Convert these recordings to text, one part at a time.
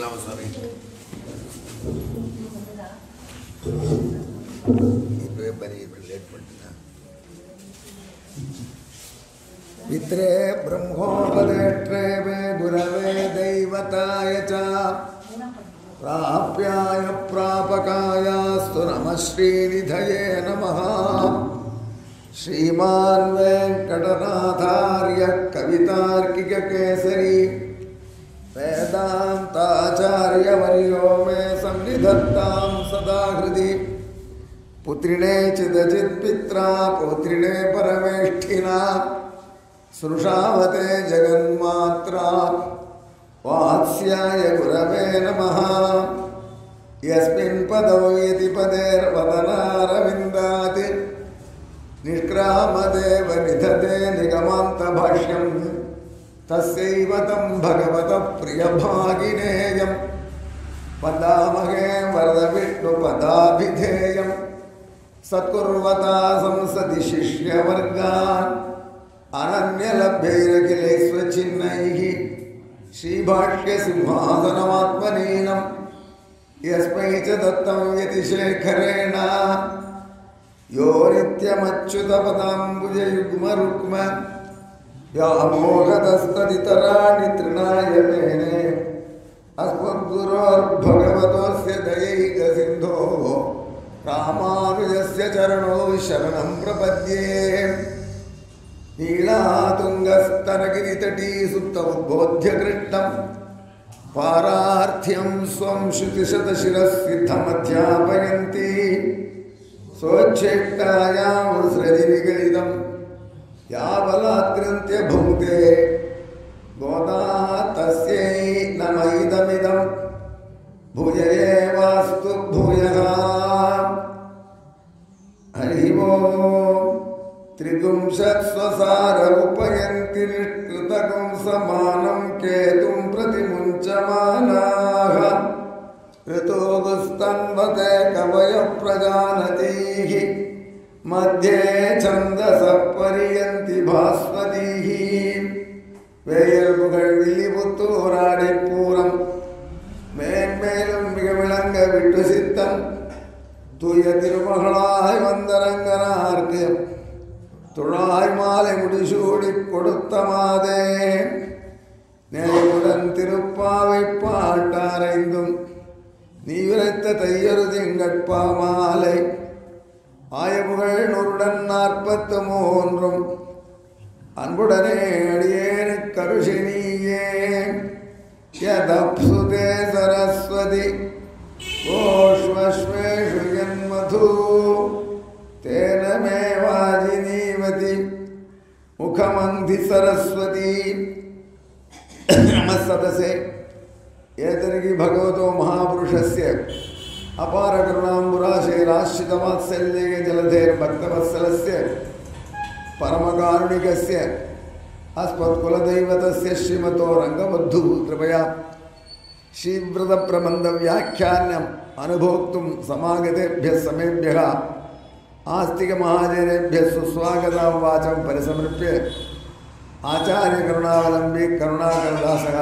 பண்ணிக்கலாமா சாமி இப்பவே பரி லேட் பண்ணிட்டேன் पित्रे ब्रह्मोपदेष्ट्रे मे गुरवे दैवताय च प्राप्याय प्रापकायास्तु नमः श्रीनिधये नमः श्रीमान् वेङ्कटनाथार्य कवितार्किककेसरी वेदान्ताचार्यवर्यो मे सन्निधत्तां सदा हृदि पुत्रिणे चिदचित्पित्रा पौत्रिणे परमेष्ठिना सृषावते जगन्मात्रा वात्स्याय गुरवे नमः यस्मिन् पदौ यति पदेर्वदनारविन्दात् निष्क्रामदेव निधते निगमान्तभाष्यम् तस्यैव तं भगवतः प्रियभागिनेयम् पदामहे वरदविष्णुपदाभिधेयम् सत्कुर्वता संसदि शिष्यवर्गान् अनन्यलभ्यैरखिलेष्वचिह्नैः श्रीभाष्यसिंहासनमात्मनीनम् यस्मै च दत्तं यतिशेखरेण यो नित्यमच्युतपदाम्बुजयुग्मरुक्म व्यामोहतस्तदितराणि तृणाय मेने अस्मद्गुरोर्भगवतोऽस्य दयैकसिन्धोः रामानुजस्य चरणो शरणं प्रपद्ये नीलातुङ्गस्तनगिरितटी सुप्तमुद्बोध्य कृष्णम् पारार्थ्यं स्वं श्रुतिशतशिरःसिद्धमध्यापयन्ती स्वच्छेष्टायां सृजिनिगलितं यावलात्कृन्त्य भुङ्क्ते गोदा तस्यै नम इदमिदं भुज एवास्तु भूयः हरिः ओम् त्रिपुंशत्स्वसार उपयन्ति निष्कृतकं समानं केतुं प्रतिमुञ्चमानाः ऋतोगुस्तन्वते कवयः प्रजानतीः मध्ये छन्दसः परियन्ति भास्वतीः வேயல்புகழ் வில்லிபுத்தூராடை பூரம் மேன்மேலும் மிக விளங்க விட்டு சித்தம் தூய திருமகளாய் வந்தரங்கனார்க்கு துழாய் மாலை முடிசூடி கொடுத்த மாதே நேயுடன் திருப்பாவை பாட்டாரைந்தும் நீ உரைத்த தையொரு திங்கட்பா மாலை ஆயபுகழ் நூறுடன் நாற்பத்து மூன்றும் அன்புடனே அடியேனு கருஷினியே யதப்சுதே சரஸ்வதி ஓஷ்வஸ்வேஷு யன்மது तेन मे वाजिनीवति मुखमन्धि सरस्वती नमः सदसे एतर्हि भगवतो महापुरुषस्य अपारकरुणाम्बुराशेराश्रितवात्सल्ये जलधेर्भक्तवत्सलस्य परमकारुणिकस्य अस्मत्कुलदैवतस्य श्रीमतो रङ्गबद्धुः कृपया श्रीव्रतप्रबन्धव्याख्यानम् अनुभोक्तुं समागतेभ्यः समेभ्यः आस्तिकमहाजनेभ्यः सुस्वागतां वाचं परिसमर्प्य आचार्यकरुणावलम्बी करुणाकरदासः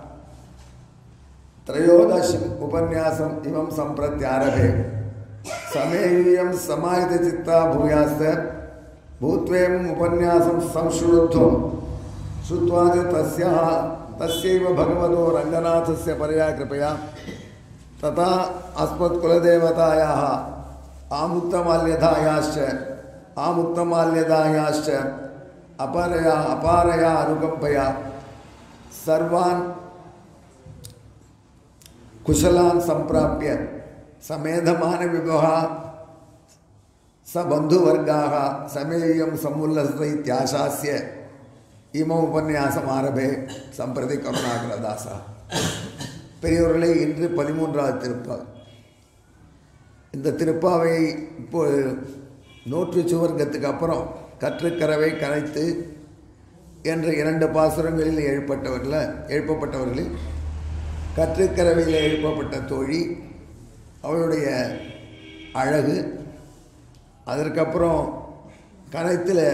त्रयोदशम् उपन्यासम् इमं सम्प्रत्यारभे समेयूयं समाहितचित्ता भूयास्त भूत्वेम् उपन्यासं संशृणुत्वं श्रुत्वा च तस्याः तस्यैव भगवतो रङ्गनाथस्य परया कृपया तथा अस्मत्कुलदेवतायाः आमुक्तमाल्यदायाश्च आमुक्तमाल्यदायाश्च अपरया अपारया अनुकम्पया सर्वान् कुशलान् सम्प्राप्य समेधमानविभवः स बन्धुवर्गाः समेयं समुल्लसित इत्याशास्य इमम् उपन्यासम् ஆரம்பே சம்பிரதி கருணாகரதாசா பெரியவர்களே இன்று பதிமூன்றாவது திருப்பாவை இந்த திருப்பாவை இப்போ நூற்று சுவர்க்கத்துக்கு அப்புறம் கற்றுக்கரவை கனைத்து என்ற இரண்டு பாசுரங்களில் எழுப்பப்பட்டவர்கள எழுப்பப்பட்டவர்களில் கற்றுக்கரவையில் எழுப்பப்பட்ட தோழி அவளுடைய அழகு அதற்கப்புறம் கனைத்தில்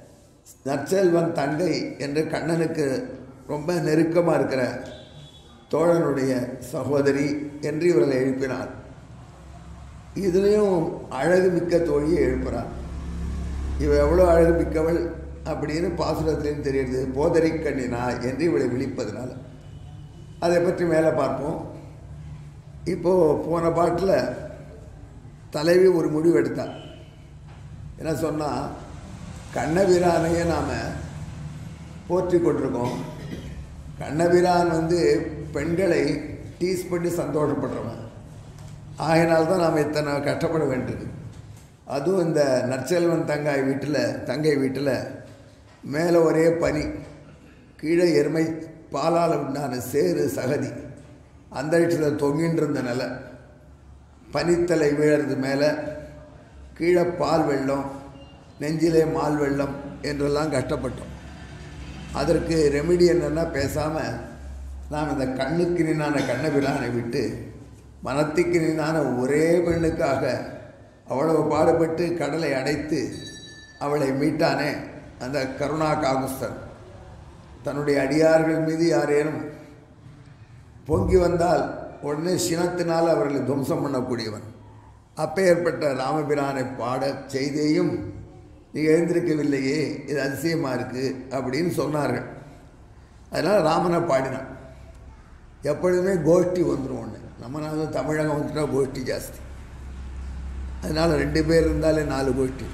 நற்செல்வன் தங்கை என்று கண்ணனுக்கு ரொம்ப நெருக்கமாக இருக்கிற தோழனுடைய சகோதரி என்று இவர்களை எழுப்பினார் இதுலேயும் அழகு மிக்க தோழியை எழுப்புறார் இவ எவ்வளோ அழகு மிக்கவள் அப்படின்னு பாசுரத்திலேயும் தெரியுது போதரி கண்ணினா என்று இவளை விழிப்பதனால அதை பற்றி மேலே பார்ப்போம் இப்போது போன பாட்டில் தலைவி ஒரு முடிவு எடுத்தார் என்ன சொன்னால் கண்ணபிரானையே நாம் போற்றி கொண்டிருக்கோம் கண்ணபிரான் வந்து பெண்களை டீஸ் பண்ணி சந்தோஷப்படுறவன் ஆகையினால்தான் நாம் இத்தனை கஷ்டப்பட வேண்டியது அதுவும் இந்த நற்செல்வன் தங்காய் வீட்டில் தங்கை வீட்டில் மேலே ஒரே பனி கீழே எருமை பாலால் உண்டான சேறு சகதி அந்த இடத்துல தொங்கின்னு இருந்த நிலை பனித்தலை வீழறது மேலே கீழே பால் வெள்ளம் நெஞ்சிலே மால் வெள்ளம் என்றெல்லாம் கஷ்டப்பட்டோம் அதற்கு ரெமிடி என்னென்னா பேசாமல் நாம் இந்த கண்ணுக்கு நின்னான கண்ணபிரானை விட்டு மனத்துக்கு நின்னான ஒரே பெண்ணுக்காக அவ்வளவு பாடுபட்டு கடலை அடைத்து அவளை மீட்டானே அந்த கருணா காகுஸ்தன் தன்னுடைய அடியார்கள் மீது யாரேனும் பொங்கி வந்தால் உடனே சினத்தினால் அவர்களை துவம்சம் பண்ணக்கூடியவன் அப்பேற்பட்ட ராமபிரானை பாட செய்தேயும் நீ எழுந்திருக்கவில்லையே இது அதிசயமாக இருக்குது அப்படின்னு சொன்னார்கள் அதனால் ராமனை பாடினான் எப்பொழுதுமே கோஷ்டி வந்துடும் ஒன்று நம்ம நாங்கள் தமிழகம் வந்துட்டா கோஷ்டி ஜாஸ்தி அதனால் ரெண்டு பேர் இருந்தாலே நாலு கோஷ்டி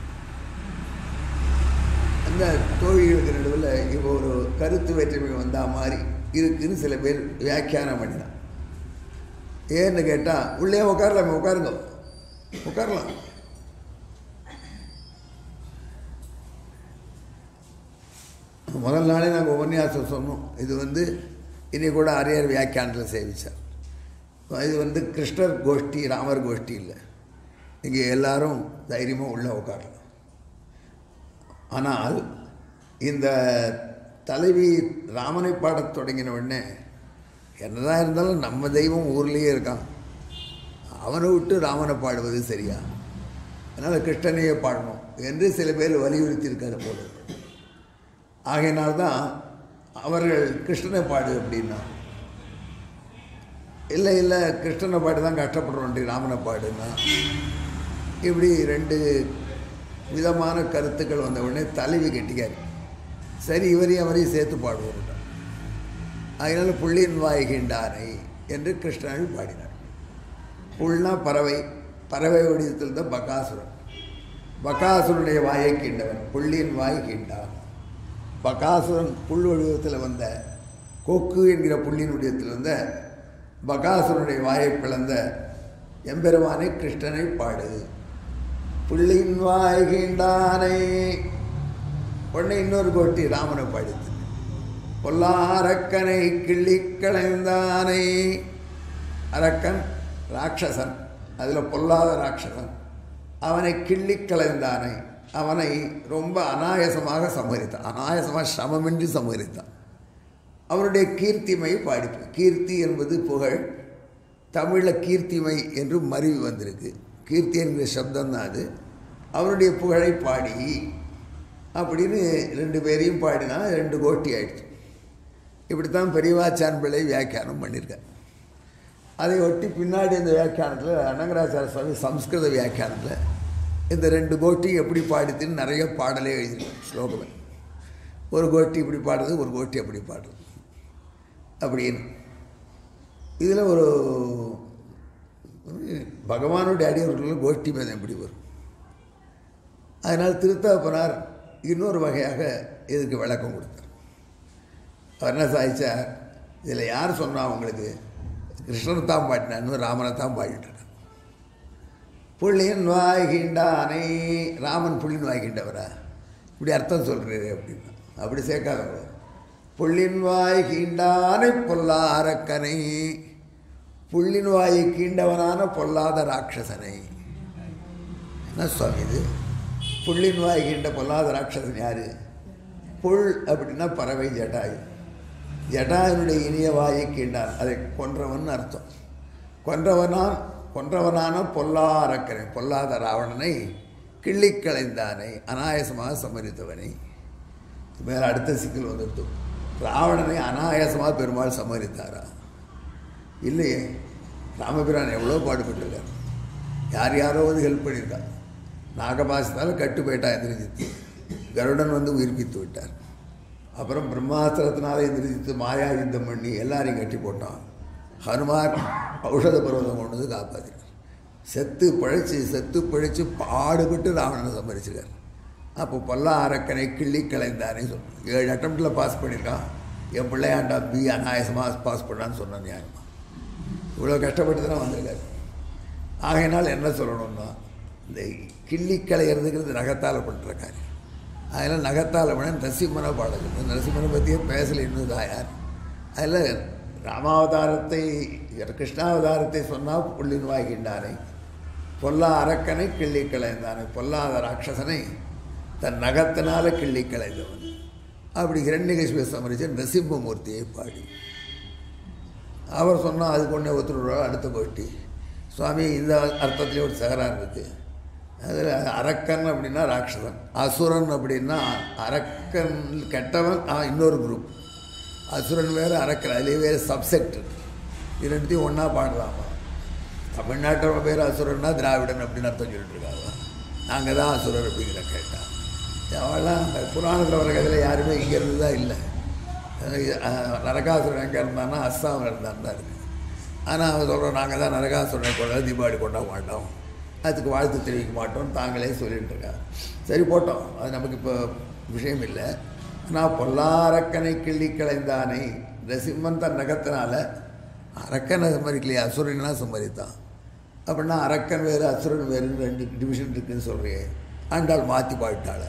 அந்த தோழிகளுக்கு நடுவில் இப்போ ஒரு கருத்து வேற்றுமை வந்தா மாதிரி இருக்குன்னு சில பேர் வியாக்கியானம் பண்ணினான் ஏன்னு கேட்டால் உள்ளே உட்காரலாமே உட்காருங்க உட்காரலாம் முதல் நாளே நாங்கள் உபன்யாசம் சொன்னோம் இது வந்து இனி கூட அரியர் வியாக்கியானத்தில் சேவிச்சார் இது வந்து கிருஷ்ணர் கோஷ்டி ராமர் கோஷ்டி இல்லை இங்கே எல்லாரும் தைரியமாக உள்ளே உட்காரலாம் ஆனால் இந்த தலைவி ராமனை பாடத் தொடங்கின உடனே என்னதான் இருந்தாலும் நம்ம தெய்வம் ஊர்லேயே இருக்கான் அவனை விட்டு ராமனை பாடுவது சரியா அதனால் கிருஷ்ணனையே பாடணும் என்று சில பேர் வலியுறுத்தியிருக்காரு போல ஆகையினால்தான் அவர்கள் கிருஷ்ணனை பாடு அப்படின்னா இல்லை இல்லை கிருஷ்ணனை பாடு தான் கஷ்டப்படுறோம் ராமனை பாடுன்னா இப்படி ரெண்டு விதமான கருத்துக்கள் வந்த உடனே தலைவி கெட்டிக்காரு சரி இவரையும் அவரையும் சேர்த்து பாடுவோம் அதனால புள்ளின் வாய்கின்றானை என்று கிருஷ்ணன் பாடினார் புல்னா பறவை பறவை வடிவத்தில் தான் பகாசுரன் பகாசுரனுடைய வாயை கீண்டவன் புள்ளின் வாய் கீண்டான் பகாசுரன் புல் வடிவத்தில் வந்த கொக்கு என்கிற புள்ளின் வடிவத்தில் வந்த பகாசுரனுடைய வாயை பிளந்த எம்பெருமானை கிருஷ்ணனை பாடு புள்ளின் வாய்கின்றானை உடனே இன்னொரு கோட்டி ராமனை பாடித்து பொல்லாரக்கனை கிள்ளி களைந்தானை அரக்கன் ராட்சசன் அதில் பொல்லாத ராட்சசன் அவனை கிள்ளி களைந்தானை அவனை ரொம்ப அனாயசமாக சமரித்தான் அனாயசமாக சமமின்றி சமரித்தான் அவனுடைய கீர்த்திமை பாடிப்பு கீர்த்தி என்பது புகழ் தமிழில் கீர்த்திமை என்று மருவி வந்திருக்கு கீர்த்தி என்கிற சப்தம் தான் அது அவனுடைய புகழை பாடி அப்படின்னு ரெண்டு பேரையும் பாடினா ரெண்டு கோட்டி ஆயிடுச்சு இப்படித்தான் பெரியவாச்சான் பிள்ளை வியாக்கியானம் பண்ணியிருக்கார் அதை ஒட்டி பின்னாடி இந்த வியாக்கியானத்தில் அனங்கராச்சார சுவாமி சம்ஸ்கிருத வியாக்கியானத்தில் இந்த ரெண்டு கோட்டி எப்படி பாடித்துன்னு நிறைய பாடலே எழுதியிருக்கேன் ஸ்லோகமே ஒரு கோட்டி இப்படி பாடுறது ஒரு கோட்டி அப்படி பாடுறது அப்படின்னு இதில் ஒரு பகவானுடைய அடியவர்கள் கோஷ்டி பேதம் எப்படி வரும் அதனால் திருத்தகப்பனார் இன்னொரு வகையாக இதுக்கு விளக்கம் கொடுத்தார் அவர் என்ன சாதிச்சார் இதில் யார் சொன்னா உங்களுக்கு கிருஷ்ணனை தான் பாடினான்னு ராமனை தான் பாடிட்டு புள்ளின் வாய்கின்றானை ராமன் புள்ளின் வாய்கின்றவரா இப்படி அர்த்தம் சொல்கிறீரு அப்படின்னா அப்படி சேர்க்காதவங்க புள்ளின் வாய் கீண்டானை பொல்லா அரக்கனை புள்ளின் வாயை கீண்டவனான பொல்லாத ராட்சசனை என்ன சுவாமி இது புள்ளின் வாய் கீண்ட பொல்லாத ராட்சசன் யார் புல் அப்படின்னா பறவை ஜட்டாயு ஜட்டாயனுடைய இனிய வாயை கீண்டான் அதை கொன்றவன் அர்த்தம் கொன்றவனான் கொன்றவனான பொல்லா அரக்கனை பொல்லாத ராவணனை கிள்ளி களைந்தானை அனாயசமாக சமரித்தவனை மேலே அடுத்த சிக்கல் வந்துடுத்து ராவணனை அனாயாசமாக பெருமாள் சமரித்தாரா இல்லையே ராமபிரான் எவ்வளோ பாடுபட்டிருக்கார் யார் யாரோ வந்து ஹெல்ப் பண்ணியிருக்கா நாகபாசத்தால் கட்டு போயிட்டா எந்திரிஜித்து கருடன் வந்து உயிர்ப்பித்து விட்டார் அப்புறம் பிரம்மாஸ்திரத்தினால எந்திரிஜித்து மாயா யுத்தம் பண்ணி எல்லாரையும் கட்டி போட்டான் ஹனுமார் ஔஷத பர்வதம் கொண்டு வந்து காப்பாற்றினார் செத்து பழைச்சு செத்து பழிச்சு பாடுபட்டு ராவணனை சம்மரிச்சிருக்கார் அப்போ பொல்லா அரக்கனை கிள்ளி கலைந்தானே சொன்னான் ஏழு அட்டம்ப்டில் பாஸ் பண்ணியிருக்கான் என் பிள்ளையாண்டா பி அநாயசமாக பாஸ் பண்ணான்னு சொன்னான் நியாயமா இவ்வளோ கஷ்டப்பட்டு தான் வந்திருக்காரு ஆகையினால் என்ன சொல்லணும்னா இந்த கிள்ளி கலையிறதுங்கிறது நகத்தால் பண்ணுற காரியம் அதனால் நகத்தால் பண்ண நரசிம்மனை பாடல் நரசிம்மனை பற்றியே பேசல இன்னும் தாயார் அதில் ராமாவதாரத்தை கிருஷ்ணாவதாரத்தை சொன்னால் புள்ளின் வாய்கின்றானே பொல்லா அரக்கனை கிள்ளி கலைந்தானே பொல்லாத ராட்சசனை தன் நகத்தினால கிள்ளி கலைந்தவன் அப்படி ஹிரண்யகசிப சமரிச்ச நரசிம்மமூர்த்தியை பாடி அவர் சொன்னால் அதுக்கு ஒன்றே ஒத்துருவா அடுத்த போட்டி சுவாமி இந்த அர்த்தத்துலேயே ஒரு சகராறு இருக்குது அதில் அரக்கன் அப்படின்னா ராட்சசன் அசுரன் அப்படின்னா அரக்கன் கெட்டவன் ஆ, இன்னொரு குரூப் அசுரன் வேறு அரக்கன் அதுலேயே வேறு சப்செக்ட் இது ரெண்டுத்தையும் ஒன்றா பாடலாமா தமிழ்நாட்டில் பேர் அசுரன்னா திராவிடன் அப்படின்னு அர்த்தம் சொல்லிட்டு இருக்காங்க நாங்கள் தான் அசுரர் அப்படிங்கிற கேட்டான் அவெல்லாம் அந்த புராணத்தில் வர கதையில் யாருமே இங்கேருந்து தான் இல்லை அஹ் நரகாசுரன் எங்கே இருந்தான்னா அஸ்ஸாமில் இருந்தான் தான் இருக்கு ஆனால் அவன் சொல்கிறோம் நாங்கள் தான் நரகாசுரனை கொண்டாட தீபாவளி கொண்டாட மாட்டோம் அதுக்கு வாழ்த்து தெரிவிக்க மாட்டோம் தாங்களே சொல்லிட்டு இருக்காங்க சரி போட்டோம் அது நமக்கு இப்போ விஷயம் இல்லை ஆனால் பொல்லாரக்கனை கிள்ளி களைந்தானே நரசிம்மன் தன் நகத்தினால அரக்கனை சம்மதிக்கலையே அசுரனா சம்மதித்தான் அப்படின்னா அரக்கன் வேறு அசுரன் வேறுன்னு ரெண்டு டிவிஷன் இருக்குன்னு சொல்றியே ஆண்டாள் மாற்றி பாடிட்டாள்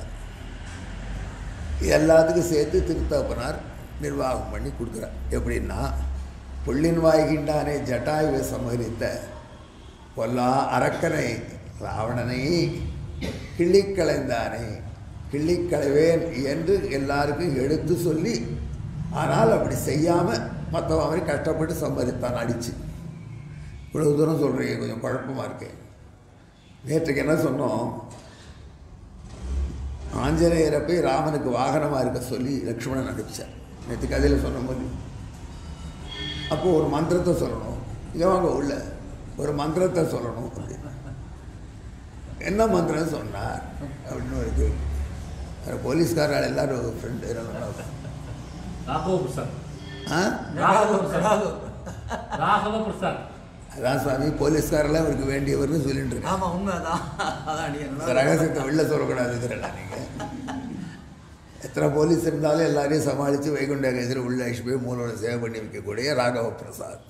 இது எல்லாத்துக்கும் சேர்த்து திருத்தப்பனார் நிர்வாகம் பண்ணி கொடுக்குறார் எப்படின்னா புள்ளின் வாய்கின்றானே ஜட்டாயுவை சமகரித்த பொல்லா அரக்கனை ராவணனை கிள்ளிக்களைந்தானே கிள்ளிக்களைவேன் என்று எல்லாருக்கும் எடுத்து சொல்லி ஆனால் அப்படி செய்யாமல் மற்றவன் மாதிரி கஷ்டப்பட்டு சம்பாதித்தான் அடிச்சு இவ்வளவு தூரம் சொல்கிறீங்க கொஞ்சம் குழப்பமாக இருக்கேன் நேற்றுக்கு என்ன சொன்னோம் ஆஞ்சநேயரை போய் ராமனுக்கு வாகனமாக இருக்க சொல்லி லக்ஷ்மணன் அனுப்பிச்சார் நேற்று கதையில் சொன்ன போது அப்போது ஒரு மந்திரத்தை சொல்லணும் இங்கே வாங்க உள்ள ஒரு மந்திரத்தை சொல்லணும் அப்படின்னு என்ன மந்திரம் சொன்னார் அப்படின்னு ஒரு கேள்வி அது போலீஸ்காரால் எல்லாரும் ஃப்ரெண்டு ராகவ பிரசாத் ஆ ராகவ பிரசாத் ராகவ பிரசாத் அதான் சுவாமி போலீஸ்காரெல்லாம் இவருக்கு வேண்டியவர்னு சொல்லிட்டு இருக்கேன் ஆமா உண்மைதான் அதான் அடி இந்த ரகசியத்தை வெளில சொல்லக்கூடாதுங்கிறடா நீங்கள் எத்தனை போலீஸ் இருந்தாலும் எல்லாரையும் சமாளித்து வைகுண்ட எதிர உள்ள அழிச்சு போய் மூலோட சேவை பண்ணி வைக்கக்கூடிய ராகவ பிரசாத்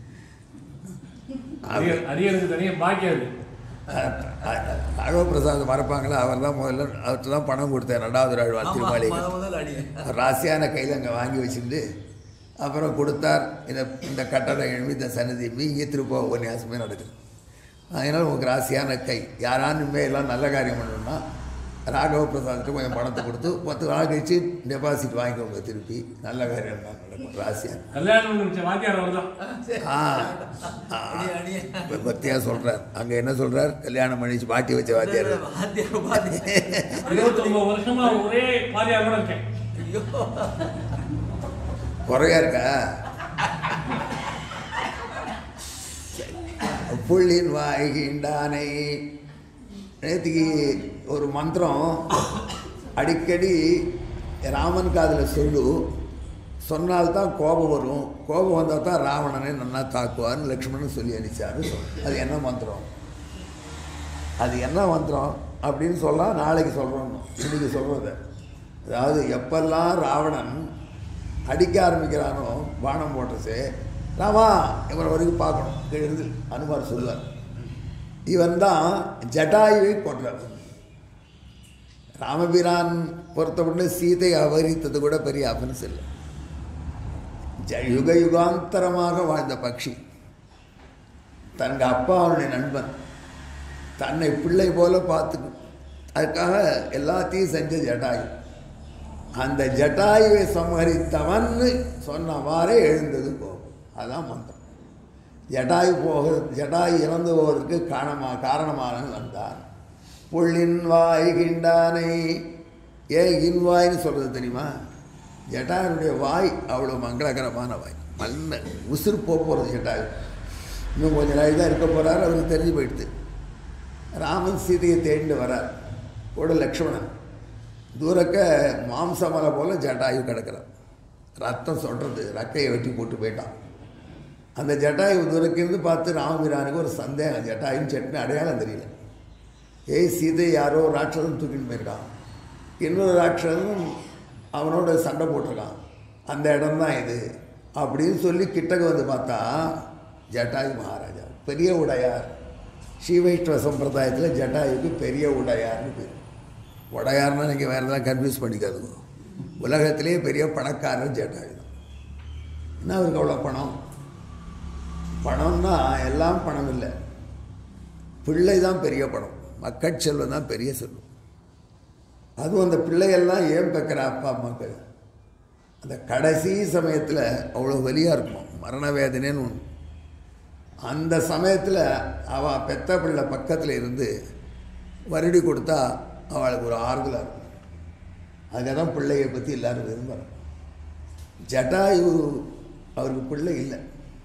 அரியர் அரியருக்கு தனியாக பாக்கியம் அது ராகவ பிரசாத் மறப்பாங்களா அவர் தான் முதல்ல அவர்கிட்ட தான் பணம் கொடுத்தேன் ரெண்டாவது நாள் ஆமா, திருமாளிகை முத முதல் அடி அவர் ராசியான கையில் அங்கே வாங்கி வச்சுட்டு அப்புறம் கொடுத்தார் இந்த இந்த கட்டடம் எழுப்பி இந்த சன்னதி எழுப்பி இங்கே திருப்ப உபன்யாசமே நடக்குது அதனால் உங்களுக்கு ராசியான கை யாரானுமே எல்லாம் நல்ல காரியம் பண்ணணும்னா ராகவ பிரசாத்துக்கு கொஞ்சம் பணத்தை கொடுத்து பத்து நாள் கழிச்சு டெபாசிட் வாங்கிக்கோங்க திருப்பி நல்ல காரியம் தான் நடக்கும் ராசியாக கல்யாணம் முடிச்ச வாத்தியார் அவர் தான் ஆ அடி, அடி. இப்போ பக்தியாக சொல்கிறார் அங்கே என்ன சொல்கிறார் கல்யாணம் பண்ணிச்சு பாட்டி வச்ச வாத்தியார் வாத்தியார் வாத்தியார். இருபத்தொன்பது வருஷமா ஒரே வாத்தியார் கூட இருக்கேன் ஐயோ குறையா இருக்கா புள்ளின் வாய்கின்றானை நேற்றுக்கு ஒரு மந்திரம் அடிக்கடி ராமன் காதில் சொல்லு சொன்னால்தான் கோபம் வரும் கோபம் வந்தால் தான் ராவணனை நன்னா தாக்குவார்னு லக்ஷ்மணன் சொல்லி அனுப்பிச்சாரு அது என்ன மந்திரம் அது என்ன மந்திரம் அப்படின்னு சொல்லலாம் நாளைக்கு சொல்கிறோம் இன்னைக்கு சொல்கிறத அதாவது எப்பெல்லாம் ராவணன் அடிக்க ஆரம்பிக்கிறானோ பானம் போட்டசே ராமா இவனை வரைக்கும் பார்க்கணும் கீழிருந்து அனுமார் சொல்லுவார் இவன் தான் ஜட்டாயுவை கொன்றார் ராமபிரான் பொறுத்தப்பட்டு சீதை அபகரித்தது கூட பெரிய அஃபென்ஸ் இல்லை ஜ- யுக யுகாந்தரமாக வாழ்ந்த பக்ஷி தங்க அப்பா அவனுடைய நண்பன் தன்னை பிள்ளை போல பார்த்து அதுக்காக எல்லாத்தையும் செஞ்ச ஜட்டாயு அந்த ஜட்டாயுவை சம்ஹரித்தவன்னு சொன்னவாறே எழுந்தது கோபம் அதான் மந்திரம் ஜட்டாயு போக ஜட்டாயு இறந்து போவதற்கு காரணமா காரணமானவன் வந்தான் புள்ளின் வாய் கிண்டானை ஏன் இன்வாய்னு சொல்கிறது தெரியுமா ஜட்டாயுடைய வாய் அவ்வளோ மங்களகரமான வாய் மண்ண உசுறு போக போகிறது ஜட்டாயு இன்னும் கொஞ்ச நாள் தான் இருக்க போகிறார் அவருக்கு தெரிஞ்சு போயிடுது ராமன் சீதையை தேடிட்டு வரார் கூட லக்ஷ்மணன் தூரக்க மாம்சமலை போல ஜட்டாயு கிடக்கிறான் ரத்தம் சொல்கிறது ரக்கையை வெட்டி போட்டு போயிட்டான் அந்த ஜட்டாயு தூரக்கிருந்து பார்த்து ராமபிரானுக்கு ஒரு சந்தேகம் ஜட்டாயும் சட்னி அடையாளம் தெரியல ஏய் சீதை யாரோ ராட்சதன் தூக்கிட்டு போயிருக்கான் இன்னொரு ராட்சதனும் அவனோட சண்டை போட்டிருக்கான் அந்த இடம்தான் இது அப்படின்னு சொல்லி கிட்டக்க வந்து பார்த்தா ஜட்டாயு மகாராஜா பெரிய உடையார் ஸ்ரீவைஷ்ணவ சம்பிரதாயத்தில் ஜட்டாயுக்கு பெரிய உடையார்னு பேர் உடையார்னா நீங்கள் வேறு எதாவது கன்ஃபியூஸ் பண்ணிக்காதுங்க உலகத்திலேயே பெரிய பணக்காரர் ஜட்டாயு தான் என்ன அவருக்கு அவ்வளோ பணம் பணம்னா எல்லாம் பணம் இல்லை பிள்ளை தான் பெரிய பணம் மக்கள் செல்வம் தான் பெரிய செல்வம் அதுவும் அந்த பிள்ளைகள்லாம் ஏன் பெக்கிற அப்பா அம்மாக்கள் அந்த கடைசி சமயத்தில் அவ்வளோ வலியாக இருக்கும் மரண வேதனைன்னு ஒன்று அந்த சமயத்தில் அவள் பெத்த பிள்ளை பக்கத்தில் இருந்து வருடி கொடுத்தா அவளுக்கு ஒரு ஆறுதலாக இருக்கும் அதுக்காக தான் பிள்ளையை பற்றி எல்லாரும் விரும்புகிறாங்க ஜட்டாயு அவருக்கு பிள்ளை இல்லை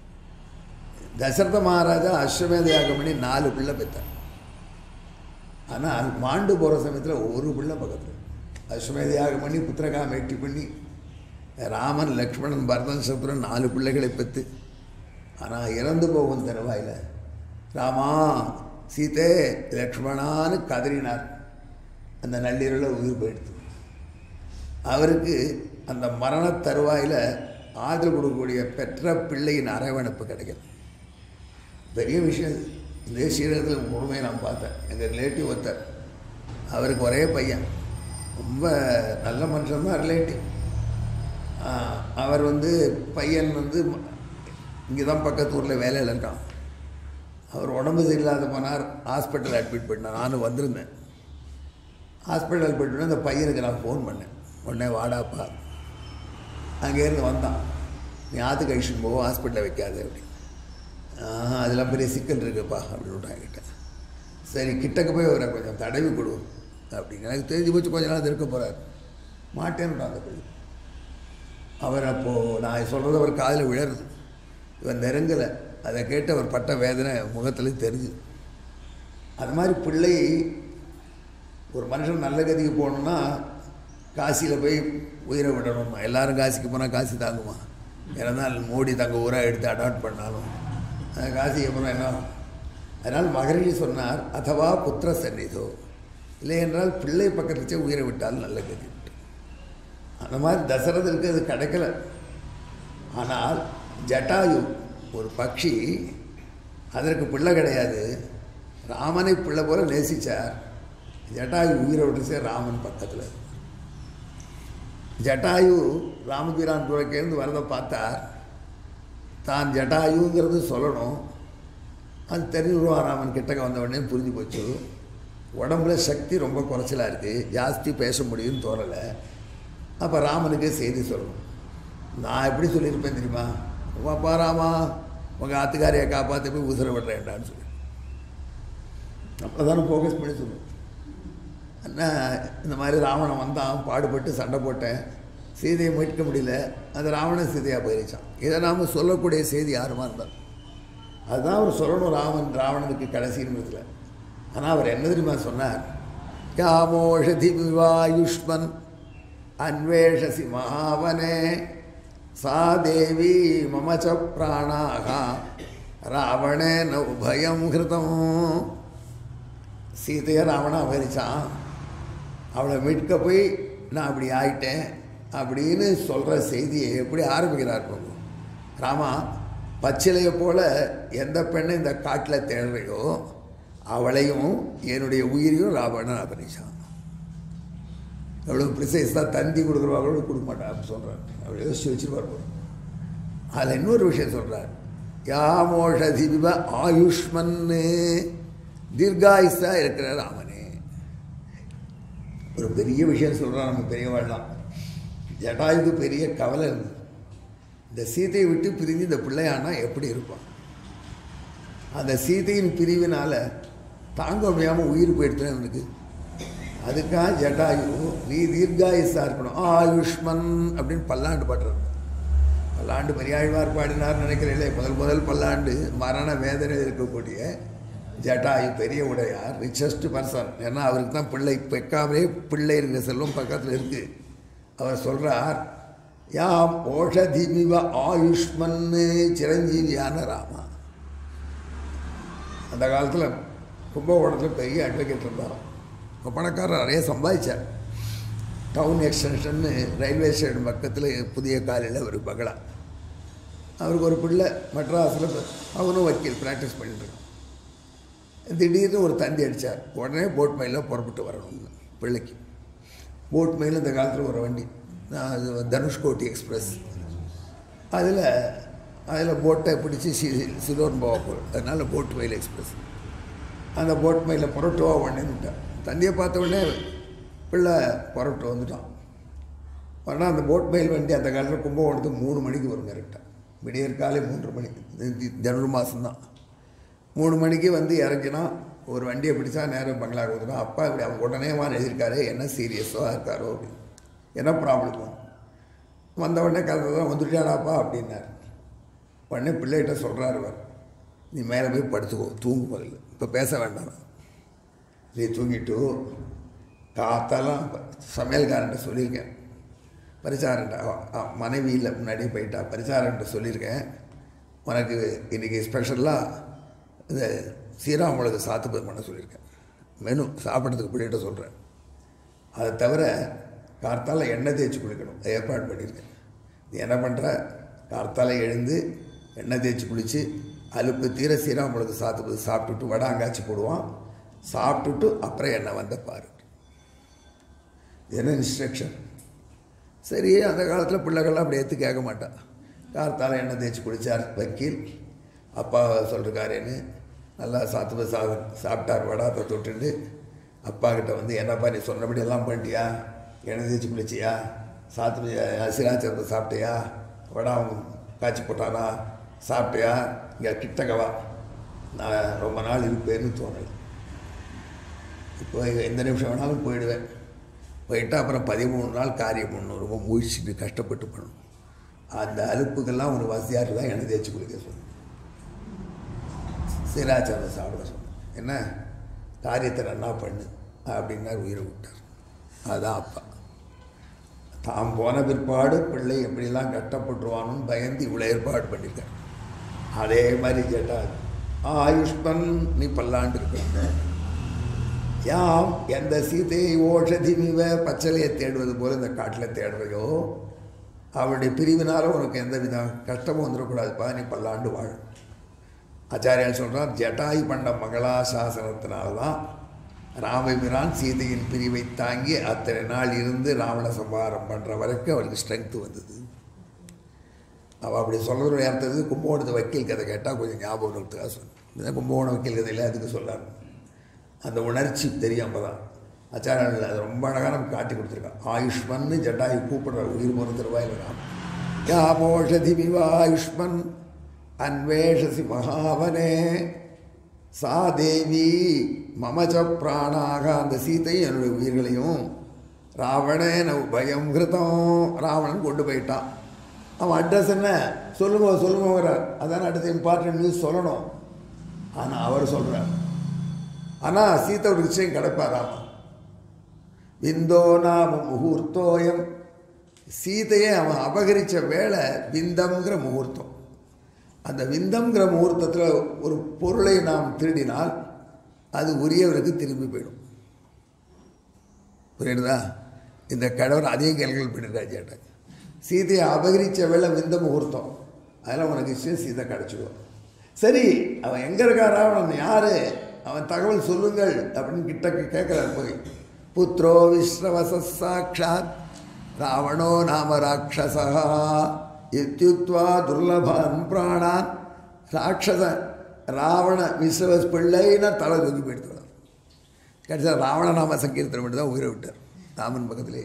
தசரத மகாராஜா அஸ்வமேத யாகம் பண்ணி நாலு பிள்ளை பெற்றார் ஆனால் மாண்டு போகிற சமயத்தில் ஒரு பிள்ளை பக்கத்தில் அஸ்வமேத யாகம் பண்ணி புத்திரகாமேட்டி பண்ணி ராமன் லக்ஷ்மணன் பரதன் சத்ருன் நாலு பிள்ளைகளை பெற்று ஆனால் இறந்து போகும் தருவாயில் ராமா சீதே லக்ஷ்மணான்னு கதறினார் அந்த நள்ளிரவில் உயிர் போயிடுது அவருக்கு அந்த மரண தருவாயில் ஆதரவு கொடுக்கக்கூடிய பெற்ற பிள்ளையின் அரவணைப்பு கிடைக்கல பெரிய விஷயம் இது. இந்த ஸ்ரீரகத்தில் முழுமையை நான் பார்த்தேன் எங்கள் ரிலேட்டிவ் ஒருத்தர் அவருக்கு ஒரே பையன் ரொம்ப நல்ல மனுஷன் தான் ரிலேட்டிவ் அவர் வந்து பையன் வந்து இங்கே தான் பக்கத்து ஊரில் வேலையில் இருக்கான் அவர் உடம்பு சரியில்லாத போனார் ஹாஸ்பிட்டல் அட்மிட் பண்ணார் நானும் வந்திருந்தேன் ஹாஸ்பிட்டல் அட்மிட் பண்ண அந்த பையனுக்கு நான் ஃபோன் பண்ணேன் உடனே வாடாப்பா அங்கேருந்து வந்தான் நீ ஆற்றுக்கு அழிச்சுன்னு போவோம் ஹாஸ்பிட்டலில் வைக்காது அப்படி ஆஹா அதெல்லாம் பெரிய சிக்கல் இருக்குப்பா அப்படின்னு விட்டாங்க கிட்ட சரி கிட்டக்க போய் அவரை கொஞ்சம் தடவி கொடு அப்படின்னு எனக்கு தெரிஞ்சு போச்சு கொஞ்ச நாள் இருக்க போகிறார் மாட்டேன்னுட்டான் அந்த பையன் அவர் அப்போது நான் சொல்கிறது அவர் காதில் விழருது இவன் நெருங்கலை அதை கேட்டு அவர் பட்ட வேதனை முகத்தில் தெரிஞ்சு அது மாதிரி பிள்ளை ஒரு மனுஷன் நல்ல கதிக்கு போகணுன்னா காசியில் போய் உயிரை விடணும் எல்லாரும் காசிக்கு போனால் காசி தாங்குமா ஏன்னா மோடி தங்க ஊராக எடுத்து அடாப்ட் பண்ணாலும் அந்த காசிக்கு அப்புறம் என்ன ஆகும்? அதனால் மகரிஷி சொன்னார் அதுவா புத்திர சந்நிதோ இல்லை என்றால் பிள்ளை பக்கத்தில் வச்சே உயிரை விட்டால் நல்ல கதி அந்த மாதிரி தசரதனுக்கு அது கிடைக்கல ஆனால் ஜட்டாயு ஒரு பக்ஷி அதற்கு பிள்ளை கிடையாது ராமனை பிள்ளை போல நேசிச்சார் ஜட்டாயு உயிரை விட்டுச்சே ராமன் பக்கத்தில் ஜட்டாயு ராமபிரான் துறைக்கேருந்து வரதை பார்த்தார் தான் ஜட்டாயுங்கிறது சொல்லணும் அது தெரிஞ்சுடுவான் ராமன் கிட்டக்க வந்த உடனே புரிஞ்சு போச்சு உடம்புல சக்தி ரொம்ப குறைச்சலாக இருக்குது ஜாஸ்தி பேச முடியும்னு தோணலை அப்போ ராமனுக்கே செய்தி சொல்லணும் நான் எப்படி சொல்லியிருப்பேன் தெரியுமா வாப்பா ராமா உங்கள் ஆத்துக்காரியை காப்பாற்றி போய் உசுர விடுறேன்டான்னு சொல்லி அப்போ தானே ஃபோக்கஸ் பண்ணி சொல்லணும் அண்ணா இந்த மாதிரி ராவணன் வந்தான் பாடுபட்டு சண்டை போட்டேன் சீதையை மீட்க முடியல அந்த ராவணன் சீதையாக போயிருச்சான் இதை நாம் சொல்லக்கூடிய செய்தி யாருமா இருந்தால் அதுதான் அவர் சொல்லணும் ராமன் ராவணனுக்கு கடைசி நிமிடத்தில் ஆனால் அவர் என்ன தெரியுமா சொன்னார் காமோஷதி விவாயுஷ்மன் அன்வேஷசி மகாவனே சா தேவி மம ச பிராணாக ராவணேன உபயம் கிருதம் சீதையை ராவணன் அபகரிச்சான் அவளை மீட்க போய் நான் அப்படி ஆயிட்டேன் அப்படின்னு சொல்கிற செய்தியை எப்படி ஆரம்பிக்கிறார் பாருங்க ராமா பச்சிலையை போல எந்த பெண்ணை இந்த காட்டில் தேடுறையோ அவளையும் என்னுடைய உயிரையும் ராவணன் அபகரிச்சான் எவ்வளோ ப்ரிசைஸாக தந்தி கொடுக்குறவாங்களோ கொடுக்க மாட்டான் அப்படி சொல்கிறார் அவர் யோசிச்சு வச்சுருப்பார் போல அதில் இன்னொரு விஷயம் சொல்கிறார் யாமோஷதி விப ஆயுஷ்மன்னு தீர்காயுஷா இருக்கிற ராமனே ஒரு பெரிய விஷயம் சொல்கிறான் நம்ம பெரியவாழ்லாம் ஜடாயுக்கு பெரிய கவலை இருந்தது இந்த சீதையை விட்டு பிரிஞ்சு இந்த பிள்ளையானா எப்படி இருப்பான் அந்த சீதையின் பிரிவினால் தாங்க முடியாமல் உயிர் போயிடுத்துன்னு எனக்கு அதுக்காக ஜட்டாயு நீ தீர்காயுஸாக இருக்கணும் ஆயுஷ்மன் அப்படின்னு பல்லாண்டு பாடுறாரு பல்லாண்டு பெரியாழ்வார் பாடினார் நினைக்கிறீங்களே முதல் முதல் பல்லாண்டு மரண வேதனை இருக்கக்கூடிய ஜட்டாயு பெரிய உடையார் ரிச்சஸ்ட் பர்சன் ஏன்னா அவருக்கு தான் பிள்ளை பெக்காமலே பிள்ளை இருக்கிற செல்வம் பக்கத்தில் இருக்குது அவர் சொல்கிறார் யாம் ஓஷதிமிவ ஆயுஷ்மன்னு சிரஞ்சீவியான ராமா அந்த காலத்தில் கும்பகோணத்தில் பெரிய அட்வொகேட் இருந்தாராம் ரொம்ப பணக்காரர் நிறைய சம்பாதிச்சார் டவுன் எக்ஸ்டென்ஷன்னு ரயில்வே ஸ்டேஷன் பக்கத்தில் புதிய காலையில் ஒரு பங்களா அவருக்கு ஒரு பிள்ளை மெட்ராஸில் அவனும் வக்கீல் ப்ராக்டிஸ் பண்ணிட்டு இருக்கான் திடீர்னு ஒரு தந்தி அடித்தார் உடனே போட் மெயிலில் புறப்பட்டு வரணும்னு பிள்ளைக்கு போட் மெயில் இந்த காலத்தில் ஒரு வண்டி நான் அது தனுஷ்கோட்டி எக்ஸ்பிரஸ் அதில் அதில் போட்டை பிடிச்சி சி சிலோன் போக போகிறோம் அதனால் போட் மெயில் எக்ஸ்பிரஸ் அந்த போட் மெயிலில் புறட்டுவா உடனேன்னுட்டான் தந்தியை பார்த்த உடனே பிள்ளை புறப்பட்டு வந்துட்டான் உடனே அந்த போட் மெயில் வண்டி அந்த காலத்தில் கும்பகோணத்துக்கு மூணு மணிக்கு வரும் கரெக்டாக விடியற் காலை மூன்று மணி ஜனவரி மாதம்தான் மூணு மணிக்கு வந்து இறங்கினா ஒரு வண்டியை பிடிச்சா நேரம் பங்களாவுக்கு வந்துடும் அப்பா இப்படி அவங்க உடனே வான்னு எழுதியிருக்காரு என்ன சீரியஸாக இருக்காரோ அப்படின்னு என்ன ப்ராப்ளம் வந்த உடனே கலந்து தான் வந்துட்டாடாப்பா அப்படின்னார் உடனே பிள்ளைகிட்ட சொல்கிறார் அவர் நீ மேலே போய் படுத்துக்கோ தூங்கு முதல்ல இப்போ பேச வேண்டாம் நீ தூங்கிட்டு காத்தாலாம் சமையல்காரன்ட்ட சொல்லியிருக்கேன் பரிசாரன்ட்ட மனைவியில் முன்னாடியே போயிட்டா பரிசாரன்ட்ட சொல்லியிருக்கேன் உனக்கு இன்றைக்கி ஸ்பெஷலாக இந்த சீராமுளகு சாத்துப்பது பண்ண சொல்லியிருக்கேன் மெனு சாப்பிட்றதுக்கு பிள்ளைகிட்ட சொல்கிறேன் அதை தவிர கார்த்தால எண்ணெய் தேய்ச்சி குளிக்கணும் அதை ஏற்பாடு பண்ணியிருக்கேன் நீ என்ன பண்ணுற கார்த்தால எழுந்து எண்ணெய் தேய்ச்சி குளித்து அலுப்பு தீர சீராமுளகு சாத்துப்பது சாப்பிட்டுட்டு வடை அங்காச்சி போடுவான் சாப்பிட்டுட்டு அப்புறம் எண்ணெய் வந்த பாரு என்ன இன்ஸ்ட்ரக்ஷன் சரி அந்த காலத்தில் பிள்ளைகள்லாம் அப்படி எடுத்து கேட்க மாட்டான் கார்த்தால எண்ணெய் தேய்ச்சி குளித்தார் வக்கீல் அப்பா சொல்லிருக்காருன்னு நல்லா சாத்து சா சாப்பிட்டார் வடாத்தை தொட்டுட்டு அப்பா கிட்ட வந்து என்னப்பா நீ சொன்னபடி எல்லாம் பண்ணிட்டியா எண்ணெய் தேய்ச்சி குளிச்சியா சாத்து சிராச்சரத்தை சாப்பிட்டியா வடா காய்ச்சி போட்டானா சாப்பிட்டியா இங்கே கிட்டக்கவா நான் ரொம்ப நாள் இருப்பேன்னு தோணலை இப்போ எந்த நிமிஷம் வேணாலும் போயிடுவேன் போயிட்டு அப்புறம் பதிமூணு நாள் காரியம் பண்ணணும் ரொம்ப முழிச்சுட்டு கஷ்டப்பட்டு பண்ணணும் அந்த அலுப்புக்கெல்லாம் ஒரு வசதியாக தான் எண்ணெய் தேய்ச்சி குளிக்க சொன்னேன் சிராச்சாரம் சாப்பிட சொன்னேன் என்ன காரியத்தை நல்லா பண்ணு அப்படின்னார் உயிரை விட்டார் அதுதான் அப்பா தாம் போன பிற்பாடு பிள்ளை எப்படிலாம் கஷ்டப்பட்டுருவானுன்னு பயந்து இவ்வளோ ஏற்பாடு பண்ணியிருக்கார் அதே மாதிரி கேட்டார் ஆயுஷ்மன் நீ பல்லாண்டு இருக்கணும் யாம் எந்த சீதையை ஓஷதி மிவ பச்சலையை தேடுவது போல இந்த காட்டில் தேடுறையோ அவளுடைய பிரிவினால உனக்கு எந்த வித கஷ்டமும் வந்துடக்கூடாதுப்பா நீ பல்லாண்டு வாழும் ஆச்சாரியால் சொல்கிறார் ஜட்டாயு பண்ண மகளா சாசனத்தினால்தான் ராமபிரான் சீதையின் பிரிவை தாங்கி அத்தனை நாள் இருந்து ராவண சம்பாரம் பண்ணுற வரைக்கும் அவளுக்கு ஸ்ட்ரென்த்து வந்தது அவள் அப்படி சொல்கிற அர்த்தது கும்பகோணத்து வக்கீல் கதை கேட்டால் கொஞ்சம் ஞாபகம் இருக்கிறதுக்காக சொன்னேன் கும்பகோணம் வக்கீல் கதையில் அதுக்கு சொல்லாரு அந்த உணர்ச்சி தெரியும் அப்போ தான் ஆச்சாரியர்கள் அது ரொம்ப அழகாக நமக்கு காட்டி கொடுத்துருக்கான் ஆயுஷ்மன்னு ஜட்டாயு கூப்பிடுற உயிர் போகிற திருவாயில் ராம் யாமோஷதி விவா ஆயுஷ்மன் அன்வேஷசி மகாவனே சா தேவி மமச்ச பிராணாக அந்த சீத்தையும் என்னுடைய உயிர்களையும் ராவணேன பயம் கிருதம் ராவணன் கொண்டு போயிட்டான் அவன் அட்ரஸ் என்ன சொல்லுங்க சொல்லுங்கிறார் அதான அடுத்த இம்பார்ட்டன்ட் நியூஸ் சொல்லணும் ஆனால் அவர் சொல்கிறார் ஆனால் சீத்தை ஒரு நிச்சயம் கிடைப்பாராமா விந்தோ நாம முகூர்த்தோயம் சீதையை அவன் அபகரித்த வேலை விந்தம்ங்கிற முகூர்த்தம் அந்த விந்தம்ங்கிற முகூர்த்தத்தில் ஒரு பொருளை நாம் திருடினால் அது உரியவருக்கு திரும்பி போயிடும் புரியுதா இந்த கடவுள் அதே கேள்விகள் பண்ணியிருக்காரு சேட்டை சீதையை அபகரித்த வேலை விந்த முகூர்த்தம் அதில் உனக்கு நிச்சயம் சீதை கிடச்சிடுவோம் சரி அவன் எங்கே இருக்காரா அவன் யார் அவன் தகவல் சொல்லுங்கள் அப்படின்னு கிட்ட கேட்குறாரு போய் புத்திரோ விஸ்ரவச சாட்சாத் ராவணோ நாம ராட்சசா இத்தியுத்வா துர்லபான் பிராணான் ராட்சச ராவண விஸ்வஸ் பிள்ளைன்னா தலை தூக்கி போயிடுத்து கடைசியாக ராவண நாம சங்கீர்த்தனம் மட்டும் தான் உயிரை விட்டார் ராமன் பக்கத்திலே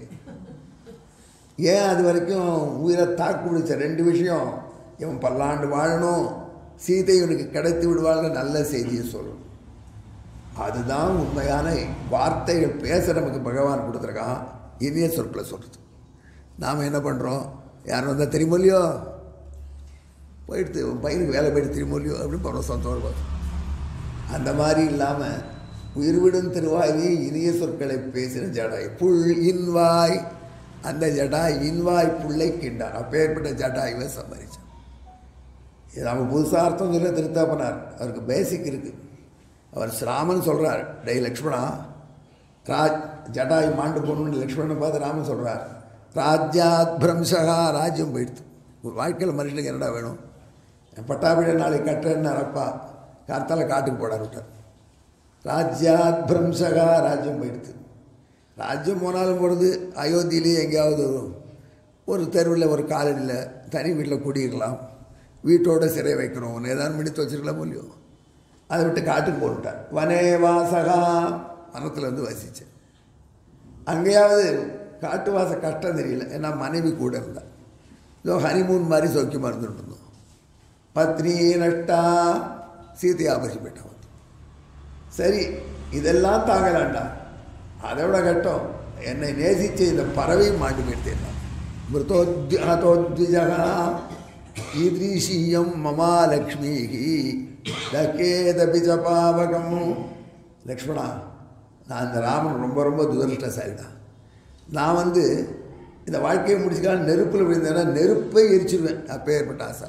ஏன் அது வரைக்கும் உயிரை தாக்கு பிடிச்ச ரெண்டு விஷயம் இவன் பல்லாண்டு வாழணும் சீதை இவனுக்கு கிடைத்து விடுவாங்க நல்ல செய்தியை சொல்லணும் அதுதான் உண்மையான வார்த்தைகள் பேச நமக்கு பகவான் கொடுத்துருக்கான் இனிய சொற்களை சொல்கிறது நாம் என்ன பண்ணுறோம் யாரும் வந்தால் தெரியுமோ இல்லையோ போயிடுத்து உன் பையனுக்கு வேலை போயிட்டு தெரியுமோ இல்லையோ அப்படின்னு போகிறோம் சந்தோஷம் அந்த மாதிரி இல்லாமல் உயிர்விடும் திருவாயே இனிய சொற்களை பேசின ஜடாய் புல் இன்வாய் அந்த ஜடாய் இன்வாய் புல்லை கிண்டார் அப்பேற்பட்ட ஜடாயுவை சம்மதிச்சான் இது நம்ம புதுசாக அர்த்தம் சொல்ல திருத்தாப்பனார் அவருக்கு பேசிக் இருக்குது அவர் ஸ்ராமன் சொல்கிறார் டேய் லக்ஷ்மணா ராஜ் ஜடாயு மாண்டு போகணும்னு லக்ஷ்மணனை பார்த்து ராமன் சொல்கிறார் ராஜ்யாத் பிரம்சகா ராஜ்யம் போயிடுது ஒரு வாழ்க்கையில் மனுஷனுக்கு என்னடா வேணும் பட்டாபிட நாளைக்கு கட்டுறேன்னு அப்பா கார்த்தால காட்டுக்கு போடார் விட்டார் ராஜ்யாத் பிரம்சகா ராஜ்யம் போயிடுது ராஜ்யம் போனாலும் பொழுது அயோத்தியிலேயே எங்கேயாவது ஒரு தெருவில் ஒரு காலனியில் தனி வீட்டில் குடியிருக்கலாம் வீட்டோட சிறை வைக்கணும் ஒன்று ஏதாவது முடித்து வச்சிருக்கலாம் இல்லையோ அதை விட்டு காட்டுக்கு போட்டுட்டார் வனே வாசகா வனத்தில் வந்து வசித்தேன் அங்கேயாவது காட்டு வாச கஷ்டம் தெரியல ஏன்னா மனைவி கூட இருந்தா இதோ ஹனிமூன் மாதிரி சௌக்கியமாக இருந்துட்டு இருந்தோம் பத்னி நஷ்டா சீதையை ஆபரிச்சு போயிட்டான் வந்து சரி இதெல்லாம் தாங்கலாண்டா அதை விட கட்டம் என்னை நேசிச்ச இந்த பறவையும் மாண்டு போயிட்டேன் மிருதோத்விஜகா ஈதீஷீயம் மமா லக்ஷ்மிகி தக்கேதபி பாவகம் லக்ஷ்மணா நான் இந்த ராமன் ரொம்ப ரொம்ப துரஷ்டசாலிதான் நான் வந்து இந்த வாழ்க்கையை முடிச்சுக்கலாம் நெருப்பில் விழுந்தேன்னா நெருப்பை எரிச்சிருவேன் அப்பேற்பட்ட ஆசை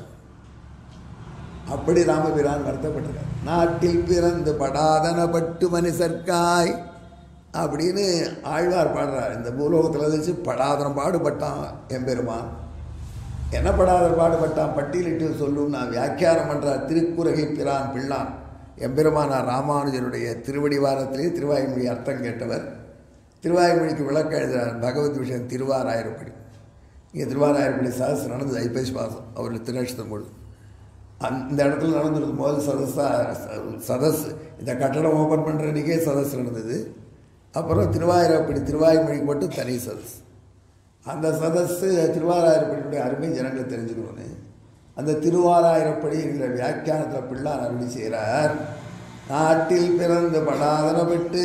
அப்படி ராமபிரான் வருத்தப்பட்டிருக்கார் நாட்டில் பிறந்து படாதன பட்டு மனுஷர்க்காய் அப்படின்னு ஆழ்வார் பாடுறார் இந்த பூலோகத்தில் வச்சு படாதனம் பாடுபட்டான் எம்பெருமான் என்ன படாத பாடுபட்டான் பட்டியலிட்டு சொல்லும் நான் வியாக்கியானம் பண்ணுறார் திருக்குறகை பிரான் பிள்ளான் எம்பெருமானார் ராமானுஜருடைய திருவடி வாரத்திலே திருவாய்மொழி அர்த்தம் கேட்டவர் திருவாய்மொழிக்கு விளக்கம் எழுதுகிறார் பகவத் விஷயம் திருவாராயிரப்படி இங்கே திருவாராயிரப்படி சதஸ் நடந்தது ஐப்பசி மாதம் அவருடைய திருநட்சத்திரம் பொழுது அந்த இடத்துல நடந்திருக்கும் போது சதஸா சதஸ் இந்த கட்டடம் ஓப்பன் பண்ணுற அன்றைக்கே சதஸ் நடந்தது அப்புறம் திருவாயிரப்படி திருவாய்மொழிக்கு மட்டும் தனி சதஸ் அந்த சதஸ்ஸு திருவாராயிரப்படியுடைய அருமை ஜனங்கள் தெரிஞ்சுக்கணும்னு அந்த திருவாராயிரப்படி என்கிற வியாக்கியானத்தில் பிள்ளார் அருளி செய்கிறார் நாட்டில் பிறந்து படாதனப்பட்டு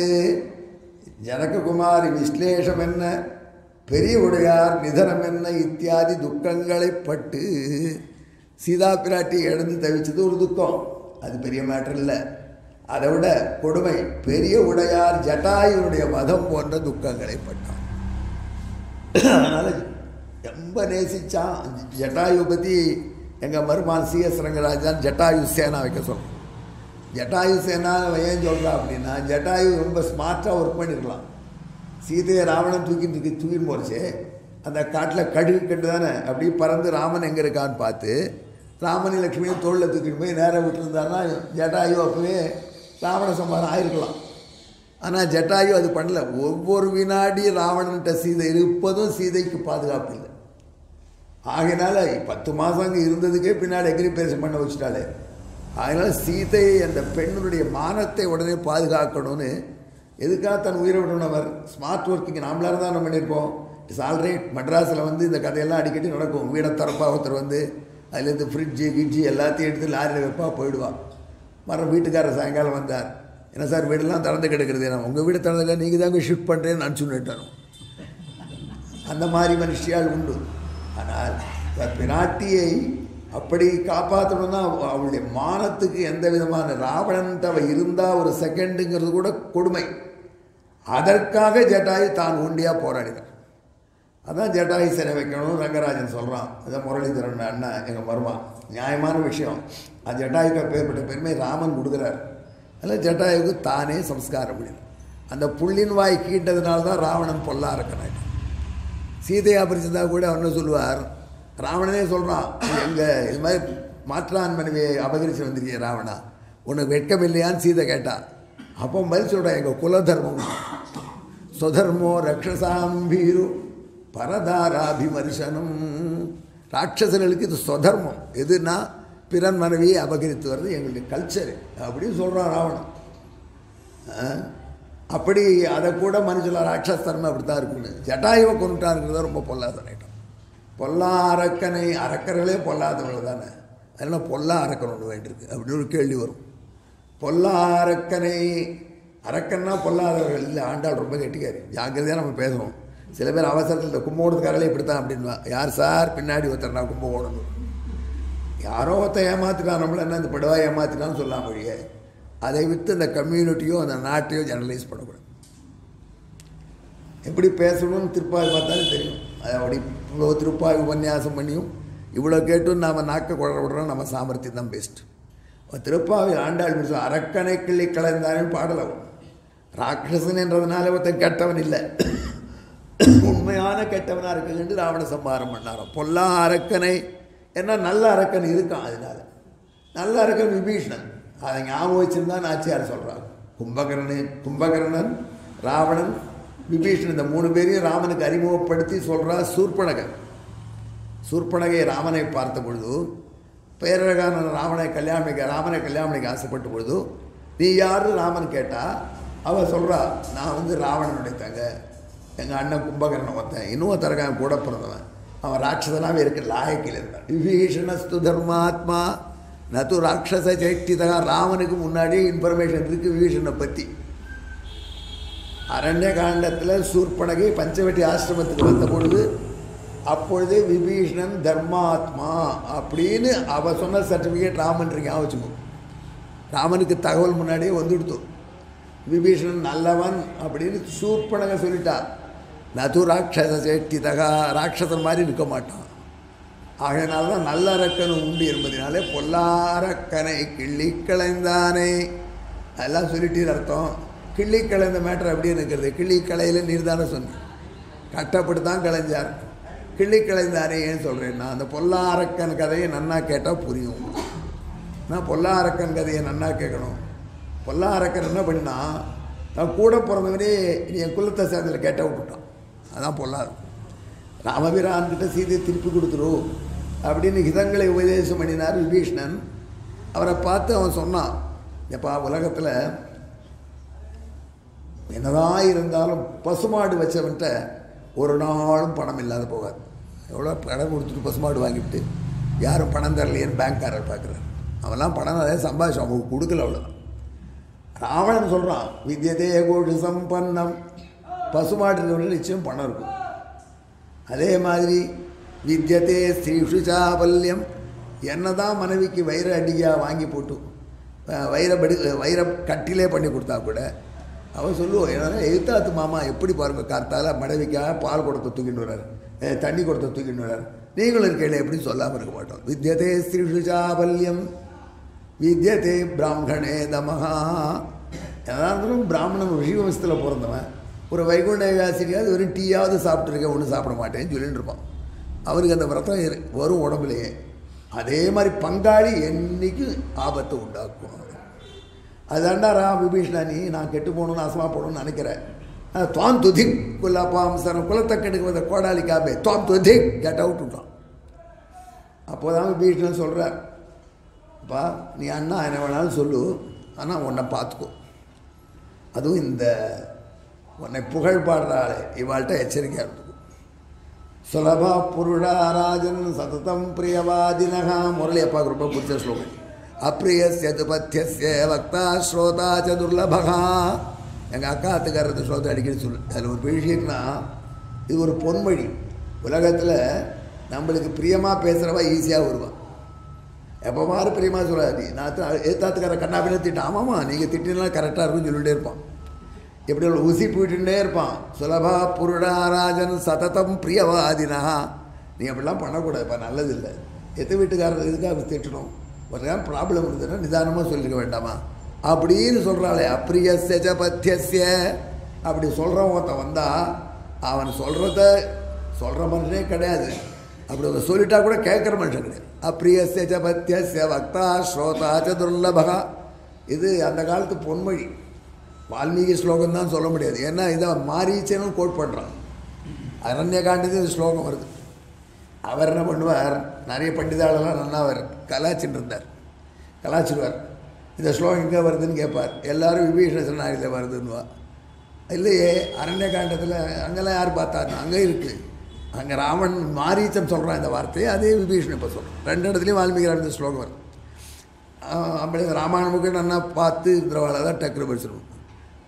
ஜனககுமாரி விஸ்லேஷம் என்ன பெரிய உடையார் நிதனம் என்ன இத்தியாதி துக்கங்களைப் பட்டு சீதா பிராட்டி இழந்து தவிச்சது ஒரு துக்கம் அது பெரிய மேட்டர் இல்லை அதை விட கொடுமை பெரிய உடையார் ஜட்டாயுடைய மதம் போன்ற துக்கங்களை பட்டான் அதனால் ரொம்ப நேசித்தான் ஜட்டாயு பற்றி எங்கள் மருமான் சிஎஸ் ரங்கராஜான் ஜட்டாயு சேனா வைக்க சொல்கிறோம் ஜட்டாயு சேனா ஏன் சொல்கிறா அப்படின்னா ஜட்டாயு ரொம்ப ஸ்மார்ட்டாக ஒர்க் பண்ணியிருக்கலாம் சீதையை ராவணன் தூக்கி தூக்கி தூக்கின்னு போச்சு அந்த காட்டில் கடுகு கட்டு தானே அப்படியே பறந்து ராமன் எங்கே இருக்கான்னு பார்த்து ராமனி லக்ஷ்மியும் தோளில் தூக்கிட்டு போய் நேராக விட்டுருந்தாருன்னா ஜட்டாயு அப்போவே ராவண சம்பாரம் ஆயிருக்கலாம் ஆனால் ஜட்டாயு அது பண்ணல ஒவ்வொரு வினாடி ராவணன்ட்ட சீதை இருப்பதும் சீதைக்கு பாதுகாப்பு இல்லை ஆகையினால பத்து மாதம் அங்கே இருந்ததுக்கே பின்னாடி எக்ரிபேஷன் பண்ண வச்சுட்டாலே அதனால சீதை அந்த பெண்ணுடைய மானத்தை உடனே பாதுகாக்கணும்னு எதுக்காக தன் உயிரை விடணுவர் ஸ்மார்ட் ஒர்க்கிங் நாமளாக தான் நம்ம பண்ணியிருப்போம் இட்ஸ் ஆல்ரைட் மெட்ராஸில் வந்து இந்த கதையெல்லாம் அடிக்கடி நடக்கும் வீடை திறப்பா ஒருத்தர் வந்து அதுலேருந்து ஃப்ரிட்ஜு கிட்ஜு எல்லாத்தையும் எடுத்து லாரியில் வைப்பா போயிடுவா மறு வீட்டுக்காரர் சாயங்காலம் வந்தார் என்ன சார் வீடெல்லாம் திறந்து கிடக்கிறது நான் உங்கள் வீடு திறந்துல நீங்கள் தாங்க ஷிஃப்ட் பண்ணுறேன்னு நான் சொல்லிட்டானோ அந்த மாதிரி மனுஷியால் உண்டு ஆனால் பிராட்டியை அப்படி காப்பாற்றணும்னா அவளுடைய மானத்துக்கு எந்த விதமான ராவணன்ட்டு அவள் இருந்தால் ஒரு செகண்டுங்கிறது கூட கொடுமை அதற்காக ஜட்டாயு தான் உண்டியாக போராடினார் அதான் ஜட்டாயு சிறை வைக்கணும் ரங்கராஜன் சொல்கிறான் அதான் முரளிதரன் அண்ணன் எங்கள் மருமான் நியாயமான விஷயம் அது ஜட்டாயுக்கு அப்பேற்பட்ட பெருமை ராமன் கொடுக்குறார் அதில் ஜட்டாயுக்கு தானே சம்ஸ்காரம் பண்ணினார் அந்த புள்ளின் வாய் கீண்டதுனால தான் ராவணன் பொல்லா இருக்கனாயிட்டான் சீதையை அபரிச்சிருந்தா கூட ஒன்று சொல்லுவார் ராவணனே சொல்கிறான் எங்கள் இது மாதிரி மாற்றான் மனைவியை அபகரித்து வந்திருக்கிய ராவணா உனக்கு வெட்கம் இல்லையான்னு சீதை கேட்டா அப்போ பதில் சொல்கிறேன் எங்கள் குலதர்மம் சுதர்மோ ரக்ஷசாம் பீரு பரதாராபிமர்சனம் ராட்சசர்களுக்கு இது சொதர்மம் எதுனா பிறன் மனைவியை அபகரித்து வர்றது எங்களுடைய கல்ச்சரு அப்படின்னு சொல்கிறான் ராவணன் ஆ? அப்படி அதை கூட மனுஷன் ராட்சஸ்தன்மை அப்படி தான் இருக்குன்னு ஜட்டாயுவை கொண்டுட்டா இருக்கிறது ரொம்ப பொல்லாத ஐட்டம் பொல்லா அரக்கனை அரக்கர்களே பொல்லாதவர்கள் தானே அதனால் பொல்லா அரக்கன் ஒன்று வேண்டியிருக்கு அப்படின்னு ஒரு கேள்வி வரும் பொல்லா அரக்கனை அரக்கன்னா பொல்லாதவர்கள் இல்லை ஆண்டாள் ரொம்ப கெட்டிக்காரு ஜாக்கிரதையாக நம்ம பேசுகிறோம் சில பேர் அவசரத்தில் இந்த கும்பகோணத்துக்காரங்களே இப்படி தான் அப்படின்வா யார் சார் பின்னாடி ஒருத்தர் நான் கும்பகோணம் யாரோ ஒருத்தன் ஏமாத்திட்டான் நம்மள என்ன இந்த படுவா ஏமாத்திட்டான்னு சொல்லலாம் வழியே அதை விட்டு அந்த கம்யூனிட்டியோ அந்த நாட்டையோ ஜெனரலைஸ் பண்ணக்கூடாது எப்படி பேசணும்னு திருப்பாவி பார்த்தாலும் தெரியும் அது அப்படி இவ்வளோ திருப்பாவி உபன்யாசம் பண்ணியும் இவ்வளோ கேட்டும் நாம் நாக்க குழற விடுறோம் நம்ம சாமர்த்தியம் தான் பெஸ்ட் திருப்பாவி ஆண்டாள் முடிச்சு அரக்கனை கிள்ளி கலைந்தானே பாடலாம் ராட்சசன் என்றதுனால ஒருத்தன் கெட்டவன் இல்லை உண்மையான கெட்டவனாக இருக்குன்னு ராவண சம்பாரம் பண்ணாராம் பொல்லா அரக்கனை ஏன்னா நல்ல அரக்கன் இருக்கான் அதனால நல்ல அரக்கன் விபீஷணன் அதை ஞாபகம் வச்சிருந்தா நாச்சியார் சொல்கிறாங்க கும்பகர்ணன் கும்பகர்ணன் ராவணன் விபீஷணன் இந்த மூணு பேரையும் ராமனுக்கு அறிமுகப்படுத்தி சொல்கிறா சூர்பனகன் சூர்பனகை ராமனை பார்த்த பொழுது பேரழகான ராமனை கல்யாணிக்க ராமனை கல்யாணிக்க ஆசைப்பட்ட பொழுது நீ யாரு ராமன் கேட்டா அவ சொல்கிறா நான் வந்து ராவணனுடைய தங்க எங்கள் அண்ணன் கும்பகர்ணன் ஒருத்தன் இன்னும் தரகான் கூட பிறந்தவன் அவன் ராட்சசனாகவே இருக்க லாயக்கில் இருந்தான் விபீஷணஸ்து தர்மாத்மா நது ராட்சச சைட்டிதா ராமனுக்கு முன்னாடி இன்ஃபர்மேஷன் இருக்குது விபீஷணனை பற்றி அரண்ய காண்டத்தில் சூர்பனகை பஞ்சவட்டி ஆசிரமத்துக்கு வந்த பொழுது அப்பொழுதே விபீஷணன் தர்மாத்மா அப்படின்னு அவ சொன்ன சர்டிஃபிகேட் ராமன் ஞாபகம் வச்சுக்கோ ராமனுக்கு தகவல் முன்னாடியே வந்துடுத்து விபீஷணன் நல்லவன் அப்படின்னு சூர்பனக சொல்லிட்டா நது ராட்சச சேட்டிதகா ராட்சசன் மாதிரி இருக்க மாட்டான் ஆகையினால தான் நல்ல அரக்கன் உண்டு என்பதனாலே பொல்லாரக்கனை கிள்ளி களைந்தானே அதெல்லாம் சொல்லிட்டீர் அர்த்தம் கிள்ளி களைந்த மேட்டர் எப்படி இருக்கிறது கிள்ளி களையில் நீர் தானே சொன்னேன் கட்டப்பட்டு தான் களைஞ்சார் கிள்ளி களைந்தானே ஏன் சொல்கிறேன்னா அந்த பொல்லாரக்கன் கதையை நன்னா கேட்டால் புரியும் நான் பொல்லாரக்கன் கதையை நன்னா கேட்கணும் பொல்லாரக்கன் என்ன பண்ணினா நான் கூட பிறந்தவனே நீ என் குலத்தை சேர்ந்ததில் கேட்ட விட்டுட்டான் அதான் பொல்லாது ராமபிரான்கிட்ட சீதையை திருப்பி கொடுத்துரு அப்படின்னு ஹிதங்களை உபதேசம் பண்ணினார் விபீஷ்ணன் அவரை பார்த்து அவன் சொன்னான் எப்பா உலகத்தில் என்னதான் இருந்தாலும் பசுமாடு வச்சவன்ட்ட ஒரு நாளும் பணம் இல்லாத போகாது எவ்வளோ பணம் கொடுத்துட்டு பசுமாடு வாங்கிவிட்டு யாரும் பணம் தரலையேன்னு பேங்க்காரர் பார்க்குறாரு அவன்லாம் பணம் நிறைய சம்பாதிச்சு அவங்களுக்கு கொடுக்கல அவ்வளோதான் ராவணன் சொல்கிறான் வித்யதே கோடி சம்பன்னம் பசுமாடு நிச்சயம் பணம் இருக்கும் அதே மாதிரி வித்யதே ஸ்ரீஷு சாபல்யம் என்னதான் மனைவிக்கு வைர அடியாக வாங்கி போட்டு அஹ், வைர படி வைர கட்டிலே பண்ணி கொடுத்தா கூட அவன் சொல்லுவோம் ஏன்னா எழுத்தாத்து மாமா எப்படி பாருங்க கார்த்தால மனைவிக்காக பால் கொடுத்த தூக்கிட்டு வர்றாரு அஹ், தண்ணி கொடுத்த தூக்கிட்டு வர்றாரு நீங்களும் இருக்கையில் எப்படி சொல்லாமல் இருக்க மாட்டோம் வித்யதே ஸ்ரீஷு சாபல்யம் வித்யதே பிராமணே தமஹா எல்லாரும் பிராமணன் ரிஷி வம்சத்தில் பிறந்தவன் ஒரு வைகுண்ட ஏகாசிரியாவது வெறும் டீயாவது சாப்பிட்ருக்கேன் ஒன்றும் சாப்பிட மாட்டேன்னு சொல்லிட்டு இருப்பான் அவருக்கு அந்த விரதம் இரு- வரும் உடம்புலையே அதே மாதிரி பங்காளி என்னைக்கும் ஆபத்தை உண்டாக்கும் அதாண்டா ரா விபீஷ்ணா நீ நான் கெட்டு போகணும்னு அசமா போகணும்னு நினைக்கிறேன் அஹ், துவாம் துதிக் குலப்பாம்சரம் குலத்தை கெடுக்குவத கோடாலி காபே துவாம் துதிக் கெட் அவுட் விட்டான் அப்போதான் விபீஷ்ணன் சொல்கிறார் அப்பா நீ அண்ணா என்ன வேணாலும் சொல்லு ஆனால் உன்னை பார்த்துக்கோ அதுவும் இந்த உன்னை புகழ் பாடுறாளே இவாள்கிட்ட எச்சரிக்கையாக இருந்துக்கும் சுலபா புருடா ராஜன் சததம் பிரியவாதினகா முரளி அப்பாவுக்கு ரொம்ப பிடிச்ச ஸ்லோகம் அப்பிரியஸ்ய துபத்தியஸ்ய வக்தா ஸ்ரோதா ச துர்லபகா எங்கள் அக்கா அத்துக்காரத்து ஸ்லோகத்தை அடிக்கடி சொல்லு அதில் ஒரு விஷயம்னா இது ஒரு பொன்மொழி உலகத்தில் நம்மளுக்கு பிரியமாக பேசுகிறவா ஈஸியாக வருவான் எப்போ மாறு பிரியமாக சொல்லாது நான் ஏத்தாத்துக்கார கண்ணாபின்னு திட்டம் ஆமாம்மா நீங்கள் திட்டினா கரெக்டாக இருக்கும்னு சொல்லிகிட்டே இருப்பான் எப்படி ஒரு ஊசி போயிட்டுட்டே இருப்பான் சுலபா புருடாராஜன் சததம் பிரியவாதினா நீ அப்படிலாம் பண்ணக்கூடாதுப்பா நல்லது இல்லை எத்த வீட்டுக்காரர் எதுக்காக திட்டணும் ஒரு நேரம் ப்ராப்ளம் இருந்ததுன்னா நிதானமாக சொல்லியிருக்க வேண்டாமா அப்படின்னு சொல்கிறாளே அப்பிரிய செஜ பத்தியஸ்ய அப்படி சொல்கிறவன் ஒருத்தன் வந்தால் அவன் சொல்கிறத சொல்கிற மனுஷனே கிடையாது அப்படி அவங்க சொல்லிட்டா கூட கேட்குற மனுஷன் கிடையாது அப்பிரியஸ்ய ச பத்தியஸ்ய வக்தா ஸ்ரோதா ச துர்லபகா இது அந்த காலத்து பொன்மொழி வால்மீகி ஸ்லோகம் தான் சொல்ல முடியாது ஏன்னா இதை மாரீச்சனும் கோட் பண்ணுறான் அரண்ய காண்டது இந்த ஸ்லோகம் வருது அவர் என்ன பண்ணுவார் நிறைய பண்டிதாளெல்லாம் நல்லா அவர் கலாச்சின்னு இருந்தார் கலாச்சிடுவார் இந்த ஸ்லோகம் எங்கே வருதுன்னு கேட்பார் எல்லாரும் விபீஷண சரணாகியில் வருதுன்னுவா இல்லையே அரண்ய காண்டத்தில் அங்கெல்லாம் யார் பார்த்தாருன்னு அங்கே இருக்குது அங்கே ராமன் மாரீச்சன் சொல்கிறான் இந்த வார்த்தையை அதே விபீஷணன் இப்போ சொல்கிறான் ரெண்டு இடத்துலையும் வால்மீகி இந்த ஸ்லோகம் வருது ஆஹ் அப்படி ராமாயணமுக்கு நல்லா பார்த்து இருக்கிறவாளை தான் டக்குனு படிச்சிருவோம்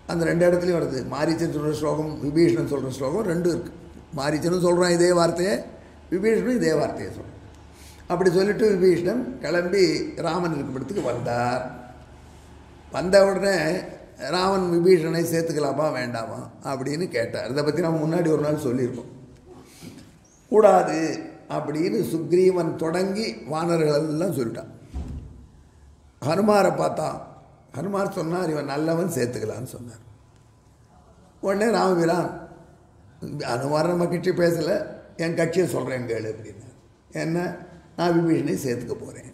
அந்த ரெண்டு இடத்துலையும் வருது மாரீச்சன் சொல்கிற ஸ்லோகம் விபீஷணன் சொல்கிற ஸ்லோகம் ரெண்டும் இருக்குது மாரீச்சனும் சொல்கிறான் இதே வார்த்தையை விபீஷணனும் இதே வார்த்தையை சொல்கிறான் அப்படி சொல்லிட்டு விபீஷணன் கிளம்பி ராமன் இருக்கும் இடத்துக்கு வந்தார் வந்த உடனே ராமன் விபீஷணனை சேர்த்துக்கலாமா வேண்டாமா அப்படின்னு கேட்டார் இதை பற்றி நம்ம முன்னாடி ஒரு நாள் சொல்லியிருக்கோம் கூடாது அப்படின்னு சுக்ரீவன் தொடங்கி வானர்கள் எல்லாம் சொல்லிட்டான் ஹனுமாரை பார்த்தான் ஹனுமார் சொன்னார் இவன் நல்லவன் சேர்த்துக்கலான்னு சொன்னார் உடனே ராமபிரான் ஹனுமார் நம்ம கட்சி பேசலை என் கட்சியை சொல்கிறேன் கேளு அப்படின்னார் என்ன நான் விபீஷனை சேர்த்துக்க போகிறேன்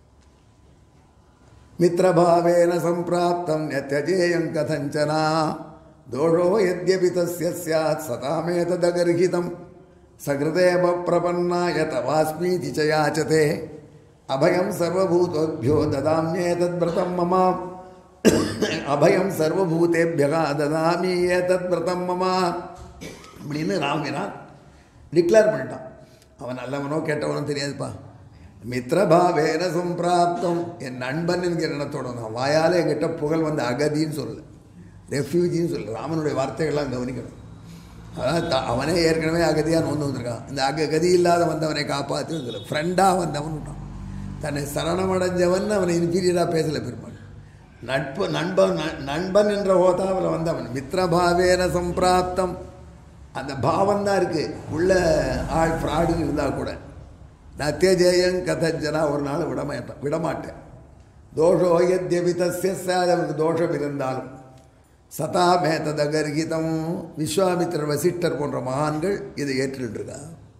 மித்திரபாவேன சம்பிராப்தம் நத்தியஜேயம் கதஞ்சனா தோஷோ யத்யபி தஸ்ய ஸ்யாத் சதாமேததகர்ஹிதம் சகிருதேவ பிரபன்னாய தவாஸ்மீதி ச யாச்சதே அபயம் சர்வபூதோभ्यो ததாம்யேதத்விரதம் மம அபயம் சர்வபூதேபியகா ததாமி ஏதத்விரதம் மம அப்படின்னு ராமினான் டிக்ளேர் பண்ணிட்டான் அவன் நல்லவனோ கெட்டவனோ தெரியாதுப்பா மித்திரபாவேன சம்பிராப்தம் என் நண்பன் என்கிற எண்ணத்தோட நான் வாயால் என்கிட்ட புகழ் வந்த அகதின்னு சொல்லலை ரெஃப்யூஜின்னு சொல்லல ராமனுடைய வார்த்தைகள்லாம் கவனிக்கணும் அதான் த- அவனே ஏற்கனவே அகதியாக நோந்து வந்திருக்கான் இந்த அக கதி இல்லாத வந்தவனை காப்பாற்றி சொல்லல ஃப்ரெண்டாக வந்தவன் விட்டான் தன்னை சரணமடைஞ்சவன் அவனை இன்ஃபீரியராக பேசலை பெருமாள் நட்பு நண்பன் ந- நண்பன் என்ற ஹோதாவில் வந்தவன் மித்திரபாவேன சம்பிராப்தம் அந்த பாவம் தான் இருக்குது உள்ள ஆள் ஃப்ராடுன்னு இருந்தால் கூட நத்தியஜேயம் கதஞ்சனா ஒரு நாள் விடமாட்டேன் விடமாட்டேன் தோஷோ யத்யபி தஸ்ய ஸ்யாத் அவனுக்கு தோஷம் இருந்தாலும் சதா மேததகர்கிதம் விஸ்வாமித்திரர் வசிஷ்டர் போன்ற மகான்கள் இதை ஏற்றுருக்கா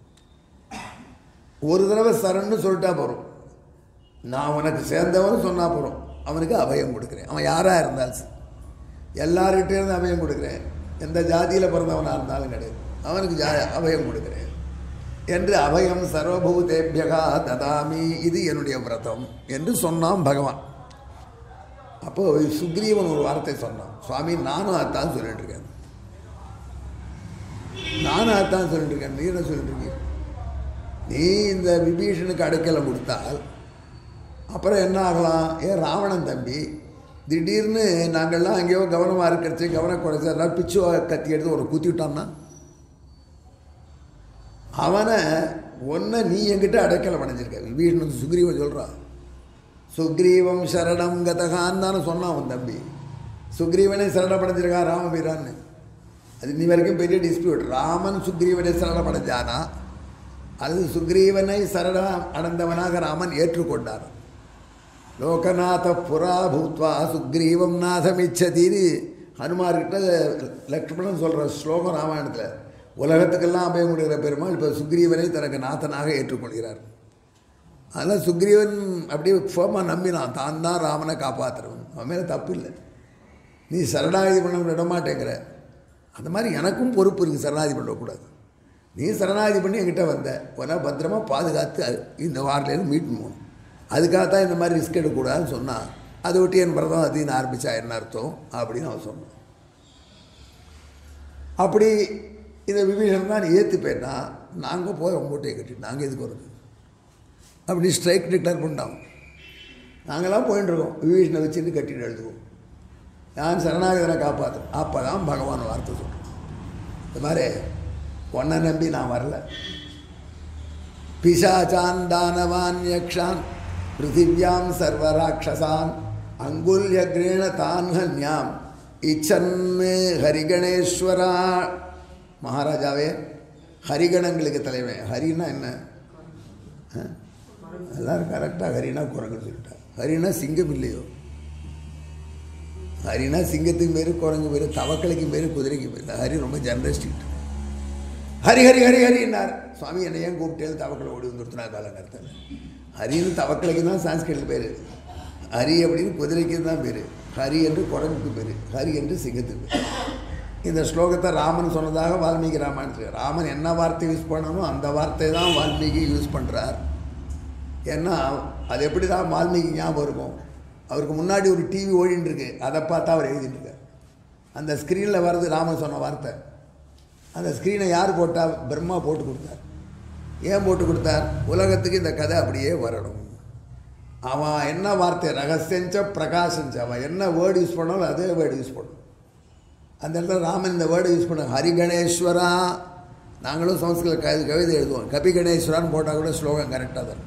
ஒரு தடவை சரண்னு சொல்லிட்டா போகிறோம் நான் உனக்கு சேர்ந்தவன் சொன்னா போகிறோம் அவனுக்கு அபயம் கொடுக்குறேன் அவன் யாராக இருந்தாலும் சரி எல்லார்கிட்டே இருந்து அபயம் கொடுக்குறேன் எந்த ஜாதியில் பிறந்தவனாக இருந்தாலும் கிடையாது அவனுக்கு ஜா அபயம் கொடுக்குறேன் என்று அபயம் சர்வபூதேபியகா ததாமி இது என்னுடைய விரதம் என்று சொன்னான் பகவான் அப்போ சுக்ரீவன் ஒரு வார்த்தை சொன்னான் சுவாமி நானும் அதான் சொல்லிட்டு இருக்கேன் நானும் அதான் சொல்லிட்டு இருக்கேன் நீ என்ன சொல்லிட்டு இருக்கீங்க நீ இந்த விபீஷனுக்கு அடைக்கலம் கொடுத்தால் அப்புறம் என்ன ஆகலாம் ஏன் ராவணன் தம்பி திடீர்னு நாங்கள்லாம் அங்கேயோ கவனமாக இருக்கிறச்சு கவனம் குறைச்சி எல்லாரும் பிச்சு கத்தி எடுத்து ஒரு குத்தி விட்டான்னா அவனை ஒன்றை நீ என்கிட்ட அடைக்கலம் அடைஞ்சிருக்க விபீஷணன் சுக்ரீவன் சொல்கிறான் சுக்ரீவம் சரணம் கதகான்னு தானே சொன்னான் அவன் தம்பி சுக்ரீவனை சரணப்படைஞ்சிருக்கான் ராமபீரான்னு அது நீ வரைக்கும் பெரிய டிஸ்பியூட் ராமன் சுக்ரீவனை சரணப்படைஞ்சானா அது சுக்ரீவனை சரணம் அடைந்தவனாக ராமன் ஏற்றுக்கொண்டார் லோகநாத புரா பூத்வா சுக்ரீவம் நாதமிச்சதின்னு ஹனுமார்கிட்ட லக்ஷ்மணன் சொல்கிற ஸ்லோகம் ராமாயணத்தில் உலகத்துக்கெல்லாம் அபயம் கொடுக்கிற பெருமாள் இப்போ சுக்ரீவனை தனக்கு நாதனாக ஏற்றுக்கொள்கிறார் அதனால் சுக்ரீவன் அப்படியே ஃபோமாக நம்பினான் தான் தான் ராமனை காப்பாற்றுறவன் அவன் மேலே தப்பு இல்லை நீ சரணாகதி பண்ண விட மாட்டேங்கிற அந்த மாதிரி எனக்கும் பொறுப்பு இருக்குது சரணாகதி பண்ணக்கூடாது நீ சரணாகதி பண்ணி என்கிட்ட வந்த உன பத்திரமா பாதுகாத்து இந்த வாரிலேருந்து மீட்டு போகணும் அதுக்காக தான் இந்த மாதிரி ரிஸ்க் எடுக்கக்கூடாதுன்னு சொன்னான் அதை விட்டு என் விரதம் அதின்னு ஆரம்பித்தா என்ன அர்த்தம் அப்படின்னு அவன் சொன்னான் அப்படி இந்த விபீஷன் தான் ஏற்றுப்பேன்னா நாங்கள் போய் மூட்டையை கட்டிட்டு நாங்கள் எதுக்கு வருது அப்படி ஸ்ட்ரைக் டிக்ளேர் பண்ணிட்டாங்க நாங்களாம் போயின்னு இருக்கோம் விபீஷனை வச்சுட்டு கட்டிட்டு எழுதுவோம் நான் சரணாகதனை காப்பாற்றும் அப்போ தான் பகவான் வார்த்தை சொல்கிறேன் இந்த மாதிரி உன்னை நம்பி நான் வரல பிசாச்சான் தானவான் யக்ஷான் பிருத்திவியாம் சர்வராட்சசான் அங்குல்யக்ரேண தான் ஹன்யாம் இச்சன் ஹரிகணேஸ்வரா மகாராஜாவே ஹரிகணங்களுக்கு தலைவன் ஹரின்னா என்ன ஆ? எல்லாரும் கரெக்டாக ஹரினா குரங்குன்னு சொல்லிட்டா ஹரினா சிங்கம் இல்லையோ ஹரினா சிங்கத்துக்கு பேர் குரங்கு பேர் தவக்கலைக்கு பேர் குதிரைக்கு பேர் ஹரி ரொம்ப ஜெனரஸ்டிக் ஹரி ஹரி ஹரி ஹரின்னார் சுவாமி என்னை ஏன் கூப்பிட்டேன் தவக்கலை ஓடி வந்துருத்துனா காலங்கரத்தில் ஹரின்னு தவக்கலைக்கு தான் சான்ஸ்கிரிட் பேர் ஹரி அப்படின்னு குதிரைக்கு தான் பேர் ஹரி என்று குரங்குக்கு பேர் ஹரி என்று சிங்கத்துக்கு பேர் இந்த ஸ்லோகத்தை ராமன் சொன்னதாக வால்மீகி ராமாயணத்தில் ராமன் என்ன வார்த்தை யூஸ் பண்ணணும் அந்த வார்த்தை தான் வால்மீகி யூஸ் பண்ணுறார் ஏன்னா அது எப்படி தான் வால்மீகி ஞாபகம் இருக்கும் அவருக்கு முன்னாடி ஒரு டிவி ஓடின்னு இருக்கு அதை பார்த்தா அவர் எழுதிட்டு இருக்கார் அந்த ஸ்க்ரீனில் வர்றது ராமன் சொன்ன வார்த்தை அந்த ஸ்க்ரீனை யார் போட்டால் பிரம்மா போட்டு கொடுத்தார் ஏன் போட்டு கொடுத்தார் உலகத்துக்கு இந்த கதை அப்படியே வரணும் அவன் என்ன வார்த்தை ரகசியஞ்ச பிரகாசஞ்ச அவன் என்ன வேர்டு யூஸ் பண்ணாலும் அதே வேர்டு யூஸ் பண்ணும் அந்த இடத்துல ராமன் இந்த வேர்டை யூஸ் பண்ண ஹரிகணேஸ்வரா நாங்களும் சமஸ்கிருத கவி கவிதை எழுதுவோம் கபி கணேஸ்வரான்னு போட்டால் கூட ஸ்லோகம் கரெக்டாக தான் இருக்கும்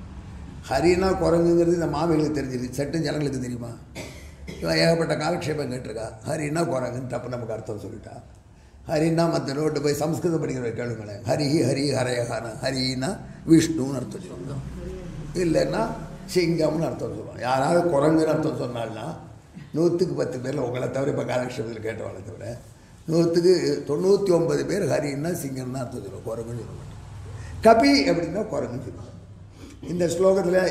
ஹரினா குரங்குங்கிறது இந்த மாமிகளுக்கு தெரிஞ்சிருக்கு சட்டும் ஜனங்களுக்கு தெரியுமா இவன் ஏகப்பட்ட காலக்ஷேபம் கேட்டிருக்கா ஹரினா குரங்குன்னு தப்பு நமக்கு அர்த்தம் சொல்லிட்டா ஹரினா மற்ற ரோட்டு போய் சம்ஸ்கிருதம் படிக்கிற கேளுங்களேன் ஹரி ஹரி ஹரயகான ஹரினா விஷ்ணுன்னு அர்த்தம் சொல்லுவோம் இல்லைன்னா சிங்கம்னு அர்த்தம் சொல்லுவான் யாராவது குரங்குன்னு அர்த்தம் சொன்னால்னா நூற்றுக்கு பத்து பேரில் உங்களை தவிர இப்போ காலக்ஷேபத்தில் கேட்டவாளை தவிர நூற்றுக்கு தொண்ணூற்றி ஒன்பது பேர் ஹரின்னா சிங்கம்னு அர்த்தம் சொல்லுவோம் குரங்குன்னு சொல்ல மாட்டோம் கபி அப்படின்னா குரங்குன்னு சொல்லுவாங்க இந்த ஸ்லோகத்தில்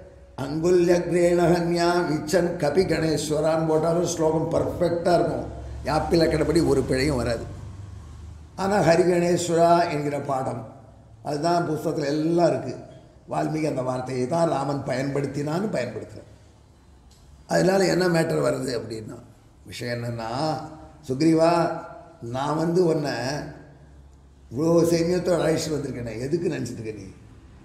அங்குல்யக்ரேணகன்யா விச்சன் கபி கணேஸ்வரான்னு போட்டாலும் ஸ்லோகம் பர்ஃபெக்டாக இருக்கும் யாப்பிலக்கணப்படி ஒரு பிழையும் வராது ஆனால் ஹரிகணேஸ்வரா என்கிற பாடம் அதுதான் புஸ்தகத்தில் எல்லாம் இருக்குது வால்மீகி அந்த வார்த்தையை தான் ராமன் பயன்படுத்தினான்னு பயன்படுத்துகிறேன் அதனால் என்ன மேட்டர் வருது அப்படின்னா விஷயம் என்னென்னா சுக்ரீவா நான் வந்து உன்னை இவ்வளோ சைன்யத்தோட அழைச்சிட்டு வந்திருக்கேனே எதுக்கு நினச்சிட்டு இருக்க நீ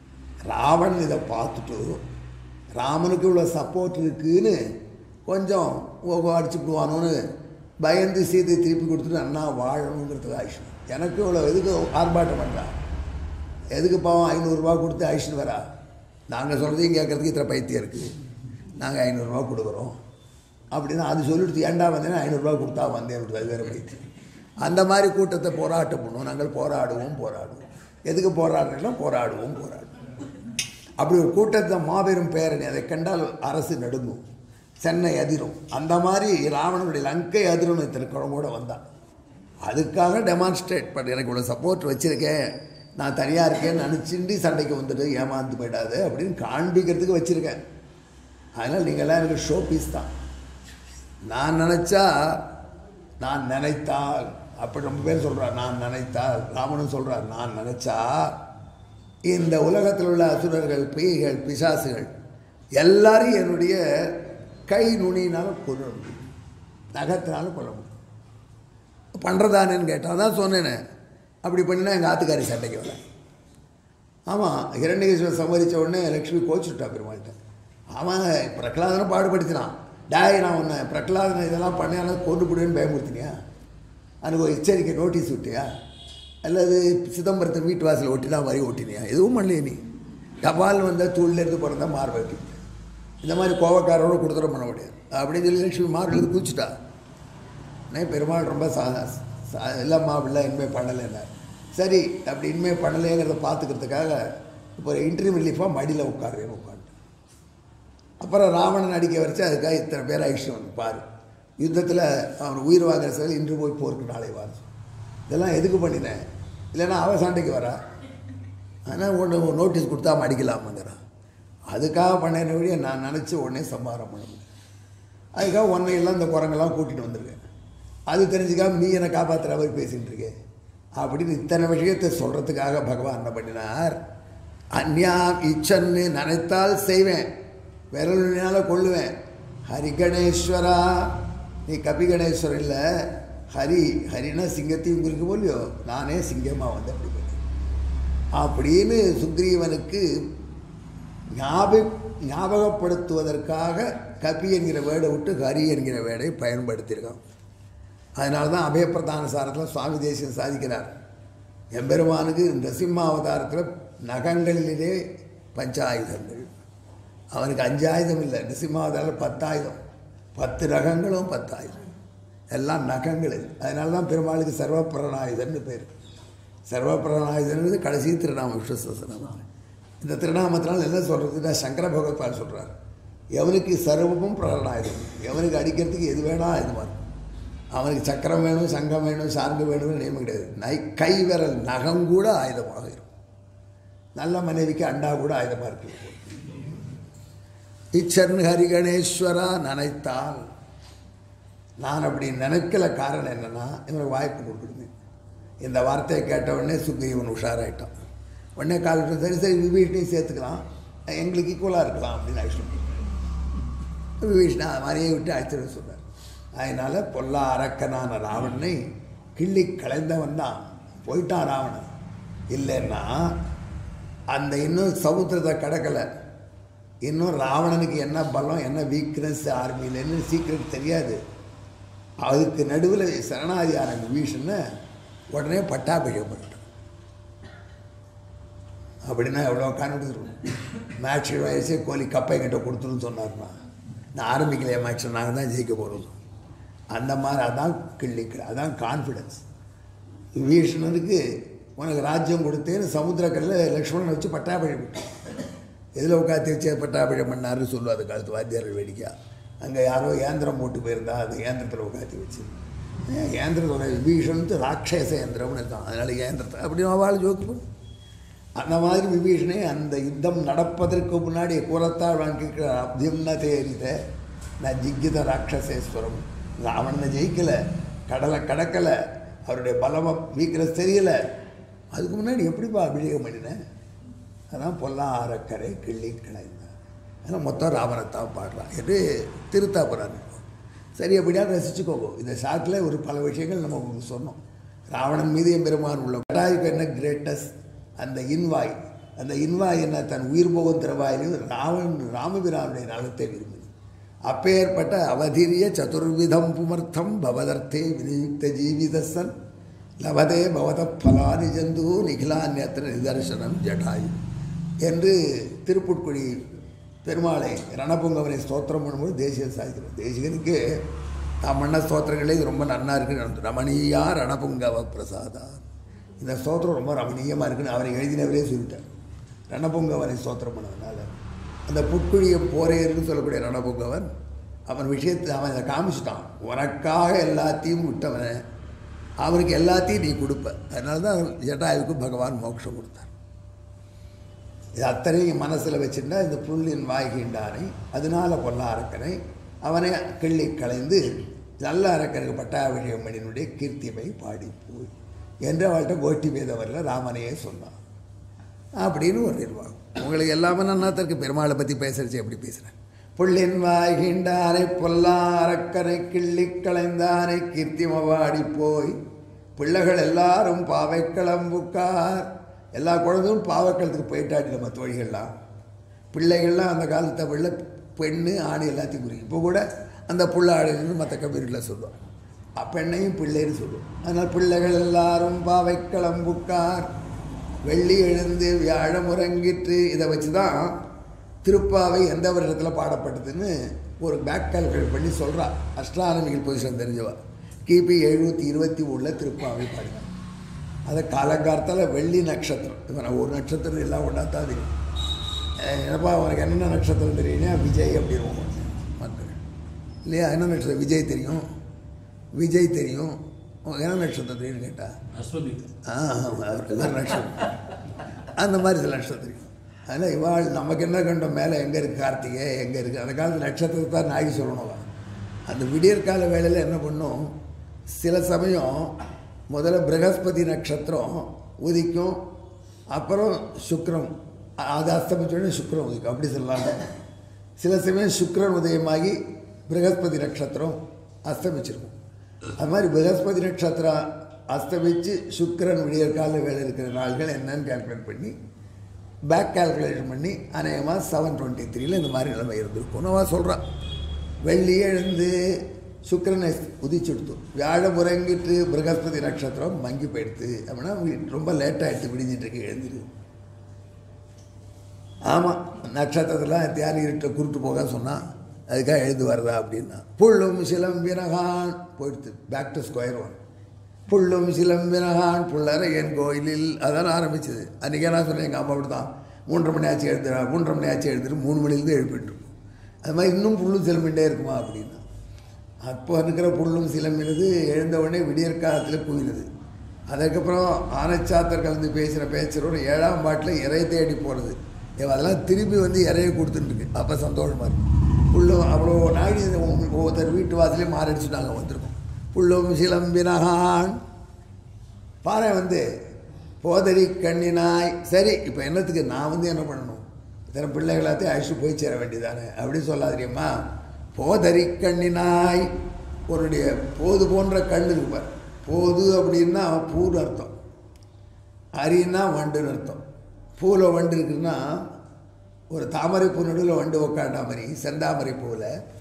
ராவணன் இதை பார்த்துட்டு ராமனுக்கு இவ்வளோ சப்போர்ட் இருக்குன்னு கொஞ்சம் ஓகோ அடிச்சுடுவானோன்னு பயந்து சீதை திருப்பி கொடுத்துட்டு அண்ணா வாழணுங்கிறதுக்கு ஆயிஷன் எனக்கு இவ்வளோ எதுக்கு ஆர்ப்பாட்டம் பண்ணுறா எதுக்கு பாவம் ஐநூறுரூவா கொடுத்து அழிச்சிட்டு வரா நாங்கள் சொல்கிறதையும் கேட்குறதுக்கு இத்தனை பைத்தியம் இருக்குது நாங்கள் ஐநூறுரூவா கொடுக்குறோம் அப்படின்னு அது சொல்லிட்டு ஏன்டா வந்தேன்னா ஐநூறுரூவா கொடுத்தா வந்தேன் அது வேறு பைத்தியம் அந்த மாதிரி கூட்டத்தை போராட்டம் பண்ணுவோம் நாங்கள் போராடுவோம் போராடுவோம் எதுக்கு போராடுறோம்னா போராடுவோம் போராடுவோம் அப்படி ஒரு கூட்டத்தை மாபெரும் பேரணி அதை கண்டால் அரசு நடுங்கும் சென்னை அதிரும் அந்த மாதிரி ராவணனுடைய லங்கை அதிரும் இத்தனை குழம்போட வந்தான் அதுக்காக டெமான்ஸ்ட்ரேட் பண்ண எனக்கு இவ்வளோ சப்போர்ட் வச்சுருக்கேன் நான் தனியாக இருக்கேன்னு நினச்சிட்டு சண்டைக்கு வந்துட்டு ஏமாந்து போயிடாது அப்படின்னு காண்பிக்கிறதுக்கு வச்சுருக்கேன் அதனால் நீங்கள்லாம் எனக்கு ஷோ பீஸ் தான் நான் நினச்சா நான் நினைத்தால் அப்படி ரொம்ப பேர் சொல்கிறார் நான் நினைத்தால் ராமனும் சொல்கிறார் நான் நினச்சா இந்த உலகத்தில் உள்ள அசுரர்கள் பேய்கள் பிசாசுகள் எல்லாரையும் என்னுடைய கை நுனியினால் கொல்ல முடியும் நகத்தினால கொல்ல முடியும் பண்ணுறதானேன்னு கேட்டால் தான் சொன்னேனே அப்படி பண்ணினா எங்கள் ஆத்துக்காரி சண்டைக்கு வரேன் ஆமாம் இரண்டகேஸ்வரர் சம்மதிச்ச உடனே லக்ஷ்மி கோச்சுட்டா பெருமாள்கிட்ட அவன் பிரகலாதனை பாடுபடுத்தினான் டாய் நான் உன்னை பிரகலாதனை இதெல்லாம் பண்ணால கொண்டு போடுவேன்னு பயமுறுத்தினியா அதுக்கு ஒரு எச்சரிக்கை நோட்டீஸ் விட்டியா அல்லது சிதம்பரத்தை வீட்டு வாசல் ஒட்டி தான் வரி ஒட்டினியா எதுவும் பண்ணலையே நீ தபால் வந்தால் தூள்லேருந்து பிறந்தா மார் வெட்டி இந்த மாதிரி கோவக்காரோட கொடுத்துட பண்ண முடியாது அப்படின்னு சொல்லி லட்சுமி மார்லேருந்து குதிச்சுட்டா உடனே பெருமாள் ரொம்ப சா சா- இல்லைம்மா அப்படிலாம் இனிமேல் பண்ணலைன்னா சரி அப்படி இனிமேல் பண்ணலைங்கிறத பார்த்துக்கிறதுக்காக இப்போ ஒரு இன்டர்வியூ ரிலீஃபாக மடியில் உட்காருவேன்னு உட்காந்து அப்புறம் ராவணன் அடிக்க வச்சு அதுக்காக இத்தனை பேர் அழிச்சு வந்து பாரு யுத்தத்தில் அவன் உயிர் வாங்குற செயல் இன்று போய் போருக்கு நாளை வாங்க இதெல்லாம் எதுக்கு பண்ணினேன் இல்லைன்னா அவ சண்டைக்கு வரா ஆனால் ஒன்று நோட்டீஸ் கொடுத்தா அவன் அடிக்கலாமாங்கிறான் அதுக்காக பண்ணேன் வழியை நான் நினச்சி உடனே சம்பாரம் பண்ண முடியும் அதுக்காக உன்னையெல்லாம் இந்த குரங்கெல்லாம் கூட்டிகிட்டு வந்திருக்கேன் அது தெரிஞ்சுக்காம நீ என்னை காப்பாற்றுற மாதிரி பேசிகிட்டு இருக்கே அப்படின்னு இத்தனை விஷயத்தை சொல்கிறதுக்காக பகவான் என்ன பண்ணினார் அந்யா இச்சன்னு நினைத்தால் செய்வேன் விரலினால கொள்ளுவேன் ஹரி கணேஸ்வரா நீ கபி கணேஸ்வரர் இல்லை ஹரி ஹரினா சிங்கத்தையும் குறிக்க போலியோ நானே சிங்கமாக வந்து அப்படி பண்ணேன் அப்படின்னு சுக்ரீவனுக்கு ஞாபக ஞாபகப்படுத்துவதற்காக கபி என்கிற வேர்டை விட்டு ஹரி என்கிற வேர்டை பயன்படுத்தியிருக்கான் அதனால தான் அபயப்பிரதான சாரத்தில் சுவாமி தேசியம் சாதிக்கிறார் எம்பெருமானுக்கு நரசிம்மாவதாரத்தில் நகங்களிலே பஞ்சாயுதங்கள் அவனுக்கு அஞ்சாயுதம் இல்லை நரசிம்மாவதாரில் பத்தாயுதம் பத்து ரகங்களும் பத்தாயுதம் எல்லாம் நகங்கள் இது அதனால தான் பெருமாளுக்கு சர்வபிரணாயுதன்னு பேர் சர்வபிரணாயுதன்றது கடைசி திருநாமம் விஸ்வசனாமம் இந்த திருநாமத்தினால் என்ன சொல்கிறதுன்னா சங்கர பகவத்பால் சொல்கிறார் எவனுக்கு சர்வமும் பிரணாயுதம் எவனுக்கு அடிக்கிறதுக்கு எது வேணா இது மாதிரி அவனுக்கு சக்கரம் வேணும் சங்கம் வேணும் சார்ந்து வேணும்னு நியமம் கிடையாது நை கை விரல் நகம் கூட ஆயுதமாக இருக்கும் நல்ல மனைவிக்கு அண்டா கூட ஆயுதமாக இருக்கு இச்சன் ஹரி கணேஸ்வரா நினைத்தால் நான் அப்படி நினைக்கல காரணம் என்னன்னா இவனுக்கு வாய்ப்பு கொடுக்கணுமே இந்த வார்த்தையை கேட்ட உடனே சுக்ரீவன் உஷாராயிட்டான் உடனே கால் விட்டு, சரி சரி விபீஷனையும் சேர்த்துக்கலாம் எங்களுக்கு ஈக்குவலாக இருக்கலாம் அப்படின்னு அழைச்சிட்டு விபீஷ்ணா அது மாதிரியே விட்டு அழைச்சிட்டு சொன்னார் அதனால் பொல்லா அரக்கனான ராவணனை கிள்ளி கலைந்தவன் தான் போயிட்டான் ராவணன் இல்லைன்னா அந்த இன்னும் சமுத்திரத்தை கடக்கலை இன்னும் ராவணனுக்கு என்ன பலம் என்ன வீக்னஸ் ஆர்மியிலன்னு சீக்கிரம் தெரியாது அதுக்கு நடுவில் சரணாதியான விபீஷனை உடனே பட்டாபிஷேகம் பண்ணிட்டான் அப்படின்னா எவ்வளோ கான்ஃபிடன்ஸ் மேட்ச் வயசே கோலி கப்பை கிட்ட கொடுத்துருன்னு சொன்னார்னா நான் ஆரம்பிக்கலையே மேட்ச் நாங்கள் தான் ஜெயிக்க போகிறோம் அந்த மாதிரி அதான் கிள்ளிக்கிற அதான் கான்ஃபிடன்ஸ் விபீஷணனுக்கு உனக்கு ராஜ்யம் கொடுத்தேன்னு சமுத்திரக்கல்லில் லக்ஷ்மணனை வச்சு பட்டாபிஷேகம் பண்ணிட்டான். எதில் உட்காந்து வச்சு பட்டாபிஷேகம் பண்ணாருன்னு சொல்லுவா அந்த காலத்து வாத்தியார்கள் வேடிக்கையா அங்கே யாரோ ஏந்திரம் போட்டு போயிருந்தா அந்த ஏந்திரத்தில் உட்காந்து வச்சு ஏன் ஏந்திரத்தோட விபீஷன் ராட்சச ஏந்திரம்னு இருக்கான் அதனால ஏந்திரத்தை அப்படின்னு அவள் ஜோக்கு பண்ணு அந்த மாதிரி விபீஷணே அந்த யுத்தம் நடப்பதற்கு முன்னாடி கூறத்தாழ்வான் கேட்கிற அப்தியம்னா தெரியுத நான் ஜிக்கித ராட்சசேஸ்வரம் ராவணனை ஜெயிக்கலை கடலை கடக்கலை அவருடைய பலம வீக்னஸ் தெரியல அதுக்கு முன்னாடி எப்படிப்பா அபிஷேகம் பண்ணினேன் அதான் பொல்லாரக்கரை கிள்ளி கிளைந்தான் அதனால் மொத்தம் ராவணத்தான் பாடுறான் என்று திருத்தா போகிறாங்க சரி அப்படியா ரசிச்சுக்கோங்க இந்த ஷாட்டில் ஒரு பல விஷயங்கள் நம்ம உங்களுக்கு சொன்னோம் ராவணன் மீது எம்பெருமான் உள்ள கட்டாய்க்கு என்ன கிரேட்டஸ்ட் அந்த இன்வாய் அந்த இன்வாய் என்ன தன் உயிர் போகும் திரவாயிலும் ராவன் ராமபிரானுடைய நலத்தை விரும்புது அப்பேற்பட்ட அவதிரிய சதுர்விதம் புமர்த்தம் பவதர்த்தே விநியுக்த ஜீவிதசன் லபதே பவத பலானி ஜந்து நிகிலான்யத்திர நிதர்சனம் ஜடாயு என்று திருப்புட்குடி பெருமாளை ரணபுங்கவனை ஸ்தோத்திரம் பண்ணும்போது தேசியம் சாதிக்கிறோம் தேசிகனுக்கு தான் பண்ண ஸ்தோத்திரங்களே இது ரொம்ப நன்னா இருக்குன்னு ரமணீயா ரணபுங்கவ பிரசாதா இந்த ஸ்தோத்திரம் ரொம்ப ரமணீயமாக இருக்குன்னு அவரை எழுதினவரே சொல்லிட்டார் ரணபுங்கவனை ஸ்தோத்திரம் பண்ணதுனால அந்த புட்குழிய போரேருன்னு சொல்லக்கூடிய ரணபுங்கவன் அவன் விஷயத்தை அவன் அதை காமிச்சிட்டான் உனக்காக எல்லாத்தையும் விட்டவனை அவனுக்கு எல்லாத்தையும் நீ கொடுப்ப அதனால தான் ஜட்டாயுவுக்கு பகவான் மோட்சம் கொடுத்தார் இது அத்தனையும் மனசில் வச்சுட்டா இந்த புல்லின் வாய்கின்றானை அதனால பொல்ல அரக்கனை அவனை கிள்ளி களைந்து நல்ல அரக்கனுக்கு பட்டாபிஷேகம் பண்ணினுடைய கீர்த்திமை பாடி போய் என்று அவள்கிட்ட கோட்டி பேதவரில் ராமனையே சொன்னான் அப்படின்னு ஒரு நிர்வாகம் உங்களுக்கு எல்லாமே நன்னாத்திற்கு பெருமாளை பற்றி பேசுறச்சு எப்படி பேசுகிறேன் புள்ளின் வாய்கின்றானை பொல்லா அரக்கனை கிள்ளி களைந்தானை கீர்த்திமவாடி போய் பிள்ளைகள் எல்லாரும் பாவைக்களம்புக்கார் எல்லா குழந்தையும் பாவைக்களத்துக்கு போயிட்டாடி நம்ம தோழிகள்லாம் பிள்ளைகள்லாம் அந்த காலத்தை உள்ள பெண்ணு ஆண் எல்லாத்தையும் குறிக்கும் இப்போ கூட அந்த புள்ள ஆடுன்னு மற்ற கபீரில் சொல்லுவோம் பெண்ணையும் பிள்ளைன்னு சொல்லுவோம் அதனால் பிள்ளைகள் எல்லாரும் பாவைக்களம்புக்கார் வெள்ளி எழுந்து வியாழம் உறங்கிற்று இதை வச்சு தான் திருப்பாவை எந்த வருடத்தில் பாடப்பட்டதுன்னு ஒரு பேக் கால்குலேட் பண்ணி சொல்கிறா அஷ்டானமிகள் பொசிஷன் தெரிஞ்சவா கிபி எழுநூற்றி இருபத்தி மூணில் திருப்பாவை பாடினான் அதை காலங்காலத்தால் வெள்ளி நட்சத்திரம் இவன் ஒரு நட்சத்திரம் எல்லாம் ஒன்றா தான் தெரியும் அஹ் என்னப்பா உனக்கு என்ன நட்சத்திரம் தெரியும்னா விஜய் அப்படின்னு மக்கள் இல்லையா என்ன நட்சத்திரம் விஜய் தெரியும் விஜய் தெரியும் உனக்கு என்ன நட்சத்திரம் தெரியும்னு கேட்டா அஸ்வதி ஆ வேறு நட்சத்திரம் அந்த மாதிரி சில நட்சத்திரம் தெரியும் அதனால் இவாள் நமக்கு என்ன கண்டோம் மேலே எங்கே இருக்குது கார்த்திகை எங்கே இருக்குது அந்த காலத்து நட்சத்திரத்தை தான் நாயகி சொல்லணும் அவ. அந்த விடியற்கால வேளையில் என்ன பண்ணும் சில சமயம் முதல்ல பிரகஸ்பதி நட்சத்திரம் உதிக்கும் அப்புறம் சுக்கிரம் அ- அது அஸ்தமிச்சோடனே சுக்கிரம் உதிக்கும் அப்படி சொல்லலாம் சில சமயம் சுக்கிரன் உதயமாகி பிரகஸ்பதி நட்சத்திரம் அஸ்தமிச்சிருக்கும் அது மாதிரி பிரகஸ்பதி நட்சத்திரம் அஸ்தமிச்சு சுக்கிரன் விடியற்கால வேலை இருக்கிற நாள்கள் என்னன்னு கால்குலேட் பண்ணி பேக் கால்குலேஷன் பண்ணி அநேகமாக செவன் டுவெண்ட்டி த்ரீல இந்த மாதிரி நிலைமை இருந்திருக்கும்னு அவன் சொல்கிறான் வெள்ளி எழுந்து சுக்கிரனை உதிச்சுடுத்து வியாழம் உறங்கிட்டு பிரகஸ்பதி நட்சத்திரம் மங்கி போயிடுத்து அப்படின்னா வி- ரொம்ப லேட்டாகிடுத்து விடிஞ்சிட்டு இருக்கு எழுந்திரு ஆமாம் நட்சத்திரத்தில் தியானி இருட்ட குருட்டு போக சொன்னான் அதுக்காக எழுந்து வருதா அப்படின்னா புள்ளும் சிலம்பினகான் போயிடுத்து பேக் டு ஸ்கொயர் ஒன் புள்ளும் சிலம்பினகான் புள்ளரையன் கோயிலில் அதான் ஆரம்பிச்சது அன்றைக்கி என்ன சொன்னேன் எங்கள் அம்மா அப்படி தான் மூன்றரை மணி ஆச்சு எழுதுறா மூன்றரை மணி ஆச்சு எழுதுட்டு மூணு மணிலேருந்து எழுப்பிட்டு இருக்கும் அது மாதிரி இன்னும் புல்லும் சிலம்பிண்டே இருக்குமா அப்படின்னா அப்போ இருக்கிற புல்லும் சிலம்பினது எழுந்த உடனே விடியற்காலத்தில் குவினது அதுக்கப்புறம் ஆனச்சாத்தர் கலந்து பேசின பேச்சுறோட ஏழாம் பாட்டில் இறை தேடி போகிறது அதெல்லாம் திரும்பி வந்து இறையை கொடுத்துட்டு இருக்கு அப்போ சந்தோஷமாக இருக்கு புல்லும் அவ்வளோ நாடி ஒவ்வொருத்தர் வீட்டு வாசலே மாரடிச்சு நாங்கள் வந்திருக்கோம் புல்லும் சிலம்பினகான் பாறை வந்து போதரி கண்ணினாய் சரி இப்போ என்னத்துக்கு நான் வந்து என்ன பண்ணணும் இத்தனை பிள்ளைகளாத்தையும் அழைச்சிட்டு போய் சேர வேண்டியதானே அப்படின்னு சொல்லாதிரியம்மா போதரி கண்ணினாய் உன்னுடைய போது போன்ற கண்ணு இருக்கு பாரு போது அப்படின்னா பூன்னு அர்த்தம் அரின்னா வண்டுன்னு அர்த்தம் பூவில் வண்டு இருக்குன்னா ஒரு தாமரை பூ நடுவில் வண்டு உக்காண்டா மாதிரி செந்தாமரை பூவில்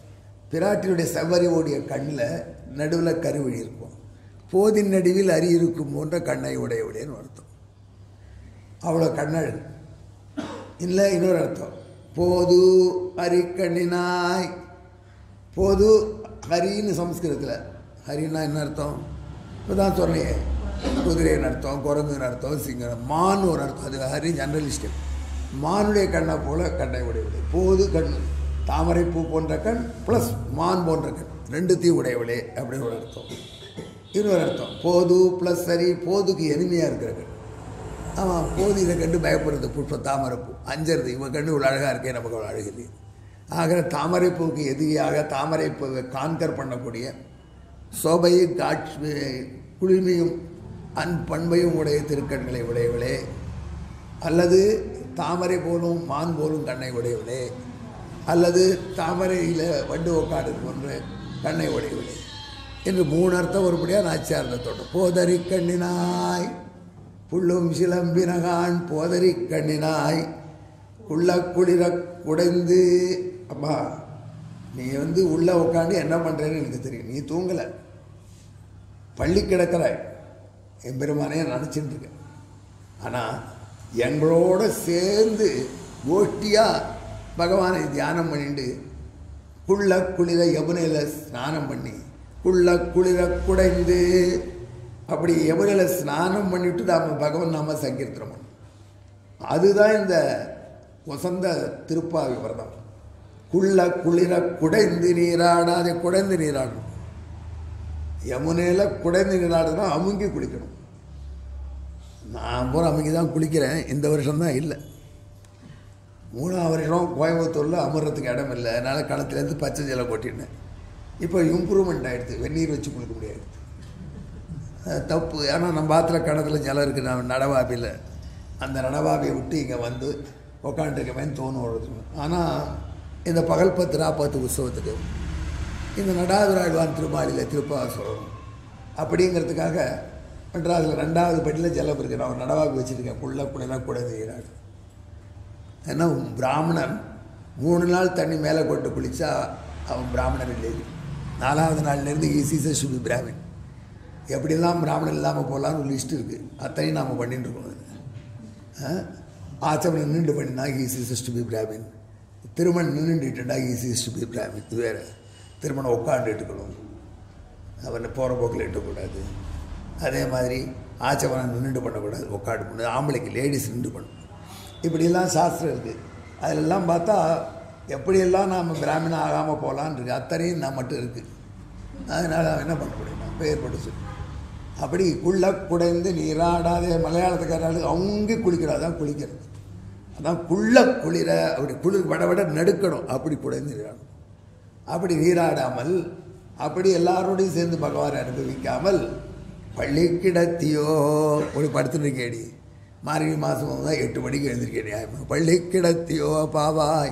பிராட்டியுடைய செவ்வறிவுடைய கண்ணில் நடுவில் கருவழி இருக்கும் போதின் நடுவில் அரி இருக்கும் போன்ற கண்ணை உடையவுடையன்னு அர்த்தம் அவ்வளோ கண்ணழகு இல்லை இன்னொரு அர்த்தம் போது அரிக்கண்ணினாய் போது ஹரின்னு சம்ஸ்கிருதத்தில் ஹரின்னா என்ன அர்த்தம் இப்போ தான் சொன்னேன் குதிரைன்னு அர்த்தம் குரங்குன்னு அர்த்தம் சிங்கம் மான் ஒரு அர்த்தம் அது ஹரி ஜெனரலிஸ்ட் மானுடைய கண்ணை போல கண்ணை உடையவில்லை போது கண் தாமரை பூ போன்ற கண் ப்ளஸ் மான் போன்ற கண் ரெண்டுத்தையும் உடையவளே அப்படின்னு ஒரு அர்த்தம் இன்னொரு அர்த்தம் போது ப்ளஸ் சரி போதுக்கு எளிமையாக இருக்கிற கண் ஆமாம் போது இதை கண்டு பயப்படுறது புஷ்ப தாமரைப்பூ அஞ்சறது இவன் கண்டு இவ்வளோ அழகாக இருக்கே நமக்கு அவ்வளோ அழகு இல்லையே ஆக தாமரைப்பூவுக்கு எதிரியாக தாமரைப்பூவை கான்கர் பண்ணக்கூடிய சோபையை காட்சி குளிர்மையும் அன் பண்பையும் உடைய திருக்கண்களை உடையவளே அல்லது தாமரை போலும் மான் போலும் கண்ணை உடையவளே அல்லது தாமரையில் வண்டு உக்காடு போன்ற கண்ணை உடையவளே என்று மூணு அர்த்தம் ஒருபடியாக நாச்சியார்த்தத்தோட போதரி கண்ணினாய் புள்ளும் சிலம்பினகான் போதரி கண்ணினாய் உள்ள குளிர குடைந்து அம்மா நீ வந்து உள்ளே உட்காந்து என்ன பண்ணுறேன்னு எனக்கு தெரியும் நீ தூங்கலை பள்ளி கிடக்கிறாய் எம்பெருமானே நினச்சிட்டு இருக்க ஆனால் எங்களோட சேர்ந்து கோஷ்டியாக பகவானை தியானம் பண்ணிட்டு குள்ள குளிர யமுனையில் ஸ்நானம் பண்ணி குள்ள குளிர குடைந்து அப்படி யமுனையில் ஸ்நானம் பண்ணிவிட்டு நாம் பகவான் நாம சங்கீர்த்தனம் பண்ணோம் அதுதான் இந்த வசந்த திருப்பாவி விரதம் குள்ள குளிர குடைந்து நீராடாதே குடைந்து நீராடணும் யமுனையில் குடைந்து நீராடுனா அமுங்கி குளிக்கணும் நான் பூரா அமுங்கி தான் குளிக்கிறேன் இந்த வருஷம் தான் இல்லை மூணாவது வருஷம் கோயம்புத்தூரில் அமர்றதுக்கு இடம் இல்லை அதனால் களத்துலேருந்து பச்சை ஜலம் கொட்டினேன் இப்போ இம்ப்ரூவ்மெண்ட் ஆகிடுது வெந்நீர் வச்சு குளிக்க முடியாது அது தப்பு ஏன்னா நம்ம ஆற்றுல கிணத்துல ஜலம் இருக்குது நான் நடவாபியில் அந்த நடவாபியை விட்டு இங்கே வந்து உக்காண்டிருக்கவேன்னு தோணும் வருது ஆனால் இந்த பகல் பத்து நாற்பத்து உற்சவத்துக்கு இந்த நடாதுராழ்வான் திருமாலியில் திருப்பாவை சொல்லணும் அப்படிங்கிறதுக்காக மெட்ராஸில் ரெண்டாவது படியில் ஜலம் இருக்குது நான் ஒரு நடவாபி வச்சுருக்கேன் குள்ள குளிராக கூட செய்கிறாள் ஏன்னா பிராமணன் மூணு நாள் தண்ணி மேலே கொண்டு குளித்தா அவன் பிராமணன் இல்லை நாலாவது நாள்லேருந்து ஈஸிஸை சுபி பிராமின் எப்படிலாம் பிராமணன் இல்லாமல் போகலான்னு ஒரு லிஸ்ட் இருக்குது அத்தனையும் நாம் பண்ணிட்டு இருக்கோம் ஆச்சமணம் நின்று பண்ணினா ஈஸிஸ் டு பி பிராமின் திருமணம் நின்றுட்டுட்டா ஈஸிஸ் டு பி பிராமின் இது வேறு திருமணம் உட்காந்து இட்டுக்கணும் அவனை போகிற போக்கில் இட்டக்கூடாது அதே மாதிரி ஆச்சமனம் நின்றுட்டு பண்ணக்கூடாது உட்காந்து பண்ணு ஆம்பளைக்கு லேடிஸ் நின்று பண்ணணும் இப்படியெல்லாம் சாஸ்திரம் இருக்குது அதிலெல்லாம் பார்த்தா எப்படியெல்லாம் நாம் பிராமணன் ஆகாமல் போகலான்னு இருக்குது அத்தனையும் நான் மட்டும் இருக்குது அதனால் அவன் என்ன பண்ண முடியும் நான் பெயர் பட்டு சொல்லி அப்படி குள்ள குடைந்து நீராடாதே மலையாளத்துக்காரர்களுக்கு அவங்க குளிக்கிறா தான் குளிக்கிறது அதான் குள்ள குளிர அப்படி குளிர் வட விட நடுக்கணும் அப்படி குடைந்து நீராடணும் அப்படி நீராடாமல் அப்படி எல்லாரோடையும் சேர்ந்து பகவானை அனுபவிக்காமல் பள்ளி கிடத்தியோ ஒரு படுத்துருக்கேடி மார்கழி மாதம் தான் எட்டு மணிக்கு எழுந்திருக்கேன் நியாயமா பள்ளி கிடத்தியோ பாவாய்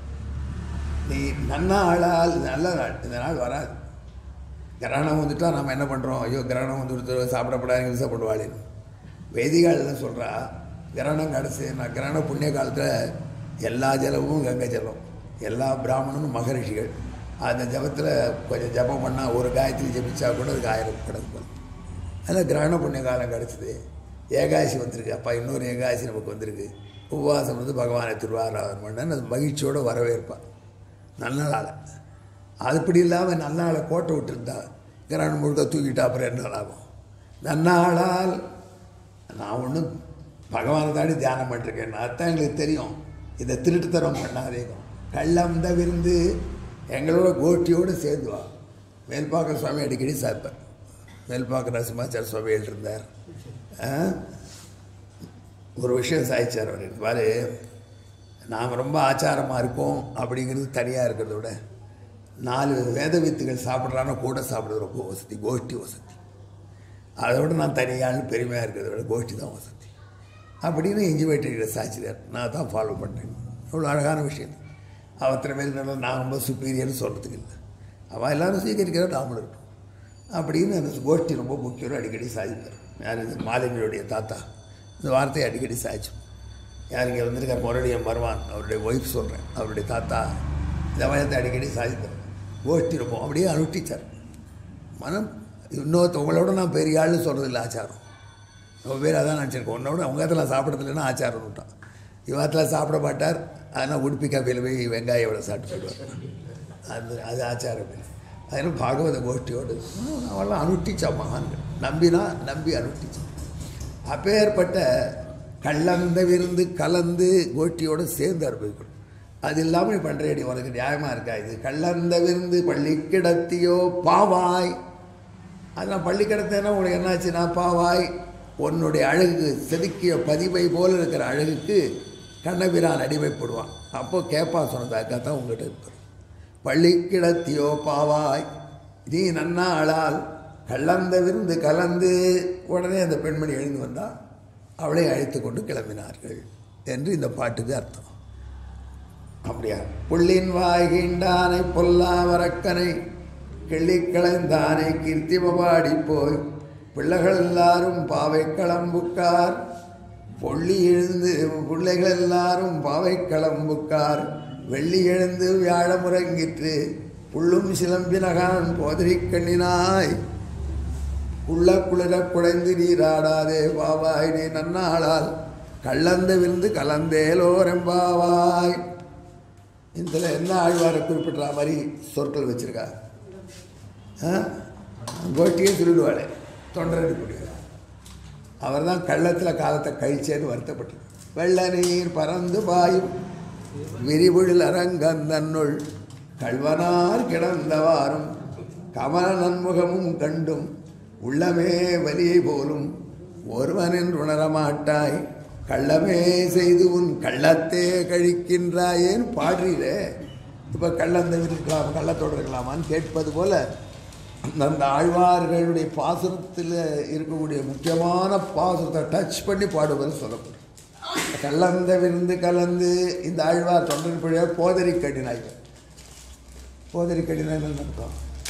நீ நன்னாளால் நல்ல நாள் இந்த நாள் வராது கிரகணம் வந்துட்டா நம்ம என்ன பண்ணுறோம் ஐயோ கிரகணம் வந்து கொடுத்து சாப்பிடப்படாது விசப்படுவாளேன்னு வேதிகால் என்ன சொல்கிறா கிரகணம் கிடச்சி நான் கிரகண புண்ணிய காலத்தில் எல்லா ஜலமும் கங்கை ஜலம் எல்லா பிராமணனும் மகரிஷிகள் அந்த ஜபத்தில் கொஞ்சம் ஜபம் பண்ணால் ஒரு காயத்ரி ஜபிச்சா கூட அதுக்கு ஆயிரம் கிடக்கும் அதில் கிரகண புண்ணிய காலம் கிடச்சிது ஏகாசி வந்திருக்கு அப்பா இன்னொரு ஏகாசி நமக்கு வந்திருக்கு உபவாசம் வந்து பகவானை திருவாராதனம் பண்ண அது மகிழ்ச்சியோடு வரவேற்பான் நல்ல நாள் அதுபடி இல்லாமல் நல்ல நாளை கோட்டை விட்டுருந்தா கிரகணம் முழுக்க தூக்கிட்டா அப்புறம் என்ன ஆகும் நன்னாளால் நான் ஒன்றும் பகவானை தாண்டி தியானம் பண்ணிருக்கேன் அதுதான் எங்களுக்கு தெரியும் இதை திருட்டுத்தரம் பண்ணாதீங்க கள்ளம் தான் விருந்து எங்களோட கோஷ்டியோடு சேர்ந்து வா மேல்பாக்க சுவாமி அடிக்கடி சாப்பிட்டார் மேல்பாக்க நரசிம்மாச்சார சுவாமி இருந்தார் ஆ? ஒரு விஷயம் சாய்ச்சார் அவர் இது மாதிரி நாம் ரொம்ப ஆச்சாரமாக இருக்கோம் அப்படிங்கிறது தனியாக இருக்கிறத விட நாலு வேத வித்துகள் சாப்பிட்றான்னா கூட சாப்பிட்றது ரொம்ப வசதி கோஷ்டி வசதி அதை விட நான் தனியாள்னு பெருமையாக இருக்கிறத விட கோஷ்டி தான் வசதி அப்படின்னு இஞ்சி வெட்டிக்கிற சாட்சியார் நான் தான் ஃபாலோ பண்ணேன் அவ்வளோ அழகான விஷயம் அவத்தனை மேல் நல்லா நான் ரொம்ப சுப்பீரியர்னு சொல்கிறதுக்கு இல்லை அவன் எல்லாரும் சீக்கிரிக்கிற நாமளும் இருக்கும் அப்படின்னு அந்த கோஷ்டி ரொம்ப முக்கியம் அடிக்கடி சாதிப்பார் யார் இது மாலினியுடைய தாத்தா இந்த வார்த்தையை அடிக்கடி சாய்ச்சோம் யார் இங்கே வந்திருக்கார் மறுபடியும் வருவான் அவருடைய ஒய்ஃப் சொல்கிறேன் அவருடைய தாத்தா இந்த வயத்தை அடிக்கடி சாதித்தார் கோஷ்டி இருப்போம் அப்படியே அனுஷ்டிச்சார் மனம் இன்னொருத்த உங்களோட நான் பெரிய ஆள்னு சொல்கிறதில்ல ஆச்சாரம் ரொம்ப பேர் அதான் நினச்சிருக்கோம் உன்னோட அவங்க இடத்துல சாப்பிட்றதுலன்னா ஆச்சாரம் விட்டான் இவத்தில் சாப்பிட மாட்டார் ஆனால் உடுப்பி கப்பையில் போய் வெங்காயம் இவ்வளோ சாப்பிட்டு போயிடுவார் அது அது ஆச்சாரம் இல்லை அதனால் பாகவத கோஷ்டியோடு அவெல்லாம் அனுஷ்டிச்சா மகான்கள் நம்பினா நம்பி அனுஷ்டிச்சான் அப்பேற்பட்ட கலந்த விருந்து கலந்து கோஷ்டியோடு சேர்ந்து அனுபவிக்கணும் அது இல்லாமல் நீ பண்ணுறேடி உனக்கு நியாயமாக இருக்கா இது கல்லந்த விருந்து பள்ளி கிடத்தியோ பாவாய் அதெல்லாம் பள்ளி கிடத்தேன்னா உனக்கு என்னாச்சுன்னா பாவாய் உன்னுடைய அழகுக்கு செதுக்கிய பதிவை போல இருக்கிற அழகுக்கு கண்ணபிரான் அடிமைப்படுவான் அப்போ கேப்பா சொன்னதாக்கா தான் உங்கள்கிட்ட இருக்கிறோம் பள்ளி கிடத்தியோ பாவாய் நீ நன்னாளால் கலந்த விருந்து கலந்து உடனே அந்த பெண்மணி எழுந்து வந்தால் அவளை அழைத்து கொண்டு கிளம்பினார்கள் என்று இந்த பாட்டுக்கு அர்த்தம் அப்படியா புள்ளின் வாய்கின்றானை பொல்லாவரக்கனை கிள்ளிக் களைந்தானை கீர்த்திமபாடி போய் பிள்ளைகள் எல்லாரும் பாவை களம்புக்கார் பொள்ளி எழுந்து பிள்ளைகள் எல்லாரும் பாவை களம்புக்கார் வெள்ளி எழுந்து வியாழமுறங்கிற்று புள்ளும் சிலம்பினகான் போதரிக் கண்ணினாய் உள்ள குளிர குடைந்து நீராடாதே பாவாய் நீ நன்னாளால் கள்ளந்த விருந்து கலந்தேலோரெம்பாவாய் இதில் என்ன ஆழ்வாரை குறிப்பிட்ற மாதிரி சொற்கள் வச்சிருக்கா ஆ? கோட்டியே திருடுவாளே தொண்டரடிக்கூடிய அவர் தான் கள்ளத்தில் காலத்தை கழிச்சேன்னு வருத்தப்பட்டு வெள்ள நீர் பறந்து பாயும் விரிபுழில் அரங்கந்தன்னுள் கல்வனார் கிடந்தவாறும் கமல நன்முகமும் கண்டும் உள்ளமே வலியை போலும் ஒருவனின் உணரமாட்டாய் கள்ளமே செய்து உன் கள்ளத்தே கழிக்கின்றாயேன்னு பாடுறீரே இப்போ கள்ளந்த இருக்கலாம் கள்ளத்தோடு இருக்கலாமான்னு கேட்பது போல அந்த ஆழ்வார்களுடைய பாசுரத்தில் இருக்கக்கூடிய முக்கியமான பாசுரத்தை டச் பண்ணி பாடுவது சொல்லப்படும் கலந்த விருந்து கலந்து இந்த ஆழ்வார் தொண்டர் பிழைய போதரி கடினாய் போதரி கடினாய் அர்த்தம்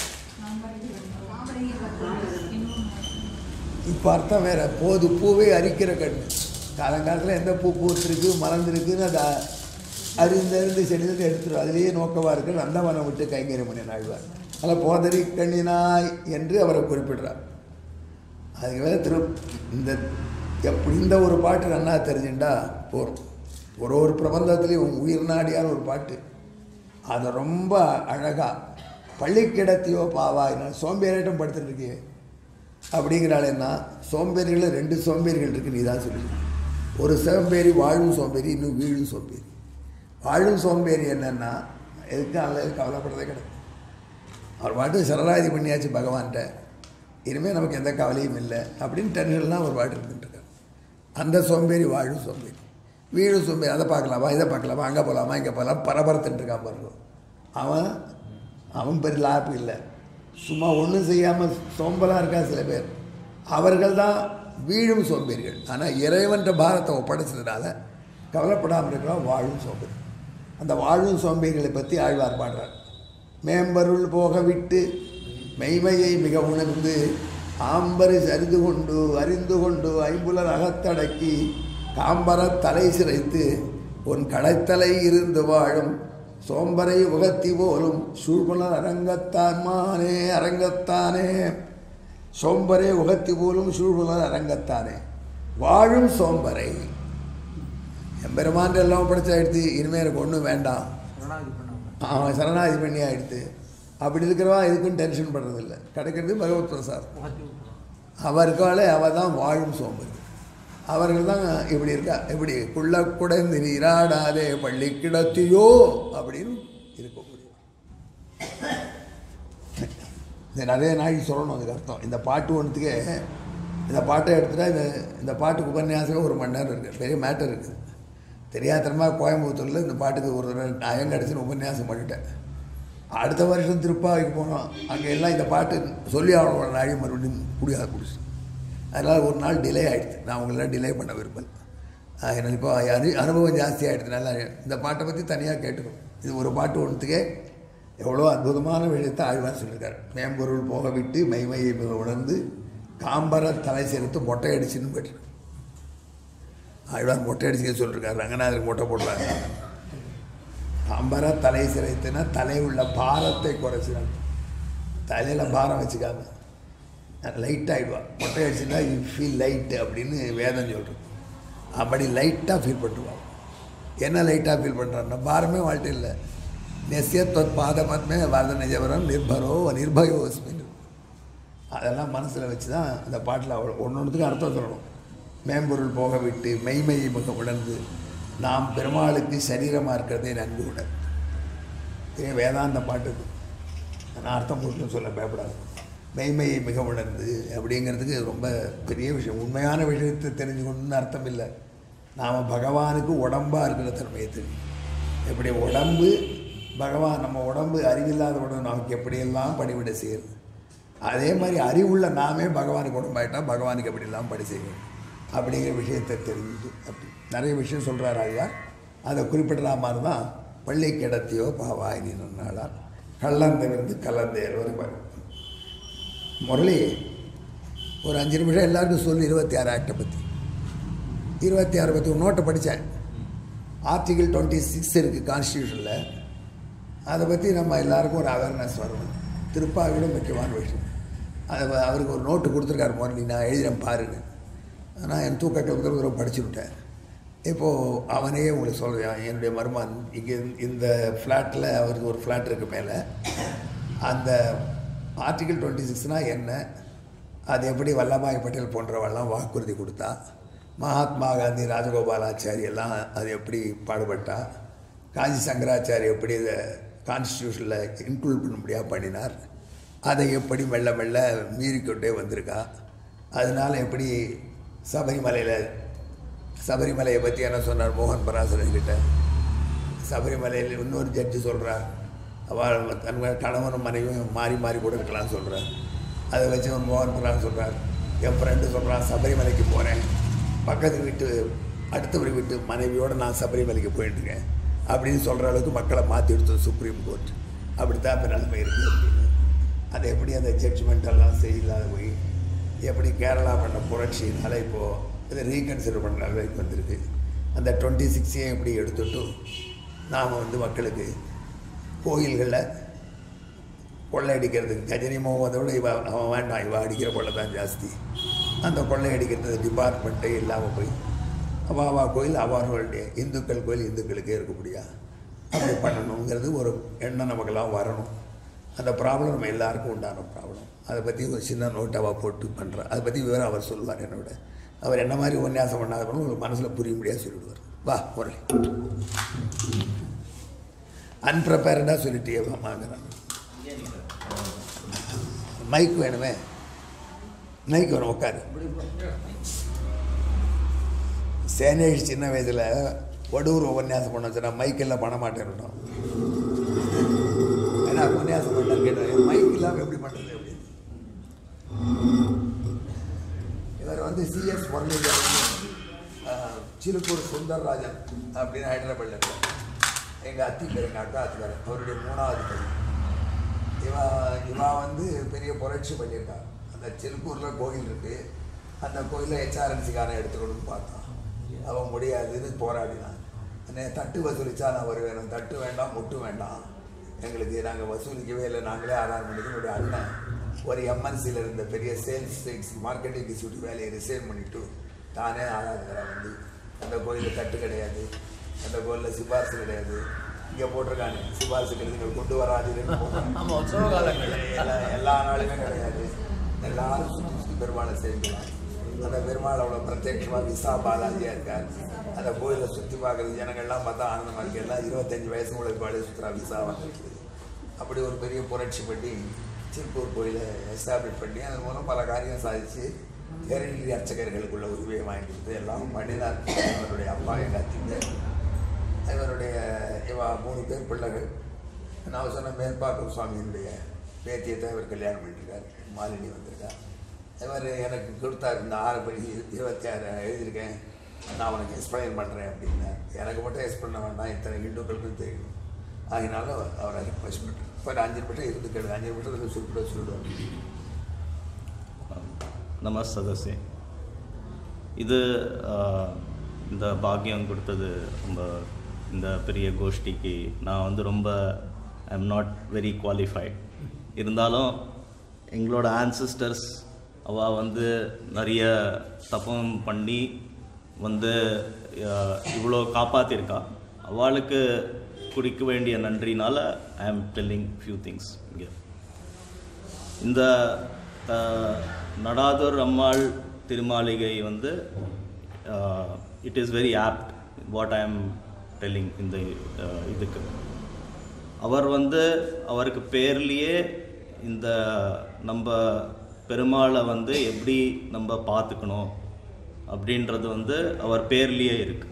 இப்போ அர்த்தம் வேற போது பூவை அரிக்கிற கண்ணு காலங்காலத்தில் எந்த பூ பூத்திருக்கு மலர்ந்துருக்குன்னு அதை அறிந்தறிந்து செடிந்து எடுத்துரும் அதிலேயே நோக்கமாக இருக்கு நந்தவனம் விட்டு கைங்கரியம் பண்ணி ஆழ்வார் அதில் போதரி கண்ணினாய் என்று அவரை குறிப்பிடுறார் அதுக்கு மேலே திரு இந்த எப்படி இந்த ஒரு பாட்டு நன்னா தெரிஞ்சுட்டா போதும் ஒரு ஒரு பிரபந்தத்துலேயும் உயிர் நாடியான ஒரு பாட்டு அதை ரொம்ப அழகாக பள்ளிக்கிடத்தையோ பாவாய் நான் சோம்பேறிட்டம் படுத்துட்டு இருக்கேன் அப்படிங்கிறாளேன்னா சோம்பேறிகளில் ரெண்டு சோம்பேறிகள் இருக்கு நீ தான் சொல்லி ஒரு சோம்பேறி வாழும் சோம்பேறி இன்னும் வீழும் சோம்பேறி வாழும் சோம்பேறி என்னன்னா எதுக்கு அதில் கவலைப்படுறதே கிடையாது அவர் பாட்டு சரணாதி பண்ணியாச்சு பகவான்கிட்ட இனிமேல் நமக்கு எந்த கவலையும் இல்லை அப்படின்னு டென்ஷன்லாம் ஒரு பாட்டு இருந்துட்டுருக்கார் அந்த சோம்பேறி வாழும் சோம்பேறி வீழும் சோம்பேறி அதை பார்க்கலாமா இதை பார்க்கலாமா அங்கே போகலாமா இங்கே போகலாம் பரபரத்துட்டு இருக்கான் பாருங்க அவன் அவன் பெரிய லாப்பு இல்லை சும்மா ஒன்றும் செய்யாமல் சோம்பலாக இருக்கா சில பேர் அவர்கள் தான் வீழும் சோம்பேறிகள் ஆனால் இறைவன்ற பாரத்தை ஒப்படைச்சதுனால கவலைப்படாமல் இருக்கிறோம் வாழும் சோம்பேறி அந்த வாழும் சோம்பேறிகளை பற்றி ஆழ்வார் பாடுறார் மேம்பருள் போக விட்டு மெய்மையை மிக உணர்ந்து ஆம்பரி சரிந்து கொண்டு அறிந்து கொண்டு ஐம்புலர் அகத்தடக்கி காம்பரத் தலை சிரைத்து உன் கடைத்தலை இருந்து வாழும் சோம்பரை உகத்தி போலும் சூழ்புலர் அரங்கத்தான் மானே அரங்கத்தானே சோம்பரே உகத்தி போலும் சூழ்புலர் அரங்கத்தானே வாழும் சோம்பரை எம்பெருமான் எல்லாம் படிச்சாயிடுத்து இனிமேல் எனக்கு ஒன்றும் வேண்டாம் சரணாகதி பண்ணாம அவன் சரணாதி பண்ணி ஆயிடுத்து அப்படி இருக்கிறவா எதுக்கும் டென்ஷன் பண்ணுறதில்ல கிடைக்கிறது பகவத் பிரசாத் உகத்தி விட்டுருவான். அவருக்காலே அவள் தான் வாழும் சோம்பல் அவர்கள் தான் இப்படி இருக்கா எப்படி குள்ள குடைந்து நீராடாதே பள்ளி கிடத்தியோ அப்படின்னு இருக்கக்கூடிய இது நிறைய நாளைக்கு சொல்லணும் அதுக்கு அர்த்தம் இந்த பாட்டு ஒன்றுத்துக்கே இந்த பாட்டை எடுத்துட்டா இந்த இந்த பாட்டுக்கு உபன்யாசமே ஒரு மணி நேரம் இருக்குது பெரிய மேட்டர் இருக்குது தெரியாதனமாக கோயம்புத்தூரில் இந்த பாட்டுக்கு ஒரு தடவை நயம் கிடச்சின்னு உபன்யாசம் பண்ணிட்டேன் அடுத்த வருஷம் திருப்பாவைக்கு போனோம் அங்கே எல்லாம் இந்த பாட்டு சொல்லி ஆகணும் ஒரு நாளைக்கு மறுபடியும் குடியாக குடிச்சு அதனால் ஒரு நாள் டிலே ஆகிடுது நான் உங்களெல்லாம் டிலே பண்ண விரும்பல எனக்கு இப்போ அனு அனுபவம் ஜாஸ்தி ஆகிடுதுனால இந்த பாட்டை பற்றி தனியாக கேட்டுக்கணும் இது ஒரு பாட்டு ஒன்றுத்துக்கே எவ்வளோ அற்புதமான விஷயத்தை ஆழ்வார் சொல்லியிருக்காரு மேம்பொருள் போக விட்டு மைமையை மிக உணர்ந்து காம்பர தலை சேர்த்து மொட்டை அடிச்சுன்னு போயிட்டு ஆழ்வார் மொட்டை அடிச்சுக்க சொல்லியிருக்காரு ரங்கநாதருக்கு மொட்டை போடுறாங்க அம்பர தலை சிரைத்துனா தலை உள்ள பாரத்தை குறைச்சினான் தலையில் பாரம் வச்சுக்காம லைட் ஆகிடுவா மொட்டை அடிச்சுன்னா யூ ஃபீல் லைட் அப்படின்னு வேதம் சொல்கிறோம் அப்படி லைட்டாக ஃபீல் பண்ணுவான் என்ன லைட்டாக ஃபீல் பண்ணுறான்னா பாரமே வாழ்க்கை இல்லை நெசிய தொத் பாதமத்மே வரத நிஜவரம் நிர்பரோ நிர்பயோஸ்மின் அதெல்லாம் மனசில் வச்சு தான் அந்த பாட்டில் அவ்வளோ ஒன்று ஒன்றுத்துக்கு அர்த்தம் சொல்லணும் மேம்பொருள் போக விட்டு மெய்மையை மிக உணர்ந்து நாம் பெருமாளுக்கு சரீரமாக இருக்கிறதே நன்கு உணர் இது வேதாந்த பாட்டு இது. நான் அர்த்தம் போட்டுன்னு சொல்ல பயப்படாது மெய்மையை மிக உணர்ந்து அப்படிங்கிறதுக்கு ரொம்ப பெரிய விஷயம் உண்மையான விஷயத்தை தெரிஞ்சுக்கணும்னு அர்த்தம் இல்லை நாம் பகவானுக்கு உடம்பாக இருக்கிற தன்மையை தெரியும் எப்படி உடம்பு பகவான் நம்ம உடம்பு அறிவில்லாத உடம்பு நமக்கு எப்படியெல்லாம் பணிவிட செய்யுது அதே மாதிரி அறிவுள்ள நாமே பகவானுக்கு உடம்பாயிட்டா பகவானுக்கு எப்படியெல்லாம் படி செய்யணும் அப்படிங்கிற விஷயத்தை தெரிஞ்சுட்டு அப்படி நிறைய விஷயம் சொல்கிறார் ஆழ்வார் அதை குறிப்பிடுற மாதிரி தான் பள்ளி கிடத்தியோ பாவாய் நீ நன்னாளார் கள்ளந்தவிருந்து கலந்தேர் வருவார் முரளி ஒரு அஞ்சு நிமிஷம் எல்லாருக்கும் சொல்லி இருபத்தி ஆறு ஆக்டை பற்றி இருபத்தி ஆறு பற்றி ஒரு நோட்டை படித்தேன் ஆர்டிகிள் டுவெண்ட்டி சிக்ஸ் இருக்குது கான்ஸ்டியூஷனில் அதை பற்றி நம்ம எல்லாருக்கும் ஒரு அவேர்னஸ் வரணும் திருப்பாவிட முக்கியமான விஷயம் அதை வ- அவருக்கு ஒரு நோட்டு கொடுத்துருக்காரு முரளி நான் எழுதுறேன் பாருங்க நான் என் தூக்க கலந்து தடவை படிச்சு விட்டேன் இப்போது அவனே உங்களுக்கு சொல்கிறேன் என்னுடைய மருமான் இங்கே இந்த ஃப்ளாட்டில் அவருக்கு ஒரு ஃப்ளாட் இருக்குது மேலே அந்த ஆர்டிகிள் டுவெண்ட்டி சிக்ஸ்னால் என்ன அது எப்படி வல்லபாய் பட்டேல் போன்றவெல்லாம் வாக்குறுதி கொடுத்தா மகாத்மா காந்தி ராஜகோபாலாச்சாரி எல்லாம் அது எப்படி பாடுபட்டா காஞ்சி சங்கராச்சாரி எப்படி இதை கான்ஸ்டியூஷனில் இன்க்ளூட் பண்ணும்படியாக பண்ணினார் அதை எப்படி மெல்ல மெல்ல மீறிக்கொண்டே வந்திருக்கா அதனால் எப்படி சபரிமலையில் சபரிமலையை பற்றி என்ன சொன்னார் மோகன் பராசரன் கிட்ட சபரிமலையில் இன்னொரு ஜட்ஜி சொல்கிறார் அவள் தன் கணவனும் மனைவியும் மாறி மாறி கூட இருக்கலாம்னு சொல்கிறார் அதை வச்சு ஒரு மோகன் பராசன் சொல்கிறார் என் ஃப்ரெண்டு சொல்கிறான் சபரிமலைக்கு போகிறேன் பக்கத்து வீட்டு அடுத்த ஒரு வீட்டு மனைவியோடு நான் சபரிமலைக்கு போயிட்டுருக்கேன் அப்படின்னு சொல்கிற அளவுக்கு மக்களை மாற்றி எடுத்தது சுப்ரீம் கோர்ட் அப்படி தான் இப்போ நிலைமை இருக்குது அப்படின்னு அதை எப்படி அந்த ஜட்ஜ்மெண்ட் எல்லாம் சரியில்லாத போய் எப்படி கேரளா பண்ண புரட்சினால இப்போது இதை ரீகன்சிடர் பண்ண நிலைமைக்கு வந்திருக்கு அந்த டுவெண்ட்டி சிக்ஸையும் எப்படி எடுத்துட்டு நாம் வந்து மக்களுக்கு கோயில்களில் கொள்ளை அடிக்கிறதுக்கு கஜினி மோகத்தை விட இவ அவன் வேண்டாம் இவ அடிக்கிற கொள்ளை தான் ஜாஸ்தி அந்த கொள்ளை அடிக்கிறது டிபார்ட்மெண்ட்டே இல்லாமல் போய் அவாவா கோயில் அவர்களுடைய இந்துக்கள் கோயில் இந்துக்களுக்கே இருக்க முடியா அப்படி பண்ணணுங்கிறது ஒரு எண்ணம் நமக்கெல்லாம் வரணும் அந்த ப்ராப்ளம் நம்ம எல்லாருக்கும் உண்டான ப்ராப்ளம் அதை பற்றி ஒரு சின்ன நோட்டாவாக போட்டு பண்ணுறேன் அதை பற்றி விவரம் அவர் சொல்லுவார் என்னோட அவர் என்ன மாதிரி உன்னியாசம் பண்ணாதவனும் உங்களுக்கு மனசில் புரிய முடியாது சொல்லிடுவார் வா முரளி அன்பிரப்பேர்டாக சொல்லிட்டே வாங்கிறான் மைக் வேணுமே மைக் வேணும் உட்காரு சேனேஷ் சின்ன வயசில் வடூர் உபன்யாசம் பண்ண வச்சுனா மைக்கெல்லாம் பண்ண மாட்டேன்னுட்டோம் ஏன்னா உபன்யாசம் பண்ண கேட்டேன் மைக் இல்லாமல் எப்படி பண்ணுறது அப்படின்னு இவர் வந்து சிஎஸ் முரளிதர் சிலுக்கூர் சுந்தர்ராஜன் அப்படின்னு ஹைதராபாத்தில் இருக்கார் எங்கள் அத்தி பேர் எங்கள் அக்கா அத்திக்காரர் அவருடைய மூணாவது பையன் இவா இவா வந்து பெரிய புரட்சி பண்ணியிருக்கா அந்த சிலுக்கூரில் கோயில் இருக்குது அந்த கோயிலில் ஹெச்ஆர்என்சிக்காரன் எடுத்துக்கணும்னு பார்த்தான் அவன் முடியாதுன்னு போராடினான் அண்ணே தட்டு வசூலிச்சா நான் வருவேன் எனக்கு தட்டு வேண்டாம் முட்டு வேண்டாம் எங்களுக்கு நாங்கள் வசூலிக்கவே இல்லை நாங்களே ஆதாரம் பண்ணிட்டு என்னுடைய அண்ணன் ஒரு எம்என்சியில் இருந்த பெரிய சேல்ஸ் மார்க்கெட்டிங் எக்ஸிக்யூட்டிவ் வேலையை ரிசைன் பண்ணிவிட்டு தானே ஆராதகராக வந்து அந்த கோயிலில் தட்டு கிடையாது அந்த கோயிலில் சிபாரிசு கிடையாது இங்கே போட்டிருக்காங்க சிபாரிசு நீங்கள் கொண்டு வராதீங்கன்னு போட்டிருக்காங்க. ஆமா உற்சவ காலங்கள் எல்லா எல்லா நாளுமே கிடையாது எல்லாரும் சுற்றி சுற்றி பெருமாளை சேவிக்கலாம் அந்த பெருமாள் அவ்வளோ பிரத்யட்சமாக விசா பாலாஜியாக இருக்கார் அந்த கோயிலை சுற்றி பார்க்குறது ஜனங்கள்லாம் பார்த்தா ஆனந்தமாக இருக்கு எல்லாம் இருபத்தஞ்சி வயசு உங்களுக்கு கோயிலை சுற்றுறா விசா வந்துருக்கு அப்படி ஒரு பெரிய புரட்சி பண்ணி திருப்பூர் கோயிலை எஸ்டாப்ளிஷ் பண்ணி அதன் மூலம் பல காரியம் சாதிச்சு கேரளி அர்ச்சகர்களுக்குள்ள உரிமையை வாங்கி கொடுத்து எல்லாம் பண்ணினார் அவருடைய அப்பா எங்கள் அத்திங்க இவருடைய இவா மூணு பேர் பிள்ளைகள் நான் சொன்ன மேல்பாக்கம் சுவாமியினுடைய பேத்தியை தான் இவர் கல்யாணம் பண்ணியிருக்கார் மாலினி வந்திருக்கா இவர் எனக்கு கொடுத்தாரு இந்த ஆறு படி இருபத்தி ஆறு எழுதியிருக்கேன் நான் உனக்கு எக்ஸ்பிளைன் பண்ணுறேன் அப்படின்னார் எனக்கு மட்டும் எக்ஸ்பிளைன் பண்ண வேண்டாம் இத்தனை இந்துக்களுக்கும் தெரியும் அதனால அவரை ரிக்வஸ்ட் பண்ணுறேன் இப்போ ஒரு அஞ்சு நிமிஷம் இருந்து கேளு அஞ்சு நிமிஷத்தில் சுருப்பிட சொல்லுவாங்க நம்ம சதஸ்ய இது ஆ, இந்த பாக்கியம் கொடுத்தது ரொம்ப இந்த பெரிய கோஷ்டிக்கு நான் வந்து ரொம்ப I am not very qualified இருந்தாலும் எங்களோட ஆன்சிஸ்டர்ஸ் அவள் வந்து நிறைய தப்பம் பண்ணி வந்து அஹ், இவ்வளோ காப்பாற்றிருக்கா அவளுக்கு குடிக்க வேண்டிய நன்றினால ஐ ஆம் டெல்லிங் ஃபியூ திங்ஸ் இங்கே இந்த அஹ், நடாதூர் அம்மாள் திருமாளிகை வந்து it is very apt what I am telling இந்த அஹ், இதுக்கு அவர் வந்து அவருக்கு பேர்லேயே இந்த நம்ம பெருமாளை வந்து எப்படி நம்ம பார்த்துக்கணும் அப்படின்றது வந்து அவர் பேர்லேயே இருக்கு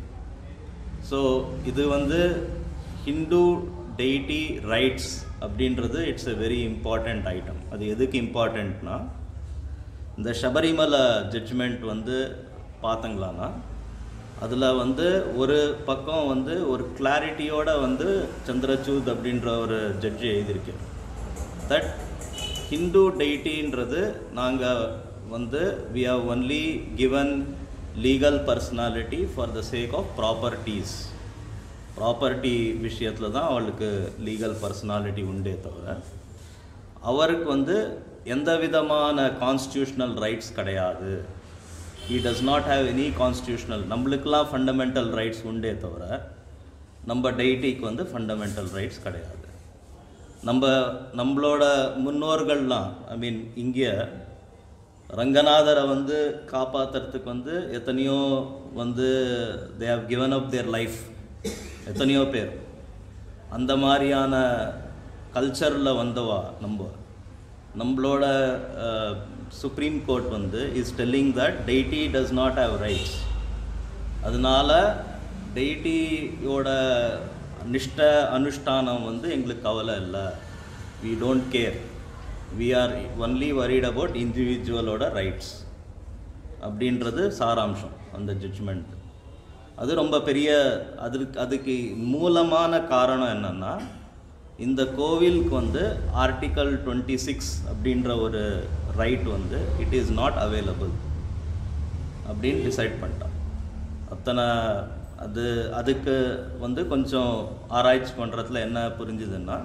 ஸோ இது வந்து ஹிந்து டெய்டி ரைட்ஸ் அப்படின்றது it's a very important item அது எதுக்கு இம்பார்ட்டண்ட்னா இந்த சபரிமலை ஜட்ஜ்மெண்ட் வந்து பார்த்தங்களான்னா அதில் வந்து ஒரு பக்கம் வந்து ஒரு கிளாரிட்டியோட வந்து சந்திரசூத் அப்படின்ற ஒரு ஜட்ஜி எழுதியிருக்கார் தட் ஹிந்து டெய்டின்றது நாங்கள் வந்து we have only given legal personality for the sake of properties property விஷயத்தில் தான் அவளுக்கு லீகல் பர்சனாலிட்டி உண்டே தவிர அவருக்கு வந்து எந்த விதமான கான்ஸ்டியூஷனல் ரைட்ஸ் கிடையாது he does not have any constitutional நம்மளுக்கெல்லாம் ஃபண்டமெண்டல் ரைட்ஸ் உண்டே தவிர நம்ம டெய்டிக்கு வந்து ஃபண்டமெண்டல் ரைட்ஸ் கிடையாது நம்ம நம்மளோட முன்னோர்கள்லாம் ஐ மீன் இங்கே ரங்கநாதரை வந்து காப்பாற்றுறதுக்கு வந்து எத்தனையோ வந்து they have given up their life எத்தனையோ பேர் அந்த மாதிரியான கல்ச்சரில் வந்தவா நம்ம நம்மளோட சுப்ரீம் கோர்ட் வந்து is telling that deity does not have rights அதனால டெய்டியோட நிஷ்ட அனுஷ்டானம் வந்து எங்களுக்கு கவலை இல்லை we don't care we are only worried about இண்டிவிஜுவலோட ரைட்ஸ் அப்படின்றது சாராம்சம் அந்த ஜட்ஜ்மெண்ட் அது ரொம்ப பெரிய அதுக்கு அதுக்கு மூலமான காரணம் என்னன்னா இந்த கோவிலுக்கு வந்து ஆர்டிக்கல் டுவெண்ட்டி சிக்ஸ் அப்படின்ற ஒரு ரைட் வந்து இட் இஸ் நாட் அவைலபிள் அப்படின்னு டிசைட் பண்ணிட்டான் அத்தனை அது அதுக்கு வந்து கொஞ்சம் ஆராய்ச்சி பண்ணுறதுல என்ன புரிஞ்சுதுன்னா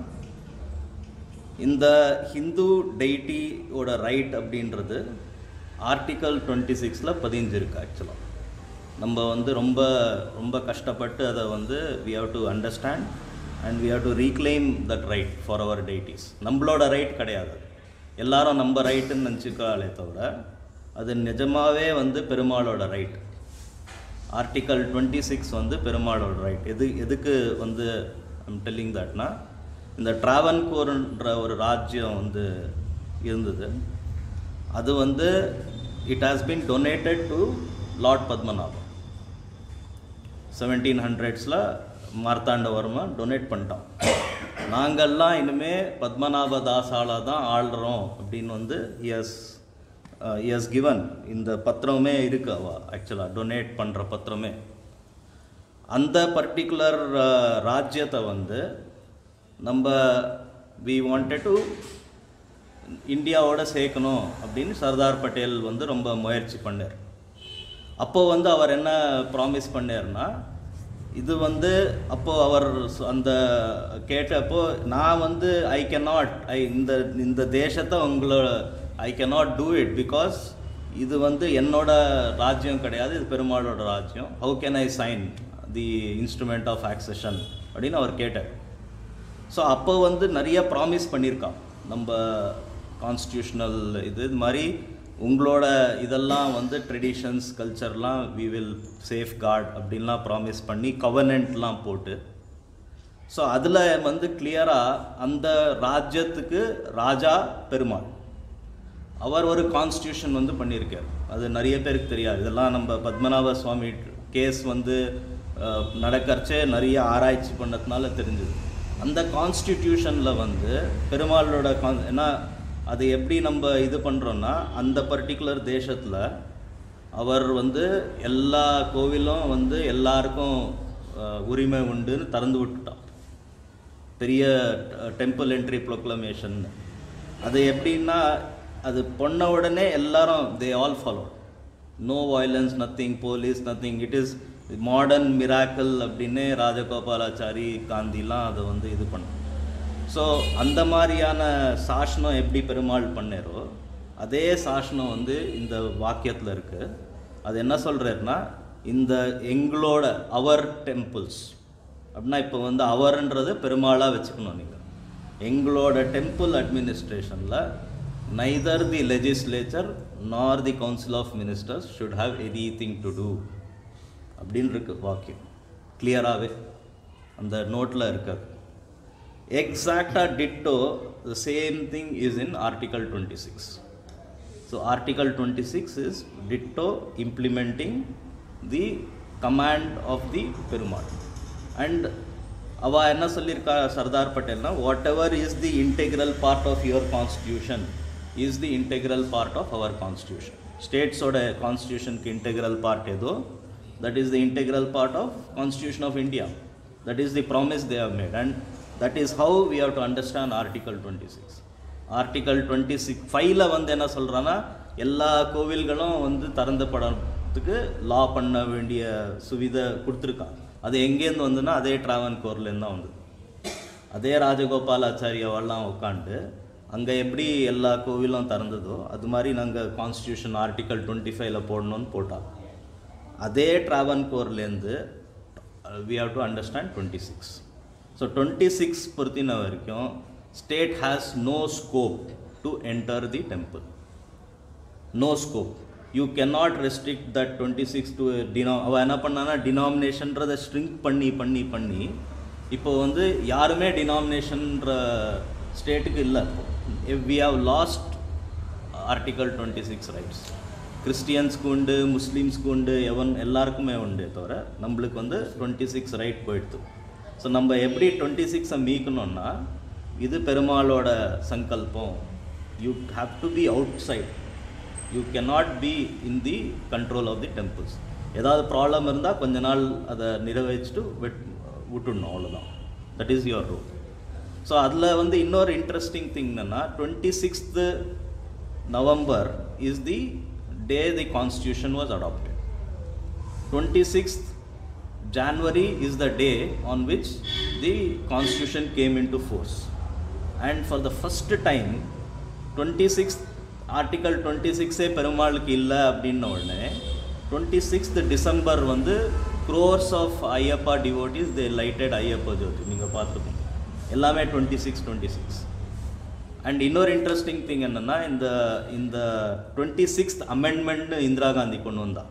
இந்த ஹிந்து டெய்டியோட ரைட் அப்படின்றது ஆர்டிக்கல் டுவெண்ட்டி சிக்ஸில் பதிஞ்சிருக்கு ஆக்சுவலாக நம்ம வந்து ரொம்ப ரொம்ப கஷ்டப்பட்டு அதை வந்து we have to understand and we have to reclaim that right for our deities நம்மளோட ரைட் கிடையாது எல்லாரும் நம்ம ரைட்டுன்னு நினச்சிக்காலே தவிர அது நிஜமாவே வந்து பெருமாளோட ரைட் ஆர்டிக்கல் டுவெண்ட்டி சிக்ஸ் வந்து பெருமாளோட ரைட் எது எதுக்கு வந்து ஐம் டெல்லிங் தட்னா இந்த ட்ராவன்கோர்ன்ற ஒரு ராஜ்யம் வந்து இருந்தது அது வந்து it has been donated to lord Padmanabham seventeen ஹண்ட்ரட்ஸில் மார்த்தாண்டவர்மா டொனேட் பண்ணிட்டோம் நாங்கள்லாம் இனிமே பத்மநாப தாசால தான் ஆள்றோம் அப்படின்னு வந்து எஸ் எஸ் கிவன் இந்த பத்திரமே இருக்கு அவ ஆக்சுவலாக டொனேட் பண்ணுற பத்திரமே அந்த பர்டிகுலர் ராஜ்யத்தை வந்து நம்ம வி wanted டு இந்தியாவோட சேர்க்கணும் அப்படின்னு சர்தார் பட்டேல் வந்து ரொம்ப முயற்சி பண்ணார் அப்போ வந்து அவர் என்ன ப்ராமிஸ் பண்ணார்னா இது வந்து அப்போ அவர் சொ- அந்த கேட்டப்போ நான் வந்து ஐ cannot ஐ இந்த இந்த தேசத்தை உங்களோட I cannot do it because இது வந்து என்னோட ராஜ்யம் கிடையாது இது பெருமாளோட ராஜ்யம் how can I sign the instrument of accession அப்படின்னு அவர் கேட்டார் ஸோ அப்போ வந்து நிறைய ப்ராமிஸ் பண்ணியிருக்கான் நம்ம கான்ஸ்டியூஷனல் இது இது மாதிரி உங்களோட இதெல்லாம் வந்து ட்ரெடிஷன்ஸ் கல்ச்சர்லாம் வி வில் சேஃப் கார்ட் அப்படின்லாம் ப்ராமிஸ் பண்ணி கவர்னன்ட்லாம் போட்டு ஸோ அதில் வந்து கிளியராக அந்த ராஜ்யத்துக்கு ராஜா பெருமாள் அவர் ஒரு கான்ஸ்டியூஷன் வந்து பண்ணியிருக்கார் அது நிறைய பேருக்கு தெரியாது இதெல்லாம் நம்ம பத்மநாப சுவாமி கேஸ் வந்து அஹ், நடக்கறச்சே நிறைய ஆராய்ச்சி பண்ணதுனால தெரிஞ்சுது அந்த கான்ஸ்டிடியூஷனில் வந்து பெருமாளோட கான் ஏன்னா அது எப்படி நம்ம இது பண்ணுறோன்னா அந்த பர்டிகுலர் தேசத்தில் அவர் வந்து எல்லா கோவிலும் வந்து எல்லாருக்கும் அஹ், உரிமை உண்டுன்னு திறந்து விட்டுட்டான் பெரிய டெம்பிள் என்ட்ரி ப்ரொக்ளமேஷன் அது எப்படின்னா அது பொண்ண உடனே எல்லாரும் they all follow no violence nothing police nothing it is modern miracle அப்படின்னு ராஜகோபாலாச்சாரி காந்திலாம் அதை வந்து இது பண்ண ஸோ அந்த மாதிரியான சாசனம் எப்படி பெருமாள் பண்ணாரோ அதே சாசனம் வந்து இந்த வாக்கியத்தில் இருக்குது அது என்ன சொல்கிறாருன்னா இந்த எங்களோட அவர் டெம்பிள்ஸ் அப்படின்னா இப்போ வந்து அவர்ன்றது பெருமாளாக வச்சுக்கணும் நீங்கள் எங்களோட டெம்பிள் அட்மினிஸ்ட்ரேஷனில் neither the legislature nor the council of ministers should have anything to do அப்படின்னு இருக்கு வாக்கியம் கிளியராகவே அந்த நோட்டில் இருக்காது எக்ஸாக்டாக ditto the same thing is in article twenty six so article twenty six is ditto implementing the command of the Perumal and அவ என்ன சொல்லியிருக்கா சர்தார் பட்டேல்னா whatever is the integral part of your constitution is the integral part of our constitution ஸ்டேட்ஸோட கான்ஸ்டியூஷனுக்கு integral part ஏதோ that is the integral part of constitution of India that is the promise they have made and that is how we have to understand article twenty six article twenty six ஃபைவ்ல வந்து என்ன சொல்கிறான்னா எல்லா கோவில்களும் வந்து திறந்துபடுறதுக்கு லா பண்ண வேண்டிய சுவிதை கொடுத்துருக்கான் அது எங்கேருந்து வந்துன்னா அதே ட்ராவன்கோர்லேருந்து தான் வந்தது அதே ராஜகோபாலாச்சாரியாவெல்லாம் உட்காந்து அங்கே எப்படி எல்லா கோவிலும் திறந்ததோ அது மாதிரி நாங்கள் கான்ஸ்டியூஷன் ஆர்டிகல் டுவெண்ட்டி ஃபைவ்ல போடணும்னு போட்டாங்க அதே ட்ராவன்கோர்லேருந்து we have to understand twenty six so twenty six பொறுத்தின வரைக்கும் state has no scope to enter the temple no scope you cannot restrict that twenty six to டினோ அவள் என்ன பண்ணான்னா டினாமினேஷன்றதை ஸ்ட்ரிங்க் பண்ணி பண்ணி பண்ணி இப்போ வந்து யாருமே டினாமினேஷன்ற ஸ்டேட்டுக்கு இல்லை we have lost article twenty six rights கிறிஸ்டியன்ஸ்க்கு உண்டு முஸ்லீம்ஸ்க்கு உண்டு எவன் எல்லாருக்குமே உண்டு தவிர நம்மளுக்கு வந்து டுவெண்ட்டி சிக்ஸ் ரைட் போயிடுது ஸோ நம்ம எப்படி டுவெண்ட்டி சிக்ஸை மீக்கணும்னா இது பெருமாளோட சங்கல்பம் you have to be outside you cannot be in the control of the temples ஏதாவது ப்ராப்ளம் இருந்தால் கொஞ்ச நாள் அதை நிறைவேற்றிட்டு விட் விட்டுடணும் அவ்வளோதான் that is your rule so அதில் வந்து இன்னொரு இன்ட்ரெஸ்டிங் திங் என்னென்னா twenty sixth November is the day the constitution was adopted twenty sixth January is the day on which the constitution came into force. And for the first time, 26th article twenty சிக்ஸே பெருமாளுக்கு இல்லை அப்படின்ன உடனே twenty sixth December வந்து crores of Ayyappa devotees they lighted Ayyappa Jyothi நீங்கள் பார்த்துருக்கோம் எல்லாமே twenty six twenty six and இன்னொரு இன்ட்ரெஸ்டிங் திங் என்னென்னா இந்த இந்த டுவெண்ட்டி சிக்ஸ்த் அமெண்ட்மெண்ட்னு இந்திரா காந்தி கொண்டு வந்தா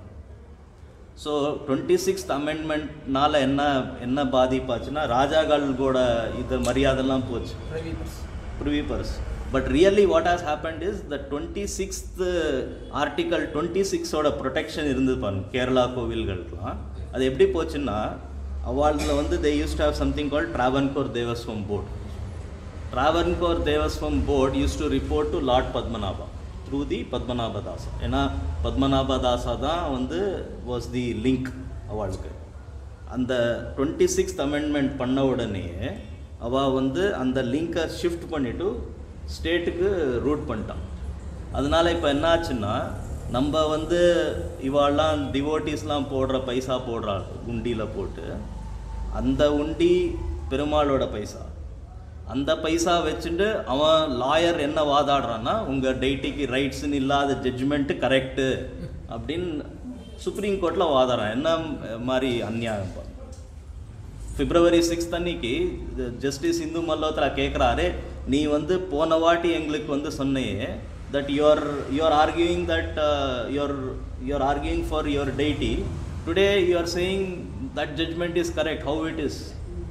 ஸோ டுவெண்ட்டி சிக்ஸ்த் அமெண்ட்மெண்ட்னால என்ன என்ன பாதிப்பாச்சுன்னா ராஜாக்கள் கூட இது மரியாதைலாம் போச்சு privy purse but really what has happened is the twenty sixth article twenty சிக்ஸோட ப்ரொடெக்ஷன் இருந்தது பாருங்க கேரளா கோவில்களுக்கெலாம் அது எப்படி போச்சுன்னா அவார்டில் வந்து they use to have something call Travancore Devaswom board Travancore Devaswom board use to report to lord Padmanabha through the Padmanabhadasa ஏன்னா பத்மநாபதாசா தான் வந்து வாஸ் தி லிங்க் அவளுக்கு அந்த டுவெண்ட்டி சிக்ஸ்த் அமெண்ட்மெண்ட் பண்ண உடனே அவள் வந்து அந்த லிங்கை ஷிஃப்ட் பண்ணிவிட்டு ஸ்டேட்டுக்கு ரூட் பண்ணிட்டான் அதனால் இப்போ என்னாச்சுன்னா நம்ம வந்து இவாள்லாம் டிவோட்டிஸ்லாம் போடுற பைசா போடுறா உண்டியில் போட்டு அந்த உண்டி பெருமாளோட பைசா அந்த பைசா வச்சுட்டு அவன் லாயர் என்ன வாதாடுறான்னா உங்கள் டெய்ட்டிக்கு ரைட்ஸ்னு இல்லாத ஜட்ஜ்மெண்ட்டு கரெக்டு அப்படின்னு சுப்ரீம் கோர்ட்டில் வாதாடுறான் என்ன மாதிரி அநியாயம் பாரு. பிப்ரவரி சிக்ஸ்த் அன்னைக்கு ஜஸ்டிஸ் இந்து மல்லோத்ரா கேட்குறாரு நீ வந்து போன வாட்டி எங்களுக்கு வந்து சொன்னையே that you are you are arguing that you are you are arguing for your deity today you are saying that judgment is correct how it is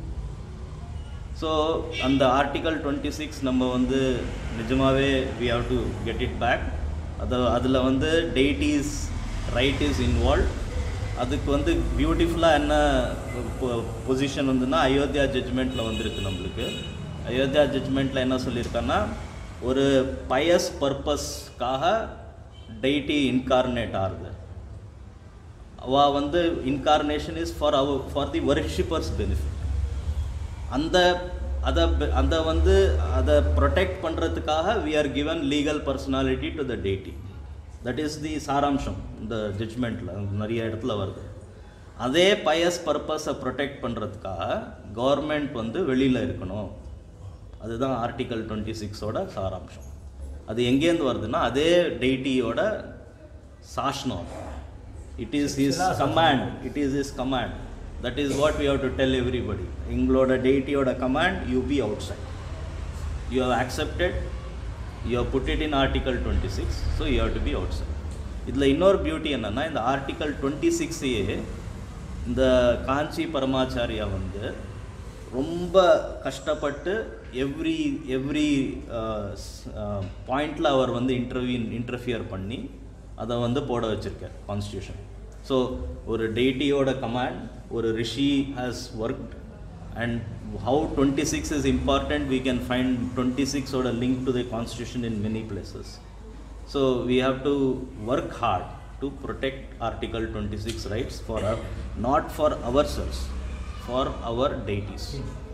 so அந்த ஆர்டிகல் டுவெண்ட்டி சிக்ஸ் நம்ம வந்து நிஜமாகவே we have to get it back அது அதில் வந்து deities right is involve அதுக்கு வந்து பியூட்டிஃபுல்லாக என்ன பொசிஷன் வந்துன்னா அயோத்தியா ஜட்ஜ்மெண்ட்டில் வந்திருக்கு நம்மளுக்கு அயோத்தியா ஜட்ஜ்மெண்ட்டில் என்ன சொல்லியிருக்கான்னா ஒரு பயஸ் பர்பஸ்க்காக டெய்டி இன்கார்னேட் ஆகுது அவள் வந்து incarnation is for our for the worshippers benefit அந்த அதை அதை வந்து அதை ப்ரொடெக்ட் பண்ணுறதுக்காக we are given legal personality to the deity that is the சாராம்சம் இந்த ஜட்ஜ்மெண்ட்டில் நிறைய இடத்துல வருது அதே பயஸ் பர்பஸை ப்ரொடெக்ட் பண்ணுறதுக்காக கவர்மெண்ட் வந்து வெளியில் இருக்கணும் அதுதான் ஆர்டிகல் டுவெண்ட்டி சிக்ஸோட சாராம்சம் அது எங்கேருந்து வருதுன்னா அதே டெய்டியோட சாஷ்னம் it is his command it is his command that is what we have to tell everybody எங்களோட டெய்டியோட command you be outside you have accepted you have put it in article 26 so you have to be outside இதில் இன்னொரு beauty என்னென்னா இந்த article twenty சிக்ஸையே இந்த காஞ்சி பரமாச்சாரியா வந்து ரொம்ப கஷ்டப்பட்டு எவ்ரி எவ்ரி பாயிண்டில் அவர் வந்து இன்டர்வியூ இன்டர்ஃபியர் பண்ணி அதை வந்து போட வச்சுருக்கார் கான்ஸ்டியூஷன் ஸோ ஒரு டெய்டியோட கமாண்ட் ஒரு rishi has worked and how 26 is important we can find 26 or a link to the constitution in many places so we have to work hard to protect article 26 rights for our, not for ourselves for our deities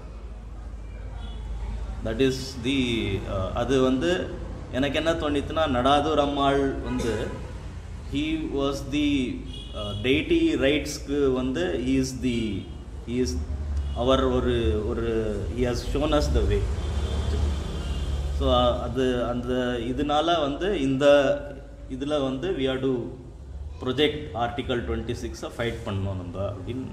that is the uh, அது வந்து எனக்கு என்ன தோணித்துனா நடாதூர் அம்மாள் வந்து he was the uh, deity rights-க்கு வந்து he is the he is அவர் ஒரு ஒரு he has shown us the way so அது அந்த இதனால வந்து இந்த இதில் வந்து we have to project article twenty சிக்ஸை ஃபைட் பண்ணோம் நம்ம அப்படின்னு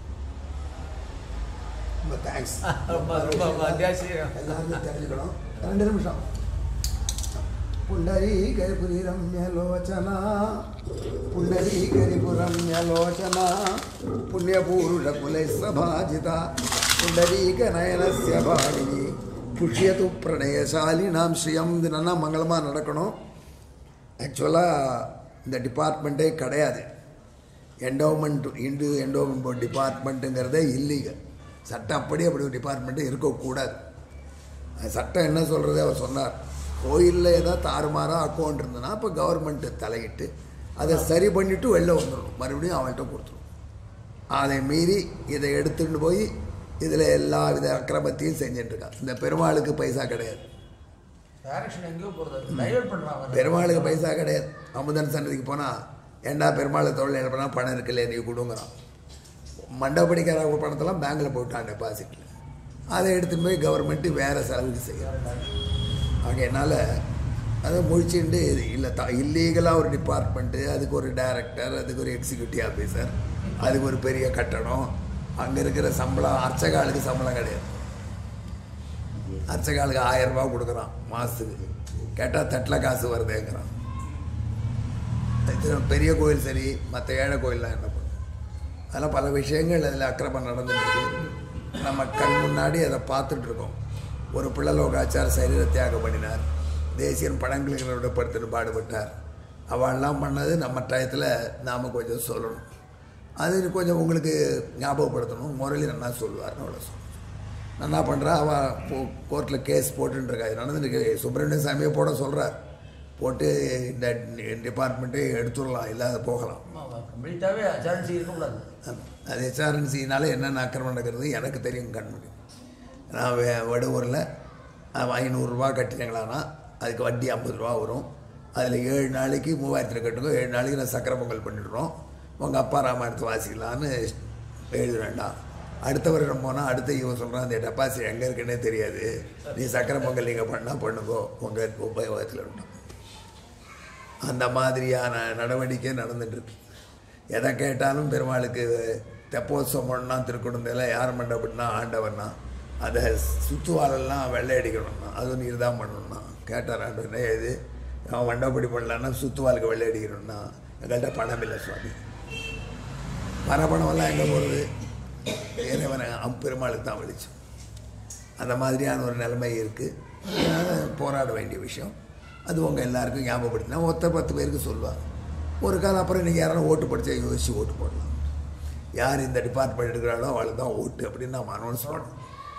ரொம்ப தேங்க்ஸ் ரொம்ப ரொம்ப ரொம்ப அத்தியாவசியம். எல்லாருமே தெரிஞ்சுக்கணும் ரெண்டு நிமிஷம் పుండరీకరిపురి రమ్యలోచన పుండరీకరిపు రమ్యలోచన పుణ్యపూరుల కులైస్సభాజిత పుండరీక నయనస్య భాడిని புஷ்யது பிரணயசாலினாம் ஸ்ரீயம் இது நல்லா மங்களமாக நடக்கணும் ஆக்சுவலாக இந்த டிபார்ட்மெண்ட்டே கிடையாது என்டோமெண்ட் இந்து என்டோமெண்ட் போர்ட் டிபார்ட்மெண்ட்டுங்கிறதே இல்லீகல் சட்டம் அப்படி அப்படி ஒரு டிபார்ட்மெண்ட்டு இருக்கக்கூடாது அது சட்டம் என்ன சொல்கிறது அவர் சொன்னார் கோயிலில் ஏதாவது தாறுமாறாக அக்கௌண்ட் இருந்ததுன்னா அப்போ கவர்மெண்ட்டு தலையிட்டு அதை சரி பண்ணிவிட்டு வெளில வந்துடணும் மறுபடியும் அவன்கிட்ட கொடுத்துரும் அதை மீறி இதை எடுத்துட்டு போய் இதில் எல்லா வித அக்கிரமத்தையும் செஞ்சுட்டு இருக்கான் இந்த பெருமாளுக்கு பைசா கிடையாது டைரக்ஷன் எங்கேயோ போகிறது டைவர்ட் பண்ணுறாங்க பெருமாளுக்கு பைசா கிடையாது அமுதன் சன்னதிக்கு போனால் ஏண்டா பெருமாளை தொழில் எழுப்பினா பணம் இருக்குல்ல நீ கொடுங்குறான் மண்டபடிக்கிற பணத்தெல்லாம் பேங்க்கில் போட்டான் டெபாசிட்டில் அதை எடுத்துன்னு போய் கவர்மெண்ட்டு வேறு செலவுக்கு செய்யும் ஆகையினால அதை முழிச்சுட்டு இல்லை த இல்லீகலாக ஒரு டிபார்ட்மெண்ட்டு அதுக்கு ஒரு டைரக்டர் அதுக்கு ஒரு எக்ஸிக்யூட்டிவ் ஆஃபீஸர் அதுக்கு ஒரு பெரிய கட்டடம் அங்கே இருக்கிற சம்பளம் அர்ச்சகாலுக்கு சம்பளம் கிடையாது அர்ச்சகாலுக்கு ஆயிரம் ரூபாய் கொடுக்குறான் மாதத்துக்கு கேட்டால் தட்டில் காசு வருதேங்கிறான் இது பெரிய கோயில் சரி மற்ற ஏழை கோயில்லாம் என்ன பண்ணும் அதெல்லாம் பல விஷயங்கள் அதில் அக்கிரமம் நடந்துட்டு இருக்கு நம்ம கண் முன்னாடி அதை பார்த்துட்டு இருக்கோம் ஒரு பிள்ளலோகாச்சார் சரீர தியாகம் பண்ணினார் தேசியன் படங்களுக்கு விடப்படுத்திட்டு பாடுபட்டார் அவள்லாம் பண்ணது நம்ம டயத்தில் நாம் கொஞ்சம் சொல்லணும் அது கொஞ்சம் உங்களுக்கு ஞாபகப்படுத்தணும் முரளி நல்லா சொல்லுவார்னு அவ்வளோ சொல்லணும் என்ன பண்ணுறா அவள் போ கோர்ட்டில் கேஸ் போட்டுருக்கா இது நடந்துருக்கு சுப்பிரமணிய சாமியை போட சொல்கிறார் போட்டு இந்த டிபார்ட்மெண்ட்டே எடுத்துடலாம் இல்லாத போகலாம் கம்ப்ளீட்டாகவே அச்சாரன்சி இருக்கக்கூடாது ஆமா. அது ஹெச்ஆர்என்சினால என்னென்ன அக்கிரமம் நடக்கிறது எனக்கு தெரியும் கண்மணி நான் வே- வடுவூரில் ஐநூறுரூவா கட்டினங்களானா அதுக்கு வட்டி ஐம்பது ரூபா வரும் அதில் ஏழு நாளைக்கு மூவாயிரத்தில் கட்டுங்க ஏழு நாளைக்கு நான் சக்கரை பொங்கல் பண்ணிடுறோம் உங்கள் அப்பா ராமாயணத்தை வாசிக்கலான்னு எழுதுறேன்டா அடுத்த வருடம் போனால் அடுத்த இவன் சொல்கிறான் அந்த டெபாசிட் எங்கே இருக்குன்னே தெரியாது நீ சக்கரை பொங்கல் நீங்கள் பண்ணால் பண்ணுங்கோ உங்கள் உபயோகத்தில் இருந்தான் அந்த மாதிரியான நடவடிக்கை நடந்துட்டு இருக்கு எதை கேட்டாலும் பெருமாளுக்கு தெப்போத்சவம் பண்ணா திருக்குடுந்தையில் யார் மண்டபம்னா ஆண்டவன்னா அதை சுற்றுவாரெல்லாம் வெள்ளை அடிக்கணும்னா அதுவும் நீர் தான் பண்ணணும்னா கேட்டார் ஆண்டவனே இது அவன் மண்டபப்படி பண்ணலான்னா சுற்றுவாளுக்கு வெள்ளை அடிக்கணும்னா எங்கள்கிட்ட பணம் இல்லை சுவாமி வர பணமெல்லாம் எங்கே போகிறது இறைவனை அம் பெருமாளுக்கு தான் வெளிச்சம் அந்த மாதிரியான ஒரு நிலைமை இருக்குது போராட வேண்டிய விஷயம் அது உங்கள் எல்லாருக்கும் ஞாபகப்படுத்தினா ஒத்த பத்து பேருக்கு சொல்லுவாங்க ஒரு காலம் அப்புறம் நீங்கள் யாராலும் ஓட்டு படித்தா யோசிச்சு ஓட்டு போடலாம் யார் இந்த டிபார்ட்மெண்ட் எடுக்கிறாளோ அவளுக்கு தான் ஓட்டு அப்படின்னு நாம் அனௌன்ஸ் பண்ணோம்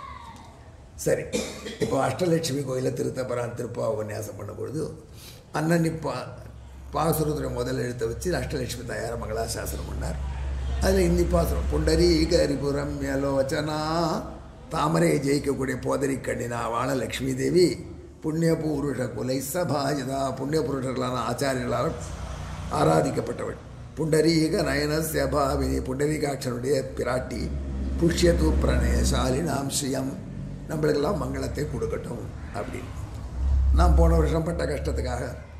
சரி இப்போ அஷ்டலட்சுமி கோயிலில் திருத்தப்பரான் திருப்பா உபன்யாசம் பண்ணும்பொழுது அண்ணன் பா பாசுரத்துடைய முதல் எழுத்தை வச்சு அஷ்டலட்சுமி தாயார் மங்களாசாசனம் பண்ணார் அதில் இந்தி பாசுரம் புண்டரி கரிபுரம் யலோச்சனா தாமரையை ஜெயிக்கக்கூடிய போதரி கண்ணினா வாழ லக்ஷ்மி தேவி புண்ணிய புருஷ குலை சபாஜதா புண்ணிய புருஷர்களான ஆச்சாரியர்களால் ஆராதிக்கப்பட்டவள் புண்டரீக நயனஸ்ய பாவினி புண்டரீகாட்சனுடைய பிராட்டி புஷ்யது பிரணயசாலினாம் ஸ்ரீயம் நம்மளுக்கெல்லாம் மங்களத்தை கொடுக்கட்டும் அப்படின்னு நான் போன வருஷம் பட்ட கஷ்டத்துக்காக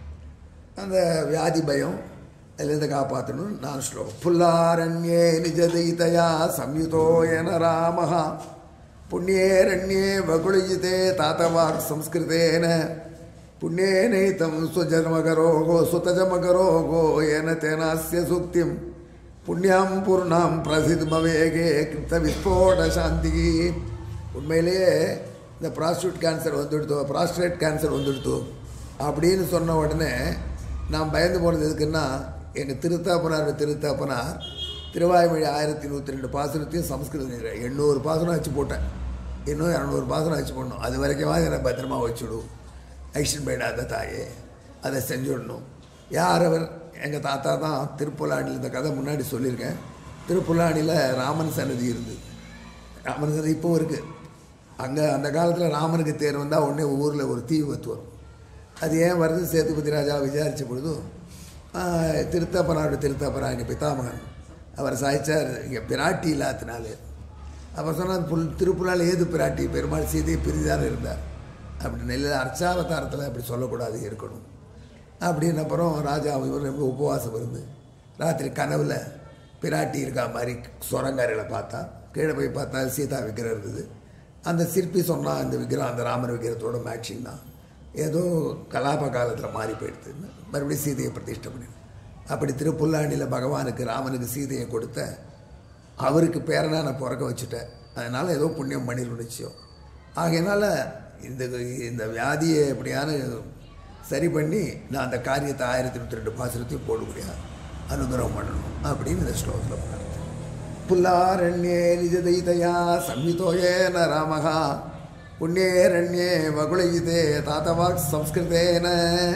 அந்த வியாதி பயம் அதுலேருந்து காப்பாற்றணும் நான் ஸ்லோகம் புல்லாரண்யே நிஜதைதயா சம்யுதோ என ராமஹா புண்ணியேரண்யே வகுளிஜிதே தாத்தவாக் சம்ஸ்கிருதேன புண்ணியேனைத்தம் சுஜமகரோகோ சுதஜமகரோகோ என தேனாஸ்ய சுக்திம் புண்ணியம் பூர்ணாம் பிரசித்மவேகே கிருத்த விஸ்போட சாந்தி உண்மையிலேயே இந்த ப்ராஸ்டியூட் கேன்சர் வந்துடுத்தோ ப்ராஸ்ட்ரேட் கேன்சர் வந்துடுத்தோ அப்படின்னு சொன்ன உடனே நான் பயந்து போனது எதுக்குன்னா எங்கள் திருத்தாப்பனார் திருத்தாப்பனார் திருவாய்மொழி ஆயிரத்தி நூற்றி ரெண்டு பாசனத்தையும் சம்ஸ்கிருதம் எண்ணூறு பாசனம் வச்சு போட்டேன் இன்னும் இரநூறு பாசனம் வச்சு போடணும் அது வரைக்கும் என்னை பத்திரமா வச்சுடும் ஐஷன் போயிடாத தாயே அதை செஞ்சுடணும் யார் அவர் எங்கள் தாத்தா தான் திருப்புலானியில் இந்த கதை முன்னாடி சொல்லியிருக்கேன் திருப்புலானியில் ராமன் சன்னதி இருந்தது ராமன் சன்னதி இப்போவும் இருக்குது அங்கே அந்த காலத்தில் ராமனுக்கு தேர் வந்தால் உடனே ஊரில் ஒரு தீ வத்து வரும் அது ஏன் வருது சேதுபதி ராஜா விசாரித்த பொழுதும் ஆஹ், திருத்தப்பனாருடைய திருத்தப்பனா எங்கள் பிதாமகன் அவர் சாய்ச்சார் இங்கே பிராட்டி இல்லாதனால அவர் சொன்னார் புல் திருப்புலால் ஏது பிராட்டி பெருமாள் சீதை பிரிதான இருந்தார் அப்படி நெல்ல அர்ச்சாவதாரத்தில் அப்படி சொல்லக்கூடாது இருக்கணும் அப்படின்னு அப்புறம் ராஜா இவர் ரொம்ப உபவாசம் இருந்து ராத்திரி கனவுல பிராட்டி இருக்கா மாதிரி சுரங்காரில் பார்த்தா கீழே போய் பார்த்தா சீதா விக்கிரம் இருந்தது அந்த சிற்பி சொன்னால் அந்த விக்கிரம் அந்த ராமர் விக்கிரத்தோட மேட்சிங் தான் ஏதோ கலாப காலத்தில் மாறி போயிடுது மறுபடியும் சீதையை பிரதிஷ்டை பண்ணி அப்படி திருப்புல்லாண்டியில் பகவானுக்கு ராமனுக்கு சீதையை கொடுத்த அவருக்கு பேரனா நான் பிறக்க வச்சுட்டேன் அதனால் ஏதோ புண்ணியம் பண்ணிடணும் நிச்சயம் ஆகையினால இந்த இந்த வியாதியை எப்படியான சரி பண்ணி நான் அந்த காரியத்தை ஆயிரத்தி நூற்றி ரெண்டு பாசுரத்தையும் போட முடியாது அனுகிரகம் பண்ணணும் அப்படின்னு இந்த ஸ்லோகத்தில் பண்ணேன் புல்லாரண்யே நிஜதைதயா சம்யுதோயேன ராமகா புண்ணியேரண்யே வகுளயிதே தாத்தவாக் சம்ஸ்கிருதேன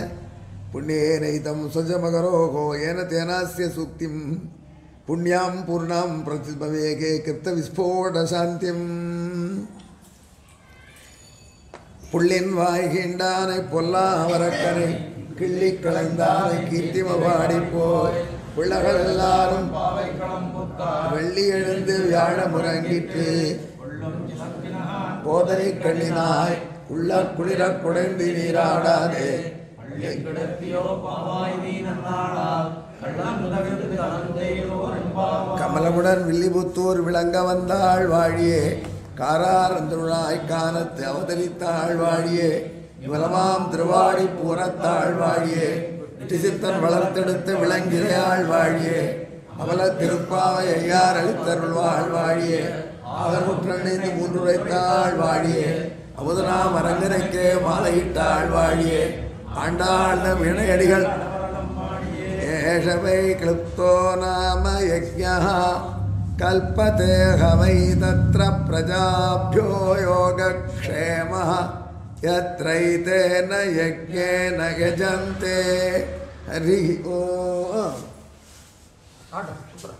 புண்ணியேனைதம் சுஜமகரோகோ ஏன தேனாஸ்ய சுக்திம் புண்ணியாம் பூர்ணாம் பிரதிபவேகே கிருத்த விஸ்போட சாந்தியம் புள்ளின் வாய்கின்றானை பொல்லாவரக்கனை கிள்ளி களைந்தானை கீர்த்திம பாடி போய் பிள்ளைகள் எல்லாரும் வெள்ளி எழுந்து வியாழ முறங்கிட்டு போதனை கண்ணினாய் உள்ள குளிர குடைந்து நீராடாதே கமலமுடன் வில்லிபுத்தூர் விளங்க வந்தாள் வாழியே காராரந்துழாய் காணத்து அவதரித்தாள் வாழியே விமலமாம் திருவாடி பூரத்தாள் வாழியே திசித்தன் வளர்த்தெடுத்து விளங்கிறையாள் வாழியே அவல திருப்பாவை ஐயார் அளித்தருள்வாள் வாழியே ஆகமுற்றணிந்து மூன்றுரைத்தாள் வாழியே அமுதனாம் அரங்கரைக்கே மாலையிட்டாள் வாழியே ஆண்டாள் நம் இணையடிகள் एष वै क्लुप्तो नाम यज्ञः कल्पते ह वै तत्र प्रजाभ्यो योगक्षेमः यत्रैतेन यज्ञेन यजन्ते हरिः ओ ஆட்டம் சூப்பர்